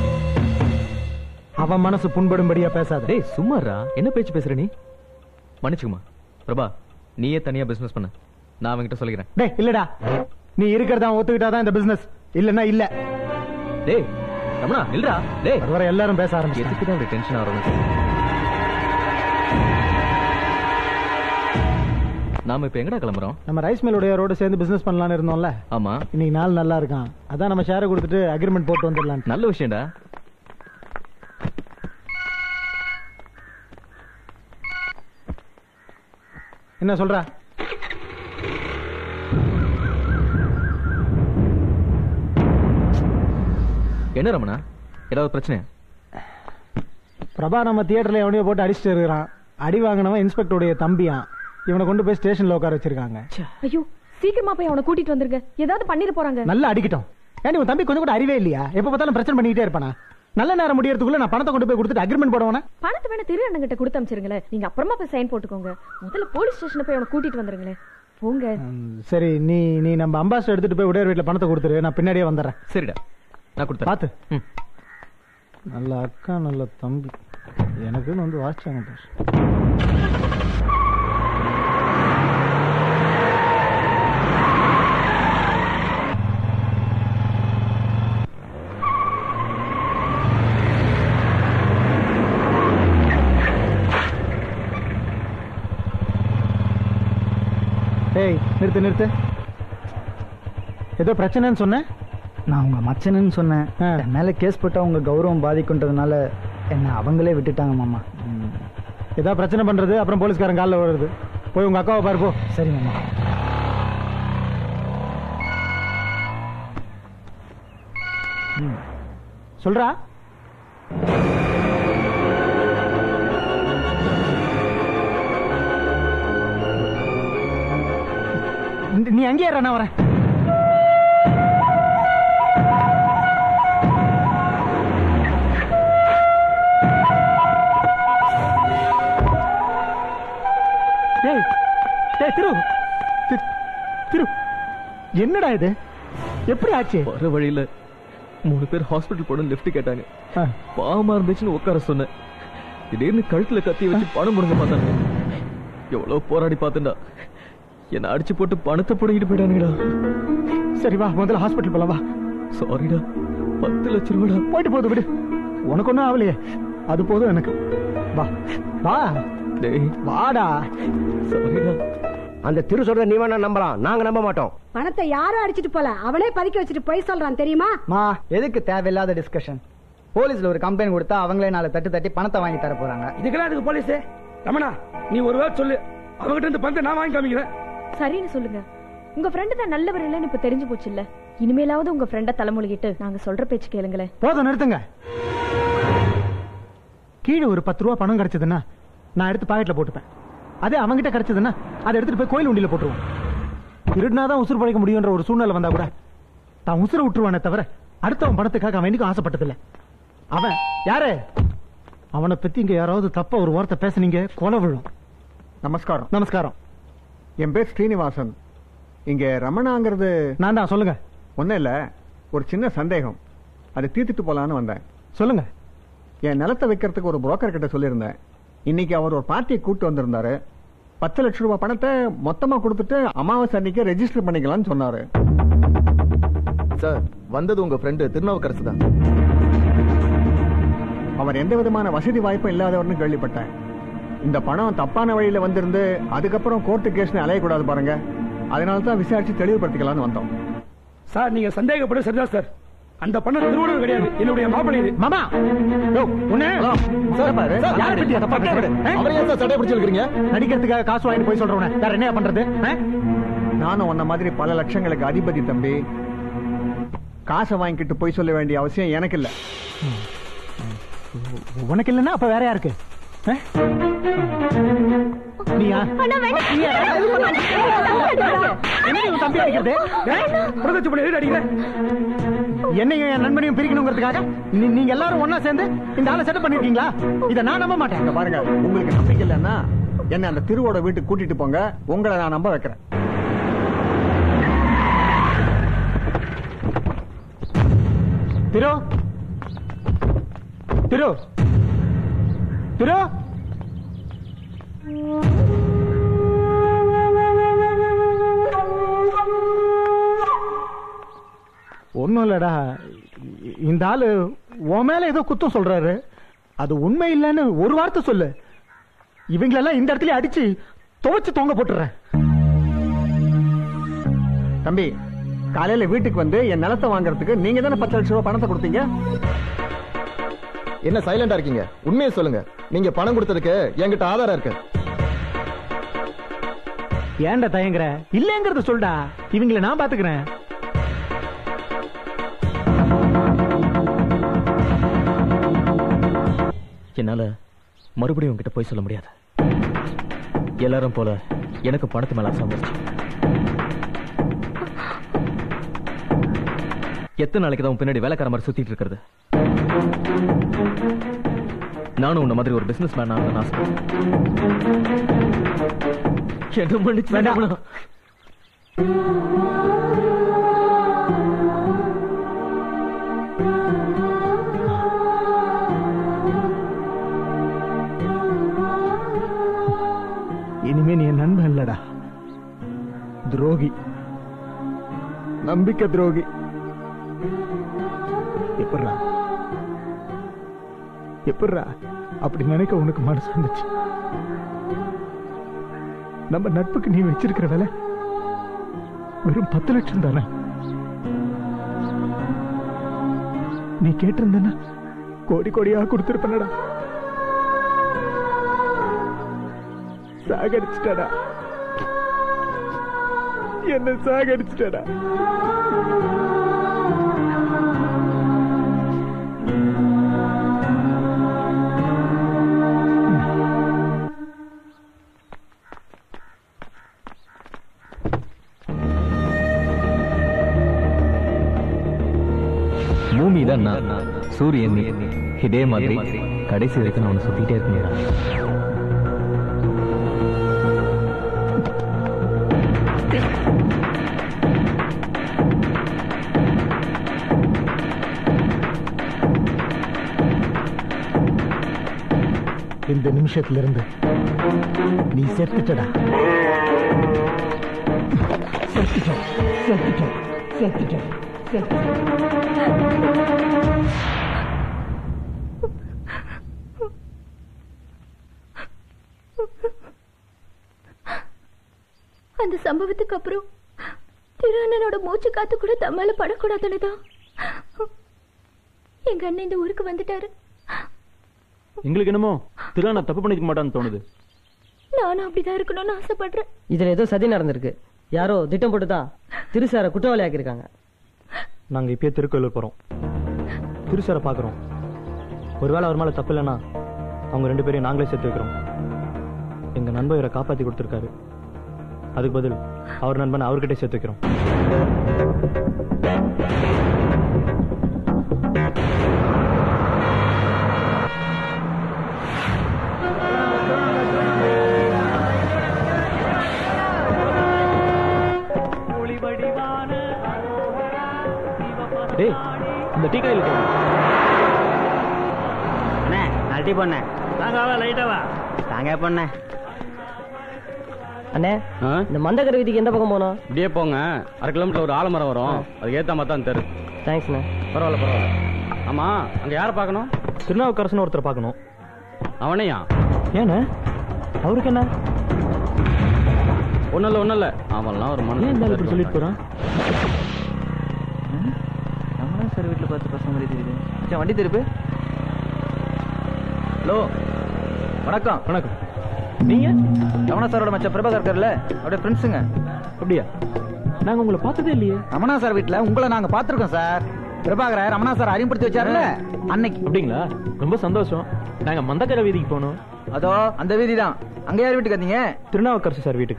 அவன் மனசு புண்படும்படியா பேசாத டேய் சும்மாரா என்ன பேச்சு பேசுற நீ மன்னிச்சுக்குமா பிரபா நீயே தனியா பிசினஸ் பண்ண நான் அவன்கிட்ட சொல்லிக்கிறேன் டேய் இல்லடா நீ இருக்கிறதா ஒத்துக்கிட்டாதான் இந்த பிசினஸ் இல்லன்னா இல்ல டேய் ரமணா இல்லடா டேய் வர எல்லாரும் பேச ஆரம்பிச்சு எதுக்கு தான் இப்படி டென்ஷன் ஆகிறோம் நாம இப்ப எங்கடா கிளம்புறோம் நம்ம ரைஸ் மில்லுடைய ரோடு சேர்ந்து பிசினஸ் பண்ணலாம்னு இருந்தோம்ல ஆமா இன்னைக்கு நாள் நல்லா இருக்கான் அதான் நம்ம ஷேரை கொடுத்துட்டு அக்ரிமெண்ட் போட்டு வந்துடலாம் நல்ல விஷயம்டா என்ன சொல்ற என்ன ரமணா ஏதாவது பிரச்சனை பிரபா நம்ம தியேட்டர்ல எவனையோ போட்டு அடிச்சுட்டு இருக்கிறான் அடி வாங்கினவன் இன்ஸ்பெக்டருடைய தம்பியான் இவனை கொண்டு போய் ஸ்டேஷன்ல உட்கார வச்சிருக்காங்க ஐயோ சீக்கிரமா போய் அவனை கூட்டிட்டு வந்துருங்க ஏதாவது பண்ணிட போறாங்க நல்லா அடிக்கட்டும் ஏன்டி உன் தம்பி கொஞ்சம் கூட அறிவே இல்லையா எப்ப பார்த்தாலும் பிரச்சனை பண்ணிக்கிட்டே இருப்பானா நல்ல நேரம் முடியறதுக்குள்ள நான் பணத்தை கொண்டு போய் கொடுத்துட்டு அக்ரிமெண்ட் போடுவானா பணத்தை வேணா திரு அண்ணங்கிட்ட கொடுத்து அமிச்சிருங்களேன் நீங்க அப்புறமா போய் சைன் போட்டுக்கோங்க முதல்ல போலீஸ் ஸ்டேஷன் போய் அவனை கூட்டிட்டு வந்துருங்களேன் போங்க சரி நீ நீ நம்ம அம்பாசிடர் எடுத்துட்டு போய் உடையார் வீட்டுல பணத்தை கொடுத்துரு நான் பின்னாடியே வந்துடுறேன் சரிடா நான் கொடுத்தேன் பார்த்து நல்ல அக்கா நல்ல தம்பி எனக்குன்னு வந்து வாசிச்சாங்க பாரு. ஏய் நிறுத்து நிறுத்து ஏதோ பிரச்சனைன்னு சொன்னேன் நான் உங்க மச்சனுன்னு சொன்னேன் என் மேல கேஸ் போட்டா உங்க கௌரவம் பாதிக்குன்றதுனால என்ன அவங்களே விட்டுட்டாங்க மாமா ஏதாவது பிரச்சனை பண்றது அப்புறம் போலீஸ்காரன் காலில் வருது போய் உங்க அக்காவை பாரு போ சரி மாமா சொல்றா நீ- நீ அங்கேயே இரு, நான் வரேன் டேய் டேய் திரு தி- திரு என்னடா இது எப்படி ஆச்சு வர வழியில மூணு பேர் ஹாஸ்பிட்டல் போட லிஃப்ட் கேட்டாங்க பாவமா இருந்துச்சுன்னு உட்கார சொன்னேன் திடீர்னு கழுத்துல கத்தி வச்சு பணம் முடுங்க பார்த்தாங்க எவ்வளவு போராடி பார்த்தேன்டா என்ன அடிச்சு போட்டு பணத்தை புடுங்கிட்டு போயிட்டானுங்கடா சரி வா முதல்ல ஹாஸ்பிட்டல் போலாம் வா சாரிடா பத்து லட்ச ரூபாடா போயிட்டு போகுது விடு உனக்கு ஒன்றும் ஆகலையே அது போதும் எனக்கு வா வா டேய் வாடா சாரிடா அந்த திரு சொல்றத நீ வேணா நம்பலாம் நாங்க நம்ப மாட்டோம் பணத்தை யாரும் அடிச்சிட்டு போல அவனே பதுக்கி வச்சுட்டு போய் சொல்றான் தெரியுமா மா எதுக்கு தேவையில்லாத டிஸ்கஷன் போலீஸ்ல ஒரு கம்ப்ளைண்ட் கொடுத்தா அவங்களே நாலு தட்டு தட்டி பணத்தை வாங்கி தர போறாங்க இதுக்கெல்லாம் அதுக்கு போலீஸ் ரமணா நீ ஒரு வேலை சொல்லு அவகிட்ட இருந்து பணத்தை நான் வாங்கி காமிக்கிறேன் சரின்னு சொல்லுங்க உங்க ஃப்ரெண்டு தான் நல்லவர் இல்லைன்னு இப்ப தெரிஞ்சு போச்சு இல்ல இனிமேலாவது உங்க ஃப்ரெண்ட தலைமொழிகிட்டு நாங்க சொல்ற பேச்சு கேளுங்களேன் போதும் நிறுத்துங்க கீழே ஒரு பத்து ரூபா பணம் கிடைச்சதுன்னா நான் எடுத்து பாக்கெட்ல போட்டுப்பேன் அதே அவன்கிட்ட கிடைச்சதுன்னா அதை எடுத்துட்டு போய் கோயில் உண்டியில போட்டுருவோம் திருடினாதான் உசுறு பழைக்க முடியுன்ற ஒரு சூழ்நிலை வந்தா கூட தான் உசுரை விட்டுருவானே தவிர அடுத்தவன் பணத்துக்காக அவன் என்னைக்கும் ஆசைப்பட்டதில்ல அவன் யாரு அவனை பத்தி இங்க யாராவது தப்பா ஒரு வார்த்தை பேசுனீங்க கொலை விழும் நமஸ்காரம் நமஸ்காரம் என் பேர் ஸ்ரீனிவாசன் இங்க ரமணாங்கிறது நான் தான் சொல்லுங்க ஒன்றும் இல்லை ஒரு சின்ன சந்தேகம் அதை தீர்த்துட்டு போலான்னு வந்தேன் சொல்லுங்க என் நிலத்தை வைக்கிறதுக்கு ஒரு புரோக்கர் கிட்ட சொல்லியிருந்தேன் இன்னைக்கு அவர் ஒரு பார்ட்டியை கூட்டு வந்திருந்தாரு பத்து லட்ச ரூபாய் பணத்தை மொத்தமா கொடுத்துட்டு அமாவாசை அன்னைக்கு ரெஜிஸ்டர் பண்ணிக்கலாம்னு சொன்னாரு சார் வந்தது உங்க ஃப்ரெண்டு திருநாவுக்கரசு தான் அவர் எந்த விதமான வசதி வாய்ப்பும் இல்லாதவர்னு கேள்விப்பட்டேன் இந்த பணம் தப்பான வழியில வந்திருந்து அதுக்கப்புறம் கோர்ட்டு கேஸ்னு அலையக்கூடாது பாருங்க அதனால தான் விசாரிச்சு தெளிவுபடுத்திக்கலாம்னு வந்தோம் சார் நீங்க சந்தேகப்பட சரிதான் சார் அந்த பணம் திருவள்ளுவர் கிடையாது என்னுடைய மாப்பிள்ளை இது மாமா நடிக்கிறதுக்காக காசு வாங்கிட்டு போய் சொல்றவன வேற என்ன பண்றது ஆ? நானும் உன்ன மாதிரி பல லட்சங்களுக்கு அதிபதி தம்பி காசை வாங்கிக்கிட்டு போய் சொல்ல வேண்டிய அவசியம் எனக்கு இல்ல உனக்கு இல்லைன்னா அப்ப வேற யாருக்கு ஆ? நீயா நீயா? என்னடி உன் தம்பி அடிக்கிறது புரதச்சு பண்ணி எதுக்கு அடிக்கிற என்னையும் என் நண்பனையும் பிரிக்கணுங்கிறதுக்காக நீ- நீங்க எல்லாரும் ஒண்ணா சேர்ந்து இந்த ஆளை செட்டப் பண்ணிருக்கீங்களா இதை நான் நம்ப மாட்டேன் இங்க பாருங்க உங்களுக்கு நம்பிக்கை இல்லைன்னா என்ன அந்த திருவோட வீட்டுக்கு கூட்டிட்டு போங்க உங்களை நான் நம்ப வைக்கிறேன் திரு திரு திரு ஒண்ணும் இல்லடா இ- இந்த ஆளு உன் மேல ஏதோ குத்தம் சொல்றாரு அது உண்மை இல்லைன்னு ஒரு வார்த்தை சொல்லு இவங்களெல்லாம் இந்த இடத்துல அடிச்சு துவைச்சு தொங்க போட்டுறேன் தம்பி காலையில வீட்டுக்கு வந்து என் நிலத்தை வாங்குறதுக்கு நீங்க தானே பத்து லட்சம் ரூபாய் பணத்தை கொடுத்தீங்க என்ன சைலண்டா இருக்கீங்க உண்மையை சொல்லுங்க நீங்க பணம் கொடுத்ததுக்கு என்கிட்ட ஆதாரம் இருக்கு ஏன்டா தயங்குற இல்லங்கிறத சொல்டா இவங்கள நான் பாத்துக்கிறேன் என்னால மறுபடியும் உங்ககிட்ட போய் சொல்ல முடியாது எல்லாரும் போல எனக்கு பணத்து மேல ஆசை வந்துருச்சு எத்தனை நாளைக்கு தான் உன் பின்னாடி வேலைக்கார மாதிரி சுத்திட்டு இருக்கிறது நானும் உன்ன மாதிரி ஒரு பிசினஸ் மேன் ஆகணும்னு ஆசை என்ன மன்னிச்சு வேண்டாம் இனிமே நீ என் நண்பன் இல்லடா துரோகி நம்பிக்கை துரோகி எப்பட்றா எப்பட்றா அப்படி நினைக்க உனக்கு மனசு வந்துச்சு நம்ம நட்புக்கு நீ வச்சிருக்கிற விலை வெறும் பத்து லட்சம் தானே நீ கேட்டிருந்தனா கோடி கோடியா கொடுத்திருப்பனடா சாகடிச்சிட்டடா என்ன சாகடிச்சிட்டடா பூமி தான் நான் சூரியன் நீ இதே மாதிரி கடைசி வரைக்கும் நான் உன்னை சுத்திட்டே இருக்கேன் இந்த நிமிஷத்துல இருந்து நீ செத்துட்டடா செத்துட்டோம் செத்துட்டோம் செத்துட்டோம் செத்துட்டோம் அந்த சம்பவத்துக்கு அப்புறம் திரு அண்ணனோட மூச்சு காத்து கூட தம்மால படக்கூடாதுன்னு தான் எங்க அண்ணன் இந்த ஊருக்கு வந்துட்டாரு எங்களுக்கு என்னமோ திருவண்ணா தப்பு பண்ணிக்க மாட்டான்னு தோணுது நானும் அப்படிதான் இருக்கணும்னு ஆசைப்படுறேன் இதுல ஏதோ சதி நடந்திருக்கு யாரோ திட்டம் போட்டு தான் திருசார குற்றவாளி ஆக்கியிருக்காங்க நாங்க இப்பயே திருக்கோயிலுக்கு போறோம் திருசாரை பாக்குறோம் ஒருவேளை அவர் மேல தப்பு இல்லைன்னா அவங்க ரெண்டு பேரையும் நாங்களே சேர்த்து வைக்கிறோம் எங்க நண்பன் இவரை காப்பாத்தி கொடுத்துருக்காரு அதுக்கு பதில் அவர் நண்பனை அவர்கிட்டே சேர்த்து வைக்கிறோம் டேய் இந்த டீ கடையில் அண்ணே நாலு டீ போண்ணே வாங்க வா லைட்டா வா தாங்க பொண்ணே அண்ணே இந்த மந்தகர வீதிக்கு எந்த பக்கம் போனோம் இப்படியே போங்க அரை கிலோமீட்டர் ஒரு ஆலமரம் வரும் அதுக்கு ஏத்த மாதிரி தான் தெரு தேங்க்ஸ்ண்ணே பரவாயில்ல பரவாயில்ல ஆமா அங்க யாரை பார்க்கணும் திருநாவுக்கரசன் ஒருத்தர் பார்க்கணும் அவனையா ஏண்ணே அவருக்கு என்ன ஒண்ணும் இல்ல ஒண்ணும் இல்ல அவன்லாம் ஒரு ஏன் இந்த ஆள் இப்படி மனுஷன் சொல்லிட்டு போறான் ரமணா சார் வீட்டில் பார்த்து பசங்க மாதிரி தெரியுது மச்சான் வண்டி திருப்பு ஹலோ வணக்கம் வணக்கம் நீங்க ரமணா சாரோட மச்சான் பிரபாகர் இருக்கார்ல அவருடைய ஃப்ரெண்ட்ஸுங்க அப்படியா நாங்க உங்களை பார்த்ததே இல்லையே ரமணா சார் வீட்ல உங்களை நாங்க பாத்துருக்கோம் சார் பிரபாகர ரமணா சார் அறிமுகப்படுத்தி வச்சாருல்ல அன்னைக்கு அப்படிங்களா ரொம்ப சந்தோஷம் நாங்க மந்தக்கரை வீதிக்கு போனோம் அதோ அந்த வீதி தான் அங்க யார் வீட்டுக்கு வந்தீங்க திருநாவுக்கரசு சார் வீட்டுக்கு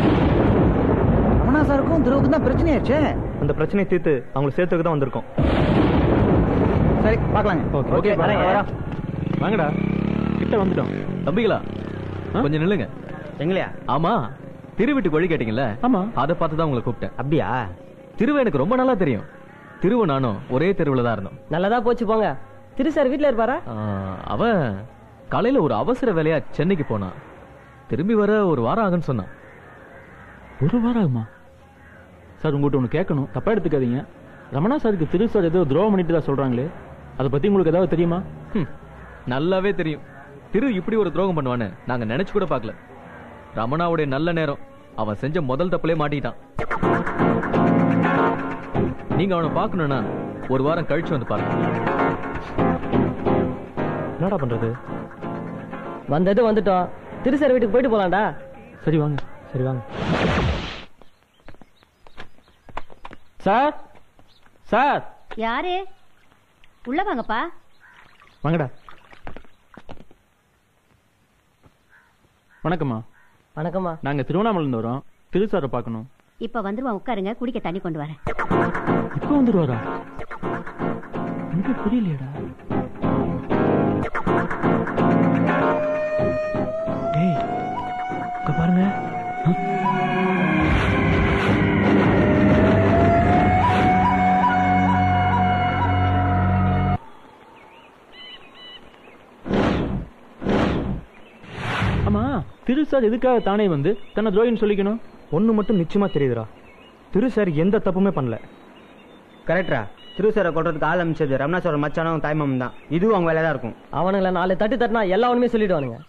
ரமணா சாருக்கும் துருவுக்கும் தான் பிரச்சனையாச்சே அந்த பிரச்சனையை தீர்த்து அவங்களை சேர்த்துக்கு தான் வந்திருக்கோம் சரி பார்க்கலாங்க ஓகே ஓகே வரேன், வரேன். வரேன். வாங்கடா கிட்ட வந்துட்டோம் தம்பிகளா கொஞ்சம் நில்லுங்க எங்களையா ஆமா திரு வீட்டுக்கு வழி கேட்டீங்கல்ல ஆமா அதை பார்த்து தான் உங்களை கூப்பிட்டேன் அப்படியா திருவ எனக்கு ரொம்ப நல்லா தெரியும் திருவு நானும் ஒரே தெருவுல தான் இருந்தோம் நல்லதா போச்சு போங்க திரு சார் வீட்டில் இருப்பாரா ஆ, அவன் காலையில ஒரு அவசர வேலையா சென்னைக்கு போனான் திரும்பி வர ஒரு வாரம் ஆகுன்னு சொன்னான் ஒரு வாரம் ஆகுமா சார் உங்கள்கிட்ட ஒன்று கேட்கணும் தப்பா எடுத்துக்காதீங்க ரமணா சாருக்கு திரு சார் ஏதோ துரோகம் பண்ணிட்டு தான் சொல்றாங்களே அதை பத்தி உங்களுக்கு ஏதாவது தெரியுமா ஹம், நல்லாவே தெரியும் திரு இப்படி ஒரு துரோகம் பண்ணுவான்னு நாங்க நினைச்சு கூட பார்க்கல ரமணாவுடைய நல்ல நேரம் அவன் செஞ்ச முதல் தப்புலே மாட்டிட்டான் நீங்க அவனை பார்க்கணும்னா ஒரு வாரம் கழிச்சு வந்து பாருங்க என்னடா பண்றது வந்தது வந்துட்டோம் திருசார் வீட்டுக்கு போயிட்டு போலாம்டா சரி வாங்க சரி வாங்க சார் சார் யாரு உள்ள வாங்கப்பா வாங்கடா வணக்கம்மா வணக்கம்மா நாங்க திருவண்ணாமலையிருந்து வரோம் திருசாரை பார்க்கணும் இப்ப வந்துருவான் உட்காருங்க குடிக்க தண்ணி கொண்டு வரேன் இப்போ வந்துருவாரா எனக்கு புரியலையடா டேய் இங்க பாருங்க ஆ? ஆமா திருசார் எதுக்காக தானே வந்து தன்னை துரோகின்னு சொல்லிக்கணும் ஒண்ணு மட்டும் நிச்சயமா தெரியுதுடா திருசார் எந்த தப்புமே பண்ணல கரெக்டா திருசரை கொள்றதுக்கு ஆள் அமைச்சது ரமணாஸ்வரர் மச்சானும் தாய்மாமன் தான் இதுவும் அவங்க வேலையா தான் இருக்கும் அவனுங்களை நாலு தட்டு தட்டினா எல்லா ஒண்ணுமே சொல்லிடுவானுங்க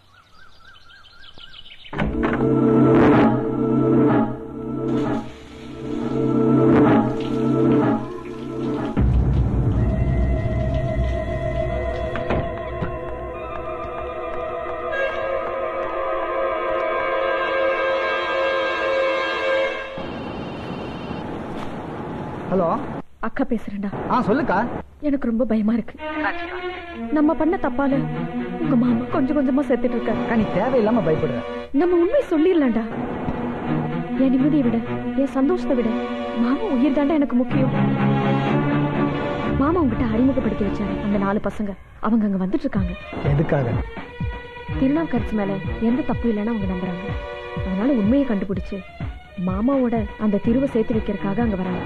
ஹலோ அக்கா பேசுறேன்டா ஆ சொல்லுக்கா எனக்கு ரொம்ப பயமா இருக்கு நம்ம பண்ண தப்பால உங்க மாமா கொஞ்சம் கொஞ்சமா செத்துட்டு இருக்காரு நீ தேவையில்லாம பயப்படுற நம்ம உண்மை சொல்லிடலாம்டா என் நிம்மதியை விட என் சந்தோஷத்தை விட மாமா உயிர் தாண்டா எனக்கு முக்கியம் மாமா உங்ககிட்ட அறிமுகப்படுத்தி வச்சாரு அந்த நாலு பசங்க அவங்க அங்க வந்துட்டு இருக்காங்க எதுக்காக திருநாவுக்கரசு மேல எந்த தப்பு இல்லைன்னு அவங்க நம்புறாங்க அதனால உண்மையை கண்டுபிடிச்சு மாமாவோட அந்த திருவை சேர்த்து வைக்கிறதுக்காக அங்க வராங்க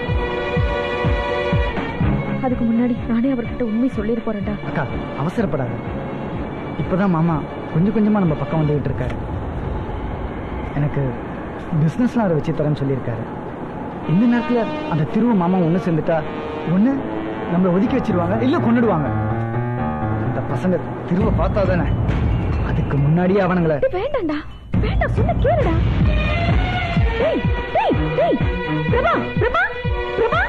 அதுக்கு முன்னாடி நானே அவர்கிட்ட உண்மை சொல்லிட்டு போறேன்டா அக்கா அவசரப்படாத இப்போதான் மாமா கொஞ்சம் கொஞ்சமா நம்ம பக்கம் வந்துகிட்டு இருக்காரு எனக்கு பிஸ்னஸ்லாம் அவரை வச்சு தரேன்னு சொல்லியிருக்காரு இந்த நேரத்தில் அந்த திருவ மாமா ஒன்று சேர்ந்துட்டா ஒன்று நம்மளை ஒதுக்கி வச்சிருவாங்க இல்லை கொண்டுடுவாங்க அந்த பசங்க திருவை பார்த்தா தானே அதுக்கு முன்னாடியே அவனுங்களை டேய், வேண்டாம்டா வேண்டாம் சொன்ன கேளுடா டேய் டேய் டேய் பிரபா பிரபா பிரபா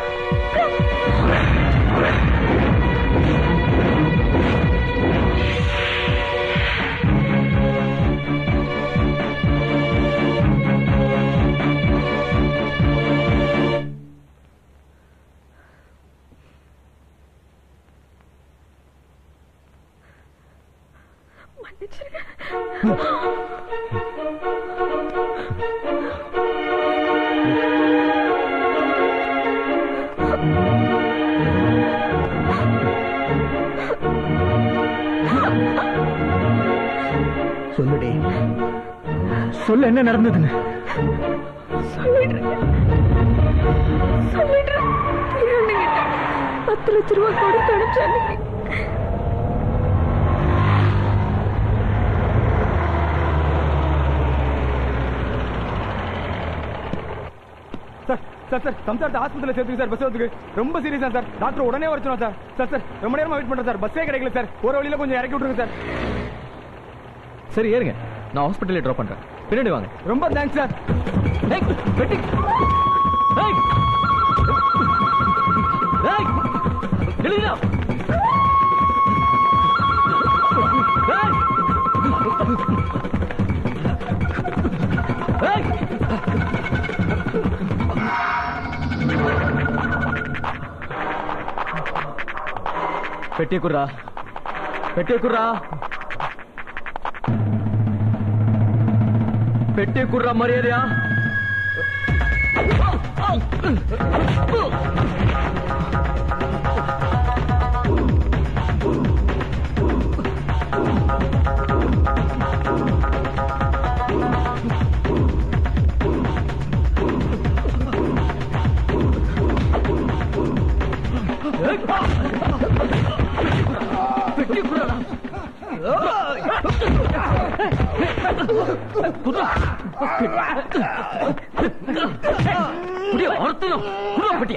சொல்லுடி சொல்லு என்ன நடந்ததுன்னு சொல்லிடுறேன் சொல்லிடுறேன் திருவண்ணகிட்ட பத்து லட்ச ரூபா கொடுத்து அனுப்பிச்சாங்க சார் சார் சார் சம்சாரத்தை ஹாஸ்பிட்டலில் சேர்த்துக்கு சார் பஸ் வரதுக்கு ரொம்ப சீரியஸா சார் டாக்டர் உடனே வர சொன்னா சார் சார் சார் ரொம்ப நேரமா வெயிட் பண்றேன் சார் பஸ்ஸே கிடைக்கல சார் ஒரு வழியில கொஞ்சம் இறக்கி விட்டுருங்க சார் சரி ஏறுங்க நான் ஹாஸ்பிட்டலே ட்ராப் பண்றேன் பின்னாடி வாங்க ரொம்ப தேங்க்ஸ் சார் ஏய், வெட்டி. ஏய். ஏய், எழுதுடா. ஏய். ஏய். பெட்டிய குர்ரா பெட்டிய குர்ரா பெட்டிய குர்ரா மரியாதையா புடிய அறுத்தணும் குடுவா பெட்டிய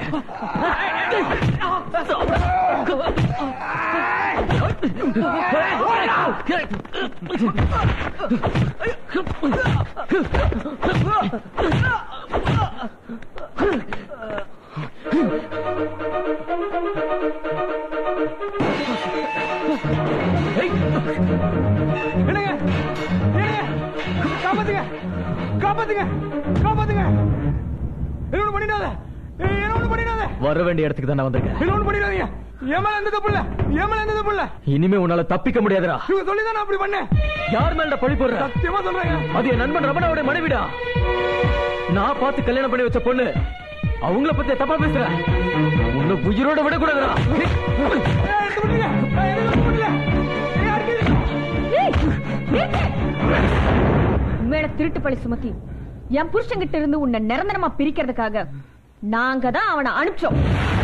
என்னங்க என்னங்க காப்பாத்துங்க காப்பாத்துங்க காப்பாத்துங்க என்ன ஒண்ணு பண்ணிடாத ஏய், என்ன ஒண்ணு பண்ணிடாத வர வேண்டிய இடத்துக்கு தான் நான் வந்திருக்கேன் என்ன ஒண்ணு பண்ணிடாதீங்க என் மேல எந்த தப்பு இல்ல என் மேல எந்த தப்பு இல்ல இனிமே உன்னால தப்பிக்க முடியாதுடா இவங்க சொல்லி தான் நான் அப்படி பண்ணேன் யார் மேல பழி போடுற சத்தியமா சொல்றேங்க அது என் நண்பன் ரமணாவோட மனைவிடா நான் பார்த்து கல்யாணம் பண்ணி வச்ச பொண்ணு அவங்கள பத்தி தப்பா பேசுற உன்னை உயிரோட விட கூடாதுடா மேல திருட்டு பழி சுமத்தி என் புருஷன்கிட்ட இருந்து உன்னை நிரந்தரமா பிரிக்கிறதுக்காக நாங்க தான் அவனை அனுப்பிச்சோம்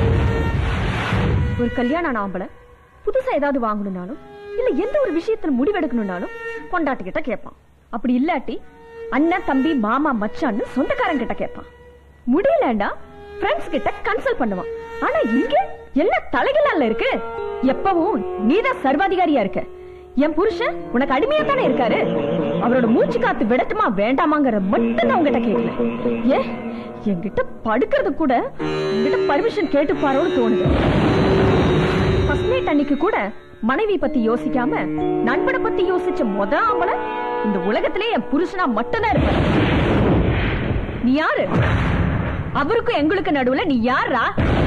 ஒரு கல்யாணம் ஆம்பளை புதுசா ஏதாவது வாங்கணும்னாலும் இல்ல எந்த ஒரு விஷயத்துல முடிவெடுக்கணும்னாலும் பொண்டாட்டி கிட்ட கேட்பான் அப்படி இல்லாட்டி அண்ணன் தம்பி மாமா மச்சான்னு சொந்தக்காரங்க கிட்ட கேட்பான் முடியலண்டா ஃப்ரெண்ட்ஸ் கிட்ட கன்சல்ட் பண்ணுவான் ஆனா இங்க எல்லாம் தலைகளால இருக்கு எப்பவும் நீதான் சர்வாதிகாரியா இருக்க என் புருஷன் உனக்கு அடிமையா தானே இருக்காரு அவரோட மூச்சு காத்து விடட்டுமா வேண்டாமாங்கிற மட்டும் நான் உங்ககிட்ட கேட்கல ஏ என்கிட்ட படுக்கிறது கூட உங்ககிட்ட பர்மிஷன் கேட்டு பாரோன்னு தோணுது ஃபர்ஸ்ட் நைட் அன்னைக்கு கூட மனைவி பத்தி யோசிக்காம நண்பனை பத்தி யோசிச்ச முத ஆம்பளை இந்த உலகத்திலே என் புருஷனா மட்டும்தான் இருப்பேன் நீ யாரு அவருக்கும் எங்களுக்கு நடுவுல நீ யாரா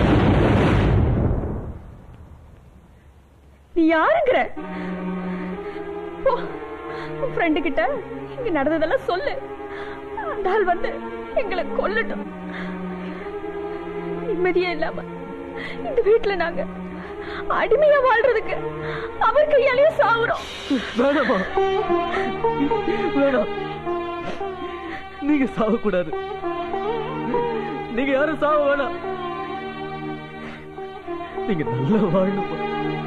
நீ யாருங்கிற போ, உன் ஃப்ரெண்டு கிட்ட இங்க நடந்ததெல்லாம் சொல்லு அந்த ஆள் வந்து எங்களை கொல்லட்டும் நிம்மதியே இல்லாம இந்த வீட்டுல நாங்க அடிமையா வாழ்றதுக்கு அவர் கையாலேயும் சாவுறோம் வேணாமா வேணாம் நீங்க சாவக்கூடாது நீங்க யாரும் சாவ வேணாம் நீங்க நல்லா வாழணும்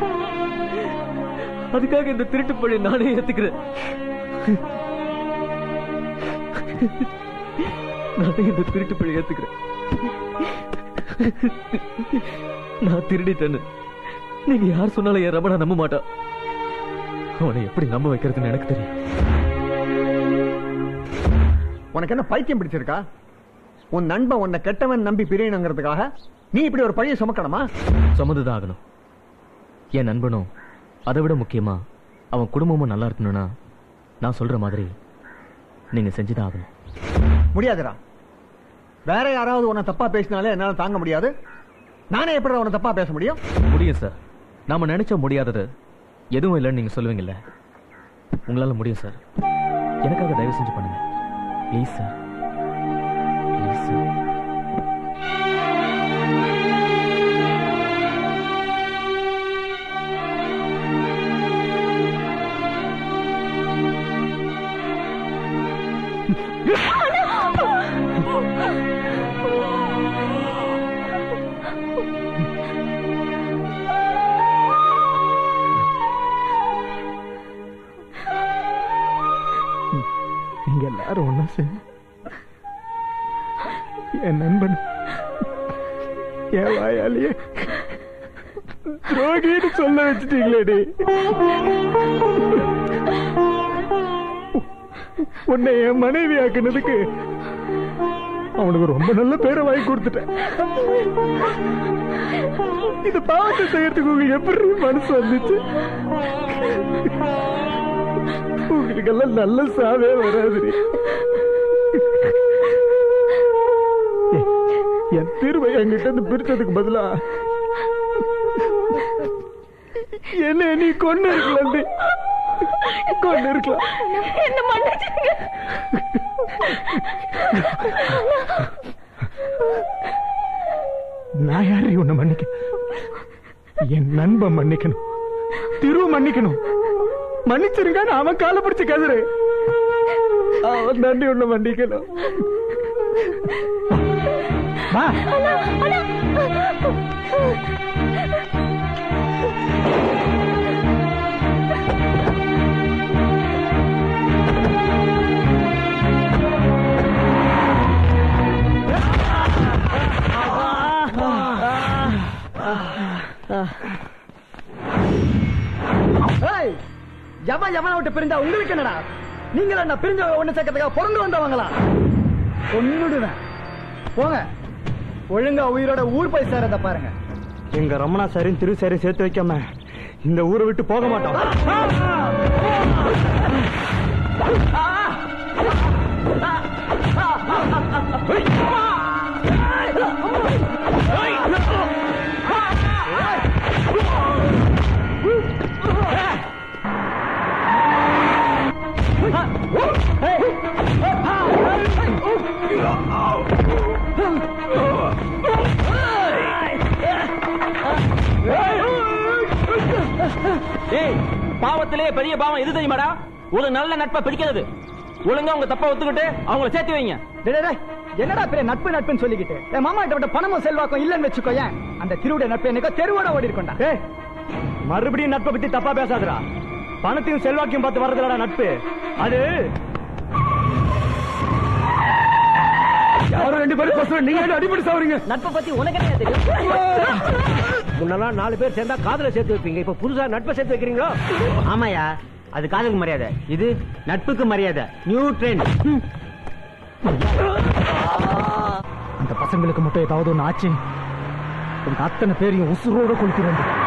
அதுக்காக இந்த திருட்டு பழி நானே ஏத்துக்கிறேன் நானே இந்த திருட்டு பழி ஏத்துக்கிறேன் நான் திருடிட்டேன்னு நீங்க யார் சொன்னாலும் என் ரமணா நம்ப மாட்டான் அவனை எப்படி நம்ப வைக்கிறதுன்னு எனக்கு தெரியும் உனக்கு என்ன பைத்தியம் பிடிச்சிருக்கா உன் நண்பன் உன்னை கெட்டவன் நம்பி பிரியணுங்கிறதுக்காக நீ இப்படி ஒரு பழியை சுமக்கணுமா சுமந்துதான் ஆகணும் என் நண்பனும் அதை விட முக்கியமா அவன் குடும்பமும் நல்லா இருக்கணும்னா நான் சொல்ற மாதிரி நீங்க செஞ்சுதான் ஆகணும் முடியாதுடா வேற யாராவது உன்னை தப்பா பேசினாலே என்னால தாங்க முடியாது நானே எப்படி உன்னை தப்பா பேச முடியும் முடியும் சார் நாம நினைச்ச முடியாதது எதுவும் இல்லைன்னு நீங்க சொல்லுவீங்கல்ல உங்களால முடியும் சார் எனக்காக தயவு செஞ்சு பண்ணுங்க ப்ளீஸ் சார் ப்ளீஸ் சார் நீங்க எல்லாரும் ஒண்ணா சேர்ந்து என் நண்பன் என் வாயாலேயே துரோகின்னு சொல்ல வச்சுட்டீங்களேடி உன்னை என் மனைவி ஆக்குனதுக்கு அவனுக்கு ரொம்ப நல்ல பேரை வாங்கி கொடுத்துட்டேன் இந்த பாவத்தை செய்யறதுக்கு உங்களுக்கு எப்படி மனசு வந்துச்சு உங்களுக்கெல்லாம் நல்ல சாவே வராதுடி எ- என் தீர்வை என்கிட்ட இருந்து பிரிச்சதுக்கு பதிலா என்ன நீ கொண்டு இருக்கலாம் கொண்டு இருக்கலாம் என்ன மன்னிச்சுங்க நான் யாரை உன்னை மன்னிக்க என் நண்பன் மன்னிக்கணும் திரு மன்னிக்கணும் மன்னிச்சிருங்க நான் அவன் காலை பிடிச்சு கதறு அவன் நன்றி உன்னை மன்னிக்கணும் வா ஏய், எவன் எவனை விட்டு பிரிஞ்சா உங்களுக்கு என்னடா நீங்களா என்ன பிரிஞ்ச ஒண்ணு சேர்க்கறதுக்காக பிறந்து வந்தவங்களா கொன்னுடுவேன் போங்க ஒழுங்கா உயிரோட ஊர் போய் சேரத பாருங்க எங்க ரமணா சாரையும் திரு சாரையும் சேர்த்து வைக்காம இந்த ஊரை விட்டு போக மாட்டோம் டேய் பாவத்திலே பெரிய பாவம் எது தெரியுமாடா ஒரு நல்ல நட்பை பிடிக்கிறது ஒழுங்கா உங்க தப்பா ஒத்துக்கிட்டு அவங்கள சேர்த்து வைங்க டேய், டேய், என்னடா பெரிய நட்பு நட்புன்னு சொல்லிக்கிட்டு என் மாமா கிட்ட விட்ட பணமும் செல்வாக்கும் இல்லைன்னு வச்சுக்கோ ஏன் அந்த திருவுடைய நட்பு என்னைக்கோ தெருவோட ஓடி இருக்கோண்டா ஏய் மறுபடியும் நட்பை பத்தி தப்பா பேசாதடா பணத்தையும் செல்வாக்கையும் பார்த்து வர்றதுலடா நட்பு அது யாரும் ரெண்டு பேரும் பசங்க நீங்க என்ன அடிப்படை சாவறீங்க நட்பை பத்தி உனக்கு என்ன தெரியும் முன்னெல்லாம் நாலு பேர் சேர்ந்தா காதல சேர்த்து வைப்பீங்க இப்ப புதுசா நட்பை சேர்த்து வைக்கிறீங்களோ ஆமாயா அது காதலுக்கு மரியாதை இது நட்புக்கு மரியாதை நியூ ட்ரெண்ட் அந்த பசங்களுக்கு மட்டும் ஏதாவது ஒன்று ஆச்சு உங்க அத்தனை பேரையும் உசுரோட கொளுத்திருந்து